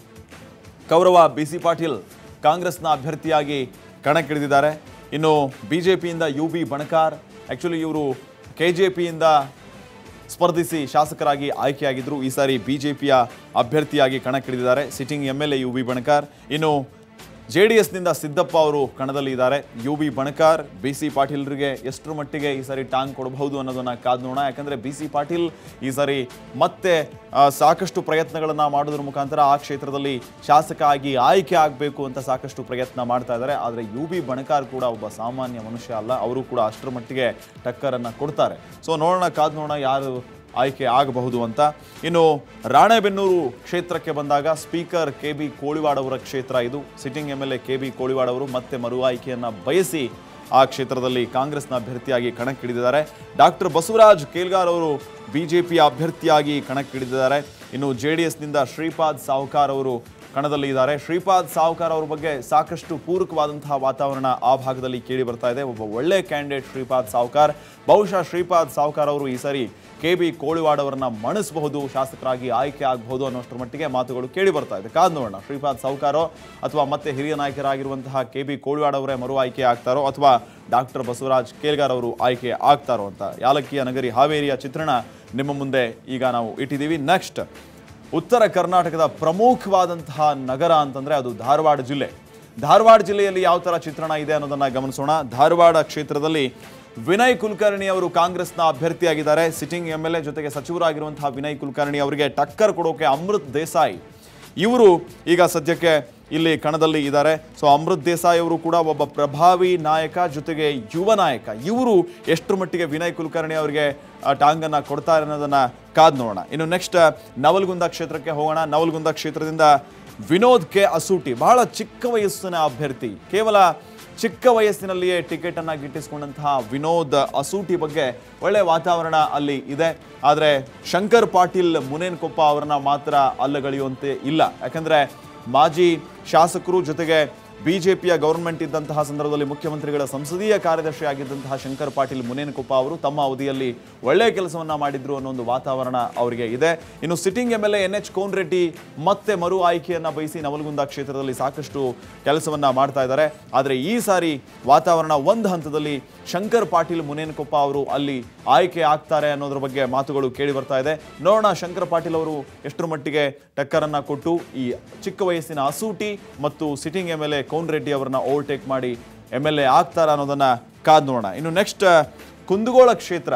Kaurava B C Patil ಕಾಂಗ್ರೆಸ್ನ ಅಭ್ಯರ್ಥಿಯಾಗಿ ಕಣಕ್ಕಿಳಿದಿದ್ದಾರೆ ಇನ್ನು ಬಿಜೆಪಿಯಿಂದ ಯು ಬಿ ಬಣಕಾರ್ ಆ್ಯಕ್ಚುಲಿ ಇವರು ಕೆ ಜೆ ಪಿಯಿಂದ ಸ್ಪರ್ಧಿಸಿ ಶಾಸಕರಾಗಿ ಆಯ್ಕೆಯಾಗಿದ್ದರು ಈ ಸಾರಿ ಬಿಜೆಪಿಯ ಅಭ್ಯರ್ಥಿಯಾಗಿ ಕಣಕ್ಕಿಳಿದಿದ್ದಾರೆ sitting M L A U B Banakar ಇನ್ನು ಜೆ ಡಿ ಎಸ್ನಿಂದ ಸಿದ್ದಪ್ಪ ಅವರು ಕಣದಲ್ಲಿ ಇದ್ದಾರೆ U B Banakar B C ಪಾಟೀಲ್ರಿಗೆ ಎಷ್ಟರ ಮಟ್ಟಿಗೆ ಈ ಸಾರಿ ಟಾಂಗ್ ಕೊಡಬಹುದು ಅನ್ನೋದನ್ನ ಕಾದ್ ನೋಡೋಣ ಯಾಕಂದ್ರೆ ಬಿ ಸಿ ಪಾಟೀಲ್ ಈ ಸಾರಿ ಮತ್ತೆ ಆ, ಸಾಕಷ್ಟು ಪ್ರಯತ್ನಗಳನ್ನ ಮಾಡೋದ್ರ ಮುಖಾಂತರ ಆ ಕ್ಷೇತ್ರದಲ್ಲಿ ಶಾಸಕ ಆಗಿ ಆಯ್ಕೆ ಆಗಬೇಕು ಅಂತ ಸಾಕಷ್ಟು ಪ್ರಯತ್ನ ಮಾಡ್ತಾ ಇದ್ದಾರೆ ಆದರೆ ಯು ಬಿ ಬಣಕಾರ್ ಕೂಡ ಒಬ್ಬ ಸಾಮಾನ್ಯ ಮನುಷ್ಯ ಅಲ್ಲ ಅವರು ಕೂಡ ಅಷ್ಟರ ಮಟ್ಟಿಗೆ ಟಕ್ಕರನ್ನ ಕೊಡ್ತಾರೆ ಸೊ ನೋಡೋಣ ಕಾದ್ ನೋಡೋಣ ಯಾರು ಆಯ್ಕೆ ಆಗಬಹುದು ಅಂತ ಇನ್ನು ರಾಣೆಬೆನ್ನೂರು ಕ್ಷೇತ್ರಕ್ಕೆ ಬಂದಾಗ ಸ್ಪೀಕರ್ ಕೆ ಬಿ ಕೋಳಿವಾಡ್ ಅವರ ಕ್ಷೇತ್ರ ಇದು sitting M L A K B Koliwad ಅವರು ಮತ್ತೆ ಮರು ಆಯ್ಕೆಯನ್ನ ಬಯಸಿ ಆ ಕ್ಷೇತ್ರದಲ್ಲಿ ಕಾಂಗ್ರೆಸ್ನ ಅಭ್ಯರ್ಥಿಯಾಗಿ ಕಣಕ್ಕಿಳಿದಿದ್ದಾರೆ ಡಾಕ್ಟರ್ ಬಸವರಾಜ್ ಕೇಲ್ಗಾರ್ ಅವರು ಬಿಜೆಪಿಯ ಅಭ್ಯರ್ಥಿಯಾಗಿ ಕಣಕ್ಕಿಳಿದಿದ್ದಾರೆ ಇನ್ನು ಜೆ ಡಿ ಎಸ್ನಿಂದ ಶ್ರೀಪಾದ್ ಸಾವ್ಕಾರ್ ಅವರು ಕಣದಲ್ಲಿ ಇದ್ದಾರೆ ಶ್ರೀಪಾದ್ ಸಾವ್ಕಾರ್ ಅವ್ರ ಬಗ್ಗೆ ಸಾಕಷ್ಟು ಪೂರಕವಾದಂತಹ ವಾತಾವರಣ ಆ ಭಾಗದಲ್ಲಿ ಕೇಳಿ ಬರ್ತಾ ಇದೆ ಒಬ್ಬ ಒಳ್ಳೆ ಕ್ಯಾಂಡಿಡೇಟ್ ಶ್ರೀಪಾದ್ ಸಾವ್ಕಾರ್ ಬಹುಶಃ ಶ್ರೀಪಾದ್ ಸಾವ್ಕಾರ್ ಅವರು ಈ ಸಾರಿ ಕೆ ಬಿ ಕೋಳಿವಾಡ್ ಅವರನ್ನ ಮಣಿಸಬಹುದು ಶಾಸಕರಾಗಿ ಆಯ್ಕೆ ಆಗಬಹುದು ಅನ್ನೋಷ್ಟರ ಮಟ್ಟಿಗೆ ಮಾತುಗಳು ಕೇಳಿ ಬರ್ತಾ ಇದೆ ಕಾದ್ ನೋಡೋಣ ಶ್ರೀಪಾದ್ ಸಾವ್ಕಾರೋ ಅಥವಾ ಮತ್ತೆ ಹಿರಿಯ ನಾಯಕರಾಗಿರುವಂತಹ ಕೆ ಬಿ ಕೋಳಿವಾಡ್ ಅವರೇ ಮರು ಆಯ್ಕೆ ಆಗ್ತಾರೋ ಅಥವಾ ಡಾಕ್ಟರ್ ಬಸವರಾಜ್ ಕೇಲ್ಗಾರ್ ಅವರು ಆಯ್ಕೆ ಆಗ್ತಾರೋ ಅಂತ ಯಾಲಕ್ಕಿಯ ನಗರಿ ಹಾವೇರಿಯ ಚಿತ್ರಣ ನಿಮ್ಮ ಮುಂದೆ ಈಗ ನಾವು ಇಟ್ಟಿದ್ದೀವಿ ನೆಕ್ಸ್ಟ್ ಉತ್ತರ ಕರ್ನಾಟಕದ ಪ್ರಮುಖವಾದಂತಹ ನಗರ ಅಂತಂದ್ರೆ ಅದು ಧಾರವಾಡ ಜಿಲ್ಲೆ ಧಾರವಾಡ ಜಿಲ್ಲೆಯಲ್ಲಿ ಯಾವ ತರ ಚಿತ್ರಣ ಇದೆ ಅನ್ನೋದನ್ನ ಗಮನಿಸೋಣ ಧಾರವಾಡ ಕ್ಷೇತ್ರದಲ್ಲಿ ವಿನಯ್ ಕುಲಕರ್ಣಿ ಅವರು ಕಾಂಗ್ರೆಸ್ನ ಅಭ್ಯರ್ಥಿಯಾಗಿದ್ದಾರೆ ಸಿಟ್ಟಿಂಗ್ ಎಂ ಎಲ್ ಎ ಜೊತೆಗೆ ಸಚಿವರಾಗಿರುವಂತಹ ವಿನಯ್ ಕುಲಕರ್ಣಿ ಅವರಿಗೆ ಟಕ್ಕರ್ ಕೊಡೋಕೆ ಅಮೃತ್ ದೇಸಾಯಿ ಇವರು ಈಗ ಸದ್ಯಕ್ಕೆ ಇಲ್ಲಿ ಕಣದಲ್ಲಿ ಇದ್ದಾರೆ ಸೊ ಅಮೃತ್ ದೇಸಾಯಿ ಅವರು ಕೂಡ ಒಬ್ಬ ಪ್ರಭಾವಿ ನಾಯಕ ಜೊತೆಗೆ ಯುವ ನಾಯಕ ಇವರು ಎಷ್ಟರ ಮಟ್ಟಿಗೆ ವಿನಯ್ ಕುಲಕರ್ಣಿ ಅವರಿಗೆ ಆ, ಟಾಂಗನ್ನ ಕೊಡ್ತಾರೆ ಅನ್ನೋದನ್ನ ಕಾದ್ ನೋಡೋಣ ಇನ್ನು ನೆಕ್ಸ್ಟ್ ನವಲ್ಗುಂದ ಕ್ಷೇತ್ರಕ್ಕೆ ಹೋಗೋಣ ನವಲ್ಗುಂದ ಕ್ಷೇತ್ರದಿಂದ ವಿನೋದ್ ಕೆ ಅಸೂಟಿ ಬಹಳ ಚಿಕ್ಕ ವಯಸ್ಸಿನ ಅಭ್ಯರ್ಥಿ ಕೇವಲ ಚಿಕ್ಕ ವಯಸ್ಸಿನಲ್ಲಿಯೇ ಟಿಕೆಟ್ ಅನ್ನ ಗಿಟ್ಟಿಸಿಕೊಂಡಂತಹ ವಿನೋದ್ ಅಸೂಟಿ ಬಗ್ಗೆ ಒಳ್ಳೆ ವಾತಾವರಣ ಅಲ್ಲಿ ಇದೆ ಆದರೆ ಶಂಕರ್ ಪಾಟೀಲ್ ಮುನೇನ್ಕೊಪ್ಪ ಅವರನ್ನ ಮಾತ್ರ ಅಲ್ಲಗಳೆಯುವಂತೆ ಇಲ್ಲ ಯಾಕಂದ್ರೆ ಮಾಜಿ ಶಾಸಕರು ಜೊತೆಗೆ ಬಿಜೆಪಿಯ ಗವರ್ಮೆಂಟ್ ಇದ್ದಂತಹ ಸಂದರ್ಭದಲ್ಲಿ ಮುಖ್ಯಮಂತ್ರಿಗಳ ಸಂಸದೀಯ ಕಾರ್ಯದರ್ಶಿ ಆಗಿದ್ದಂತಹ ಶಂಕರ್ ಪಾಟೀಲ್ ಮುನೇನಕೊಪ್ಪ ಅವರು ತಮ್ಮ ಅವಧಿಯಲ್ಲಿ ಒಳ್ಳೆಯ ಕೆಲಸವನ್ನ ಮಾಡಿದ್ರು ಅನ್ನೋ ಒಂದು ವಾತಾವರಣ ಅವರಿಗೆ ಇದೆ ಇನ್ನು sitting M L N H Kon Reddy ಮತ್ತೆ ಮರು ಆಯ್ಕೆಯನ್ನ ಬಯಸಿ ನವಲಗುಂದ ಕ್ಷೇತ್ರದಲ್ಲಿ ಸಾಕಷ್ಟು ಕೆಲಸವನ್ನ ಮಾಡ್ತಾ ಇದ್ದಾರೆ ಆದರೆ ಈ ಸಾರಿ ವಾತಾವರಣ ಒಂದು ಹಂತದಲ್ಲಿ ಶಂಕರ್ ಪಾಟೀಲ್ ಮುನೇನಕೊಪ್ಪ ಅವರು ಅಲ್ಲಿ ಆಯ್ಕೆ ಆಗ್ತಾರೆ ಅನ್ನೋದ್ರ ಬಗ್ಗೆ ಮಾತುಗಳು ಕೇಳಿ ಬರ್ತಾ ಇದೆ ನೋಡೋಣ ಶಂಕರ್ ಪಾಟೀಲ್ ಅವರು ಎಷ್ಟರ ಮಟ್ಟಿಗೆ ಟಕ್ಕರನ್ನ ಕೊಟ್ಟು ಈ ಚಿಕ್ಕ ವಯಸ್ಸಿನ ಅಸೂಟಿ ಮತ್ತು sitting M L A Kon Reddy ಅವರನ್ನ ಓವರ್ಟೇಕ್ ಮಾಡಿ ಎಮ್ ಎಲ್ ಎ ಆಗ್ತಾರ ಅನ್ನೋದನ್ನ ಕಾದ್ ನೋಡೋಣ ಇನ್ನು ನೆಕ್ಸ್ಟ್ ಕುಂದಗೋಳ ಕ್ಷೇತ್ರ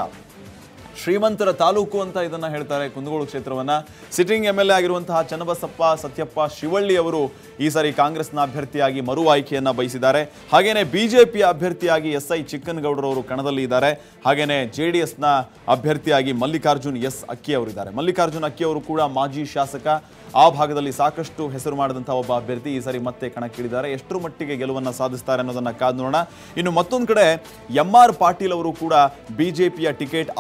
ಶ್ರೀಮಂತರ ತಾಲೂಕು ಅಂತ ಇದನ್ನ ಹೇಳ್ತಾರೆ ಕುಂದಗೋಳು ಕ್ಷೇತ್ರವನ್ನ ಸಿಟ್ಟಿಂಗ್ ಎಂ ಎಲ್ ಎ ಆಗಿರುವಂತಹ ಚನ್ನಬಸಪ್ಪ ಸತ್ಯಪ್ಪ ಶಿವಳ್ಳಿ ಅವರು ಈ ಸಾರಿ ಕಾಂಗ್ರೆಸ್ನ ಅಭ್ಯರ್ಥಿಯಾಗಿ ಮರು ಆಯ್ಕೆಯನ್ನ ಬಯಸಿದ್ದಾರೆ ಹಾಗೇನೆ ಬಿಜೆಪಿಯ ಅಭ್ಯರ್ಥಿಯಾಗಿ ಎಸ್ ಐ ಚಿಕ್ಕನಗೌಡರವರು ಕಣದಲ್ಲಿ ಇದ್ದಾರೆ ಹಾಗೇನೆ ಜೆ ಡಿ ಎಸ್ನ ಅಭ್ಯರ್ಥಿಯಾಗಿ ಮಲ್ಲಿಕಾರ್ಜುನ್ ಎಸ್ ಅಕ್ಕಿ ಅವರಿದ್ದಾರೆ ಮಲ್ಲಿಕಾರ್ಜುನ್ ಅಕ್ಕಿ ಅವರು ಕೂಡ ಮಾಜಿ ಶಾಸಕ ಆ ಭಾಗದಲ್ಲಿ ಸಾಕಷ್ಟು ಹೆಸರು ಮಾಡಿದಂತಹ ಒಬ್ಬ ಅಭ್ಯರ್ಥಿ ಈ ಸಾರಿ ಮತ್ತೆ ಕಣಕ್ಕಿಳಿದ್ದಾರೆ ಎಷ್ಟರ ಮಟ್ಟಿಗೆ ಗೆಲುವನ್ನ ಸಾಧಿಸ್ತಾರೆ ಅನ್ನೋದನ್ನ ಕಾದ್ ನೋಡೋಣ ಇನ್ನು ಮತ್ತೊಂದು ಕಡೆ ಎಂ ಆರ್ ಪಾಟೀಲ್ ಅವರು ಕೂಡ ಬಿಜೆಪಿಯ ಟಿಕೆಟ್ ಆಕಾಂಕ್ಷಿ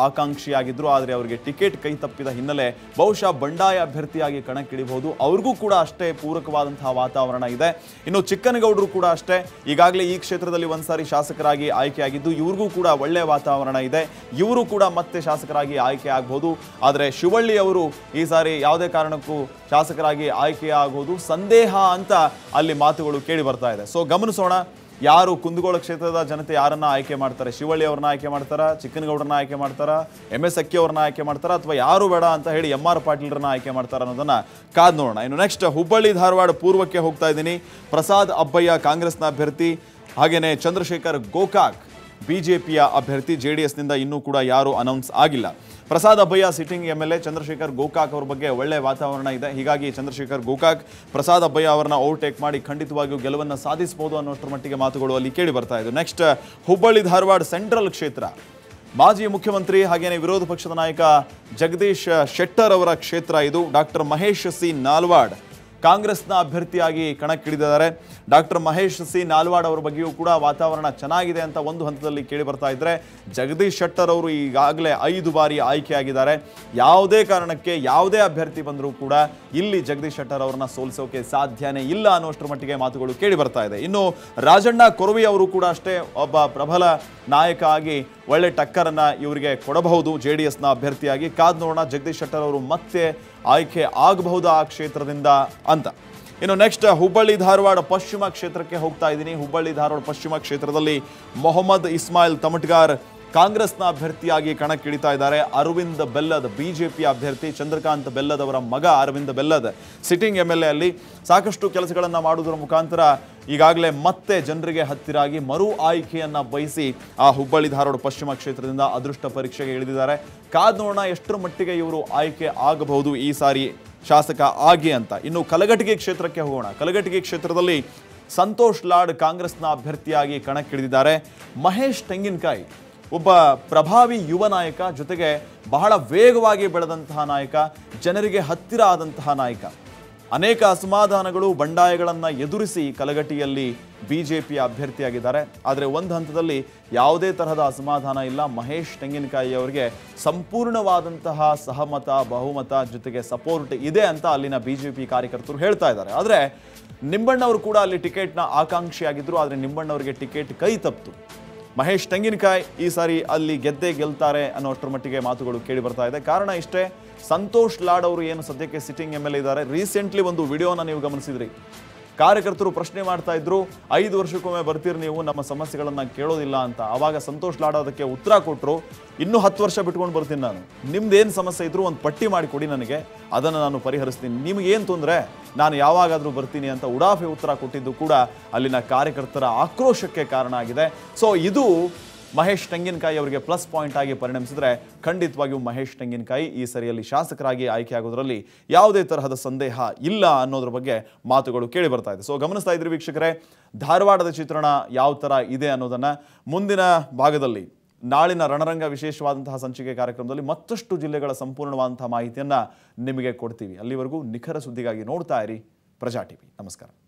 ಆಕಾಂಕ್ಷಿಯಾಗಿದ್ರು ಆದರೆ ಅವರಿಗೆ ಟಿಕೆಟ್ ಕೈ ತಪ್ಪಿದ ಹಿನ್ನೆಲೆ ಬಹುಶಃ ಬಂಡಾಯ ಅಭ್ಯರ್ಥಿಯಾಗಿ ಕಣಕ್ಕಿಳಿಬಹುದು ಅವ್ರಿಗೂ ಕೂಡ ಅಷ್ಟೇ ಪೂರಕವಾದಂತಹ ವಾತಾವರಣ ಇದೆ ಇನ್ನು ಚಿಕ್ಕನಗೌಡರು ಕೂಡ ಅಷ್ಟೇ ಈಗಾಗಲೇ ಈ ಕ್ಷೇತ್ರದಲ್ಲಿ ಒಂದ್ಸಾರಿ ಶಾಸಕರಾಗಿ ಆಯ್ಕೆಯಾಗಿದ್ದು ಇವ್ರಿಗೂ ಕೂಡ ಒಳ್ಳೆಯ ವಾತಾವರಣ ಇದೆ ಇವರು ಕೂಡ ಮತ್ತೆ ಶಾಸಕರಾಗಿ ಆಯ್ಕೆ ಆಗಬಹುದು ಆದರೆ ಶಿವಳ್ಳಿ ಅವರು ಈ ಸಾರಿ ಯಾವುದೇ ಕಾರಣಕ್ಕೂ ಶಾಸಕರಾಗಿ ಆಯ್ಕೆ ಆಗೋದು ಸಂದೇಹ ಅಂತ ಅಲ್ಲಿ ಮಾತುಗಳು ಕೇಳಿ ಬರ್ತಾ ಇದೆ ಸೊ ಗಮನಿಸೋಣ ಯಾರು ಕುಂದಗೋಳ ಕ್ಷೇತ್ರದ ಜನತೆ ಯಾರನ್ನ ಆಯ್ಕೆ ಮಾಡ್ತಾರೆ ಶಿವಳ್ಳಿ ಅವ್ರನ್ನ ಆಯ್ಕೆ ಮಾಡ್ತಾರಾ ಚಿಕ್ಕನಗೌಡರನ್ನ ಆಯ್ಕೆ ಮಾಡ್ತಾರಾ ಎಂ ಎಸ್ ಅಕ್ಕಿ ಅವ್ರನ್ನ ಆಯ್ಕೆ ಮಾಡ್ತಾರಾ ಅಥವಾ ಯಾರು ಬೇಡ ಅಂತ ಹೇಳಿ ಎಂ ಆರ್ ಪಾಟೀಲ್ರನ್ನ ಆಯ್ಕೆ ಮಾಡ್ತಾರ ಅನ್ನೋದನ್ನ ಕಾದ್ ನೋಡೋಣ ಇನ್ನು ನೆಕ್ಸ್ಟ್ ಹುಬ್ಬಳ್ಳಿ ಧಾರವಾಡ ಪೂರ್ವಕ್ಕೆ ಹೋಗ್ತಾ ಇದ್ದೀನಿ ಪ್ರಸಾದ್ ಅಬ್ಬಯ್ಯ ಕಾಂಗ್ರೆಸ್ನ ಅಭ್ಯರ್ಥಿ ಹಾಗೇನೆ ಚಂದ್ರಶೇಖರ್ ಗೋಕಾಕ್ ಬಿಜೆಪಿಯ ಅಭ್ಯರ್ಥಿ ಜೆ ಡಿ ಎಸ್ನಿಂದ ಇನ್ನೂ ಕೂಡ ಯಾರು ಅನೌನ್ಸ್ ಆಗಿಲ್ಲ Prasad Abbayya sitting M L A Chandrashekhar Gokak ಅವ್ರ ಬಗ್ಗೆ ಒಳ್ಳೆ ವಾತಾವರಣ ಇದೆ ಹೀಗಾಗಿ ಚಂದ್ರಶೇಖರ್ ಗೋಕಾಕ್ ಪ್ರಸಾದ್ ಅಬ್ಬಯ್ಯ ಅವರನ್ನ ಓವರ್ಟೇಕ್ ಮಾಡಿ ಖಂಡಿತವಾಗಿಯೂ ಗೆಲುವನ್ನು ಸಾಧಿಸಬಹುದು ಅನ್ನೋಷ್ಟರ ಮಟ್ಟಿಗೆ ಮಾತುಗಳು ಅಲ್ಲಿ ಕೇಳಿ ಬರ್ತಾ ಇದೆ ನೆಕ್ಸ್ಟ್ ಹುಬ್ಬಳ್ಳಿ ಧಾರವಾಡ ಸೆಂಟ್ರಲ್ ಕ್ಷೇತ್ರ ಮಾಜಿ ಮುಖ್ಯಮಂತ್ರಿ ಹಾಗೇನೆ ವಿರೋಧ ಪಕ್ಷದ ನಾಯಕ ಜಗದೀಶ್ ಶೆಟ್ಟರ್ ಅವರ ಕ್ಷೇತ್ರ ಇದು ಡಾಕ್ಟರ್ ಮಹೇಶ್ ಸಿ ನಾಲ್ವಾಡ್ ಕಾಂಗ್ರೆಸ್ನ ಅಭ್ಯರ್ಥಿಯಾಗಿ ಕಣಕ್ಕಿಳಿದಿದ್ದಾರೆ ಡಾಕ್ಟರ್ ಮಹೇಶ್ ಸಿ ನಾಲ್ವಾಡ್ ಅವರ ಬಗ್ಗೆಯೂ ಕೂಡ ವಾತಾವರಣ ಚೆನ್ನಾಗಿದೆ ಅಂತ ಒಂದು ಹಂತದಲ್ಲಿ ಕೇಳಿ ಬರ್ತಾ ಇದ್ರೆ ಜಗದೀಶ್ ಶೆಟ್ಟರ್ ಅವರು ಈಗಾಗಲೇ ಐದು ಬಾರಿ ಆಯ್ಕೆಯಾಗಿದ್ದಾರೆ ಯಾವುದೇ ಕಾರಣಕ್ಕೆ ಯಾವುದೇ ಅಭ್ಯರ್ಥಿ ಬಂದರೂ ಕೂಡ ಇಲ್ಲಿ ಜಗದೀಶ್ ಶೆಟ್ಟರ್ ಅವರನ್ನ ಸೋಲಿಸೋಕೆ ಸಾಧ್ಯನೇ ಇಲ್ಲ ಅನ್ನೋಷ್ಟರ ಮಟ್ಟಿಗೆ ಮಾತುಗಳು ಕೇಳಿ ಬರ್ತಾ ಇದೆ ಇನ್ನು ರಾಜಣ್ಣ ಕೊರವಿ ಅವರು ಕೂಡ ಅಷ್ಟೇ ಒಬ್ಬ ಪ್ರಬಲ ನಾಯಕ ಆಗಿ ಒಳ್ಳೆ ಟಕ್ಕರನ್ನ ಇವರಿಗೆ ಕೊಡಬಹುದು ಜೆ ಡಿ ಎಸ್ನ ಅಭ್ಯರ್ಥಿಯಾಗಿ ಕಾದ್ ನೋಡೋಣ ಜಗದೀಶ್ ಶೆಟ್ಟರ್ ಅವರು ಮತ್ತೆ ಆಯ್ಕೆ ಆಗಬಹುದು ಆ ಕ್ಷೇತ್ರದಿಂದ ಅಂತ ಇನ್ನು ನೆಕ್ಸ್ಟ್ ಹುಬ್ಬಳ್ಳಿ ಧಾರವಾಡ ಪಶ್ಚಿಮ ಕ್ಷೇತ್ರಕ್ಕೆ ಹೋಗ್ತಾ ಇದ್ದೀನಿ ಹುಬ್ಬಳ್ಳಿ ಧಾರವಾಡ ಪಶ್ಚಿಮ ಕ್ಷೇತ್ರದಲ್ಲಿ ಮೊಹಮ್ಮದ್ ಇಸ್ಮಾಯಿಲ್ ತಮಟ್ಗಾರ್ ಕಾಂಗ್ರೆಸ್ನ ಅಭ್ಯರ್ಥಿಯಾಗಿ ಕಣಕ್ಕಿಳಿತಾ ಇದ್ದಾರೆ ಅರವಿಂದ್ ಬೆಲ್ಲದ್ ಬಿಜೆಪಿ ಅಭ್ಯರ್ಥಿ ಚಂದ್ರಕಾಂತ್ ಬೆಲ್ಲದ್ ಅವರ ಮಗ Arvind Bellad sitting M L A ಅಲ್ಲಿ ಸಾಕಷ್ಟು ಕೆಲಸಗಳನ್ನು ಮಾಡುವುದರ ಮುಖಾಂತರ ಈಗಾಗಲೇ ಮತ್ತೆ ಜನರಿಗೆ ಹತ್ತಿರಾಗಿ ಮರು ಆಯ್ಕೆಯನ್ನ ಬಯಸಿ ಆ ಹುಬ್ಬಳ್ಳಿ ಧಾರವಾಡ ಪಶ್ಚಿಮ ಕ್ಷೇತ್ರದಿಂದ ಅದೃಷ್ಟ ಪರೀಕ್ಷೆಗೆ ಇಳಿದಿದ್ದಾರೆ ಕಾದ್ ನೋಡೋಣ ಎಷ್ಟರ ಮಟ್ಟಿಗೆ ಇವರು ಆಯ್ಕೆ ಆಗಬಹುದು ಈ ಸಾರಿ ಶಾಸಕ ಆಗಿ ಅಂತ ಇನ್ನು ಕಲಘಟಗಿ ಕ್ಷೇತ್ರಕ್ಕೆ ಹೋಗೋಣ ಕಲಘಟಗಿ ಕ್ಷೇತ್ರದಲ್ಲಿ ಸಂತೋಷ್ ಲಾಡ್ ಕಾಂಗ್ರೆಸ್ನ ಅಭ್ಯರ್ಥಿಯಾಗಿ ಕಣಕ್ಕಿಳಿದಿದ್ದಾರೆ ಮಹೇಶ್ ತೆಂಗಿನಕಾಯಿ ಒಬ್ಬ ಪ್ರಭಾವಿ ಯುವ ನಾಯಕ ಜೊತೆಗೆ ಬಹಳ ವೇಗವಾಗಿ ಬೆಳೆದಂತಹ ನಾಯಕ ಜನರಿಗೆ ಹತ್ತಿರ ಆದಂತಹ ನಾಯಕ ಅನೇಕ ಅಸಮಾಧಾನಗಳು ಬಂಡಾಯಗಳನ್ನು ಎದುರಿಸಿ ಕಲಗಟ್ಟಿಯಲ್ಲಿ ಬಿಜೆಪಿಯ ಅಭ್ಯರ್ಥಿಯಾಗಿದ್ದಾರೆ ಆದರೆ ಒಂದು ಹಂತದಲ್ಲಿ ಯಾವುದೇ ತರಹದ ಅಸಮಾಧಾನ ಇಲ್ಲ ಮಹೇಶ್ ತೆಂಗಿನಕಾಯಿ ಅವರಿಗೆ ಸಂಪೂರ್ಣವಾದಂತಹ ಸಹಮತ ಬಹುಮತ ಜೊತೆಗೆ ಸಪೋರ್ಟ್ ಇದೆ ಅಂತ ಅಲ್ಲಿನ ಬಿಜೆಪಿ ಕಾರ್ಯಕರ್ತರು ಹೇಳ್ತಾ ಇದ್ದಾರೆ ಆದರೆ ನಿಂಬಣ್ಣವರು ಕೂಡ ಅಲ್ಲಿ ಟಿಕೆಟ್ನ ಆಕಾಂಕ್ಷಿಯಾಗಿದ್ದರು ಆದರೆ ನಿಂಬಣ್ಣವರಿಗೆ ಟಿಕೆಟ್ ಕೈ ತಪ್ಪಿತು ಮಹೇಶ್ ತೆಂಗಿನಕಾಯಿ ಈ ಸಾರಿ ಅಲ್ಲಿ ಗೆದ್ದೇ ಗೆಲ್ತಾರೆ ಅನ್ನೋಷ್ಟರ ಮಟ್ಟಿಗೆ ಮಾತುಗಳು ಕೇಳಿ ಬರ್ತಾ ಇದೆ ಕಾರಣ ಇಷ್ಟೇ ಸಂತೋಷ್ ಲಾಡ್ ಅವರು ಏನು ಸದ್ಯಕ್ಕೆ ಸಿಟ್ಟಿಂಗ್ ಎಮ್ ಎಲ್ ಎ ಇದ್ದಾರೆ ರೀಸೆಂಟ್ಲಿ ಒಂದು ವಿಡಿಯೋನ ನೀವು ಗಮನಿಸಿದ್ರಿ ಕಾರ್ಯಕರ್ತರು ಪ್ರಶ್ನೆ ಮಾಡ್ತಾ ಇದ್ರು ಐದು ವರ್ಷಕ್ಕೊಮ್ಮೆ ಬರ್ತೀರಿ ನೀವು ನಮ್ಮ ಸಮಸ್ಯೆಗಳನ್ನ ಕೇಳೋದಿಲ್ಲ ಅಂತ ಆವಾಗ ಸಂತೋಷ್ ಲಾಡ್ ಅದಕ್ಕೆ ಉತ್ತರ ಕೊಟ್ಟರು ಇನ್ನೂ ಹತ್ತು ವರ್ಷ ಬಿಟ್ಕೊಂಡು ಬರ್ತೀನಿ ನಾನು ನಿಮ್ದು ಏನು ಸಮಸ್ಯೆ ಇದ್ರು ಒಂದು ಪಟ್ಟಿ ಮಾಡಿ ಕೊಡಿ ನನಗೆ ಅದನ್ನು ನಾನು ಪರಿಹರಿಸ್ತೀನಿ ನಿಮಗೇನು ತೊಂದರೆ ನಾನು ಯಾವಾಗಾದರೂ ಬರ್ತೀನಿ ಅಂತ ಉಡಾಫೆ ಉತ್ತರ ಕೊಟ್ಟಿದ್ದು ಕೂಡ ಅಲ್ಲಿನ ಕಾರ್ಯಕರ್ತರ ಆಕ್ರೋಶಕ್ಕೆ ಕಾರಣ ಆಗಿದೆ ಸೊ ಇದು ಮಹೇಶ್ ತೆಂಗಿನಕಾಯಿ ಅವರಿಗೆ ಪ್ಲಸ್ ಪಾಯಿಂಟ್ ಆಗಿ ಪರಿಣಮಿಸಿದ್ರೆ ಖಂಡಿತವಾಗಿಯೂ ಮಹೇಶ್ ತೆಂಗಿನಕಾಯಿ ಈ ಸರಿಯಲ್ಲಿ ಶಾಸಕರಾಗಿ ಆಯ್ಕೆ ಆಗೋದ್ರಲ್ಲಿ ಯಾವುದೇ ತರಹದ ಸಂದೇಹ ಇಲ್ಲ ಅನ್ನೋದ್ರ ಬಗ್ಗೆ ಮಾತುಗಳು ಕೇಳಿ ಬರ್ತಾ ಇದೆ ಸೊ ಗಮನಿಸ್ತಾ ಇದ್ರಿ ವೀಕ್ಷಕರೇ ಧಾರವಾಡದ ಚಿತ್ರಣ ಯಾವ ಥರ ಇದೆ ಅನ್ನೋದನ್ನ ಮುಂದಿನ ಭಾಗದಲ್ಲಿ ನಾಳಿನ ರಣರಂಗ ವಿಶೇಷವಾದಂತಹ ಸಂಚಿಕೆ ಕಾರ್ಯಕ್ರಮದಲ್ಲಿ ಮತ್ತಷ್ಟು ಜಿಲ್ಲೆಗಳ ಸಂಪೂರ್ಣವಾದಂತಹ ಮಾಹಿತಿಯನ್ನ ನಿಮಗೆ ಕೊಡ್ತೀವಿ ಅಲ್ಲಿವರೆಗೂ ನಿಖರ ಸುದ್ದಿಗಾಗಿ ನೋಡ್ತಾ ಇರಿ ಪ್ರಜಾ ಟಿವಿ ನಮಸ್ಕಾರ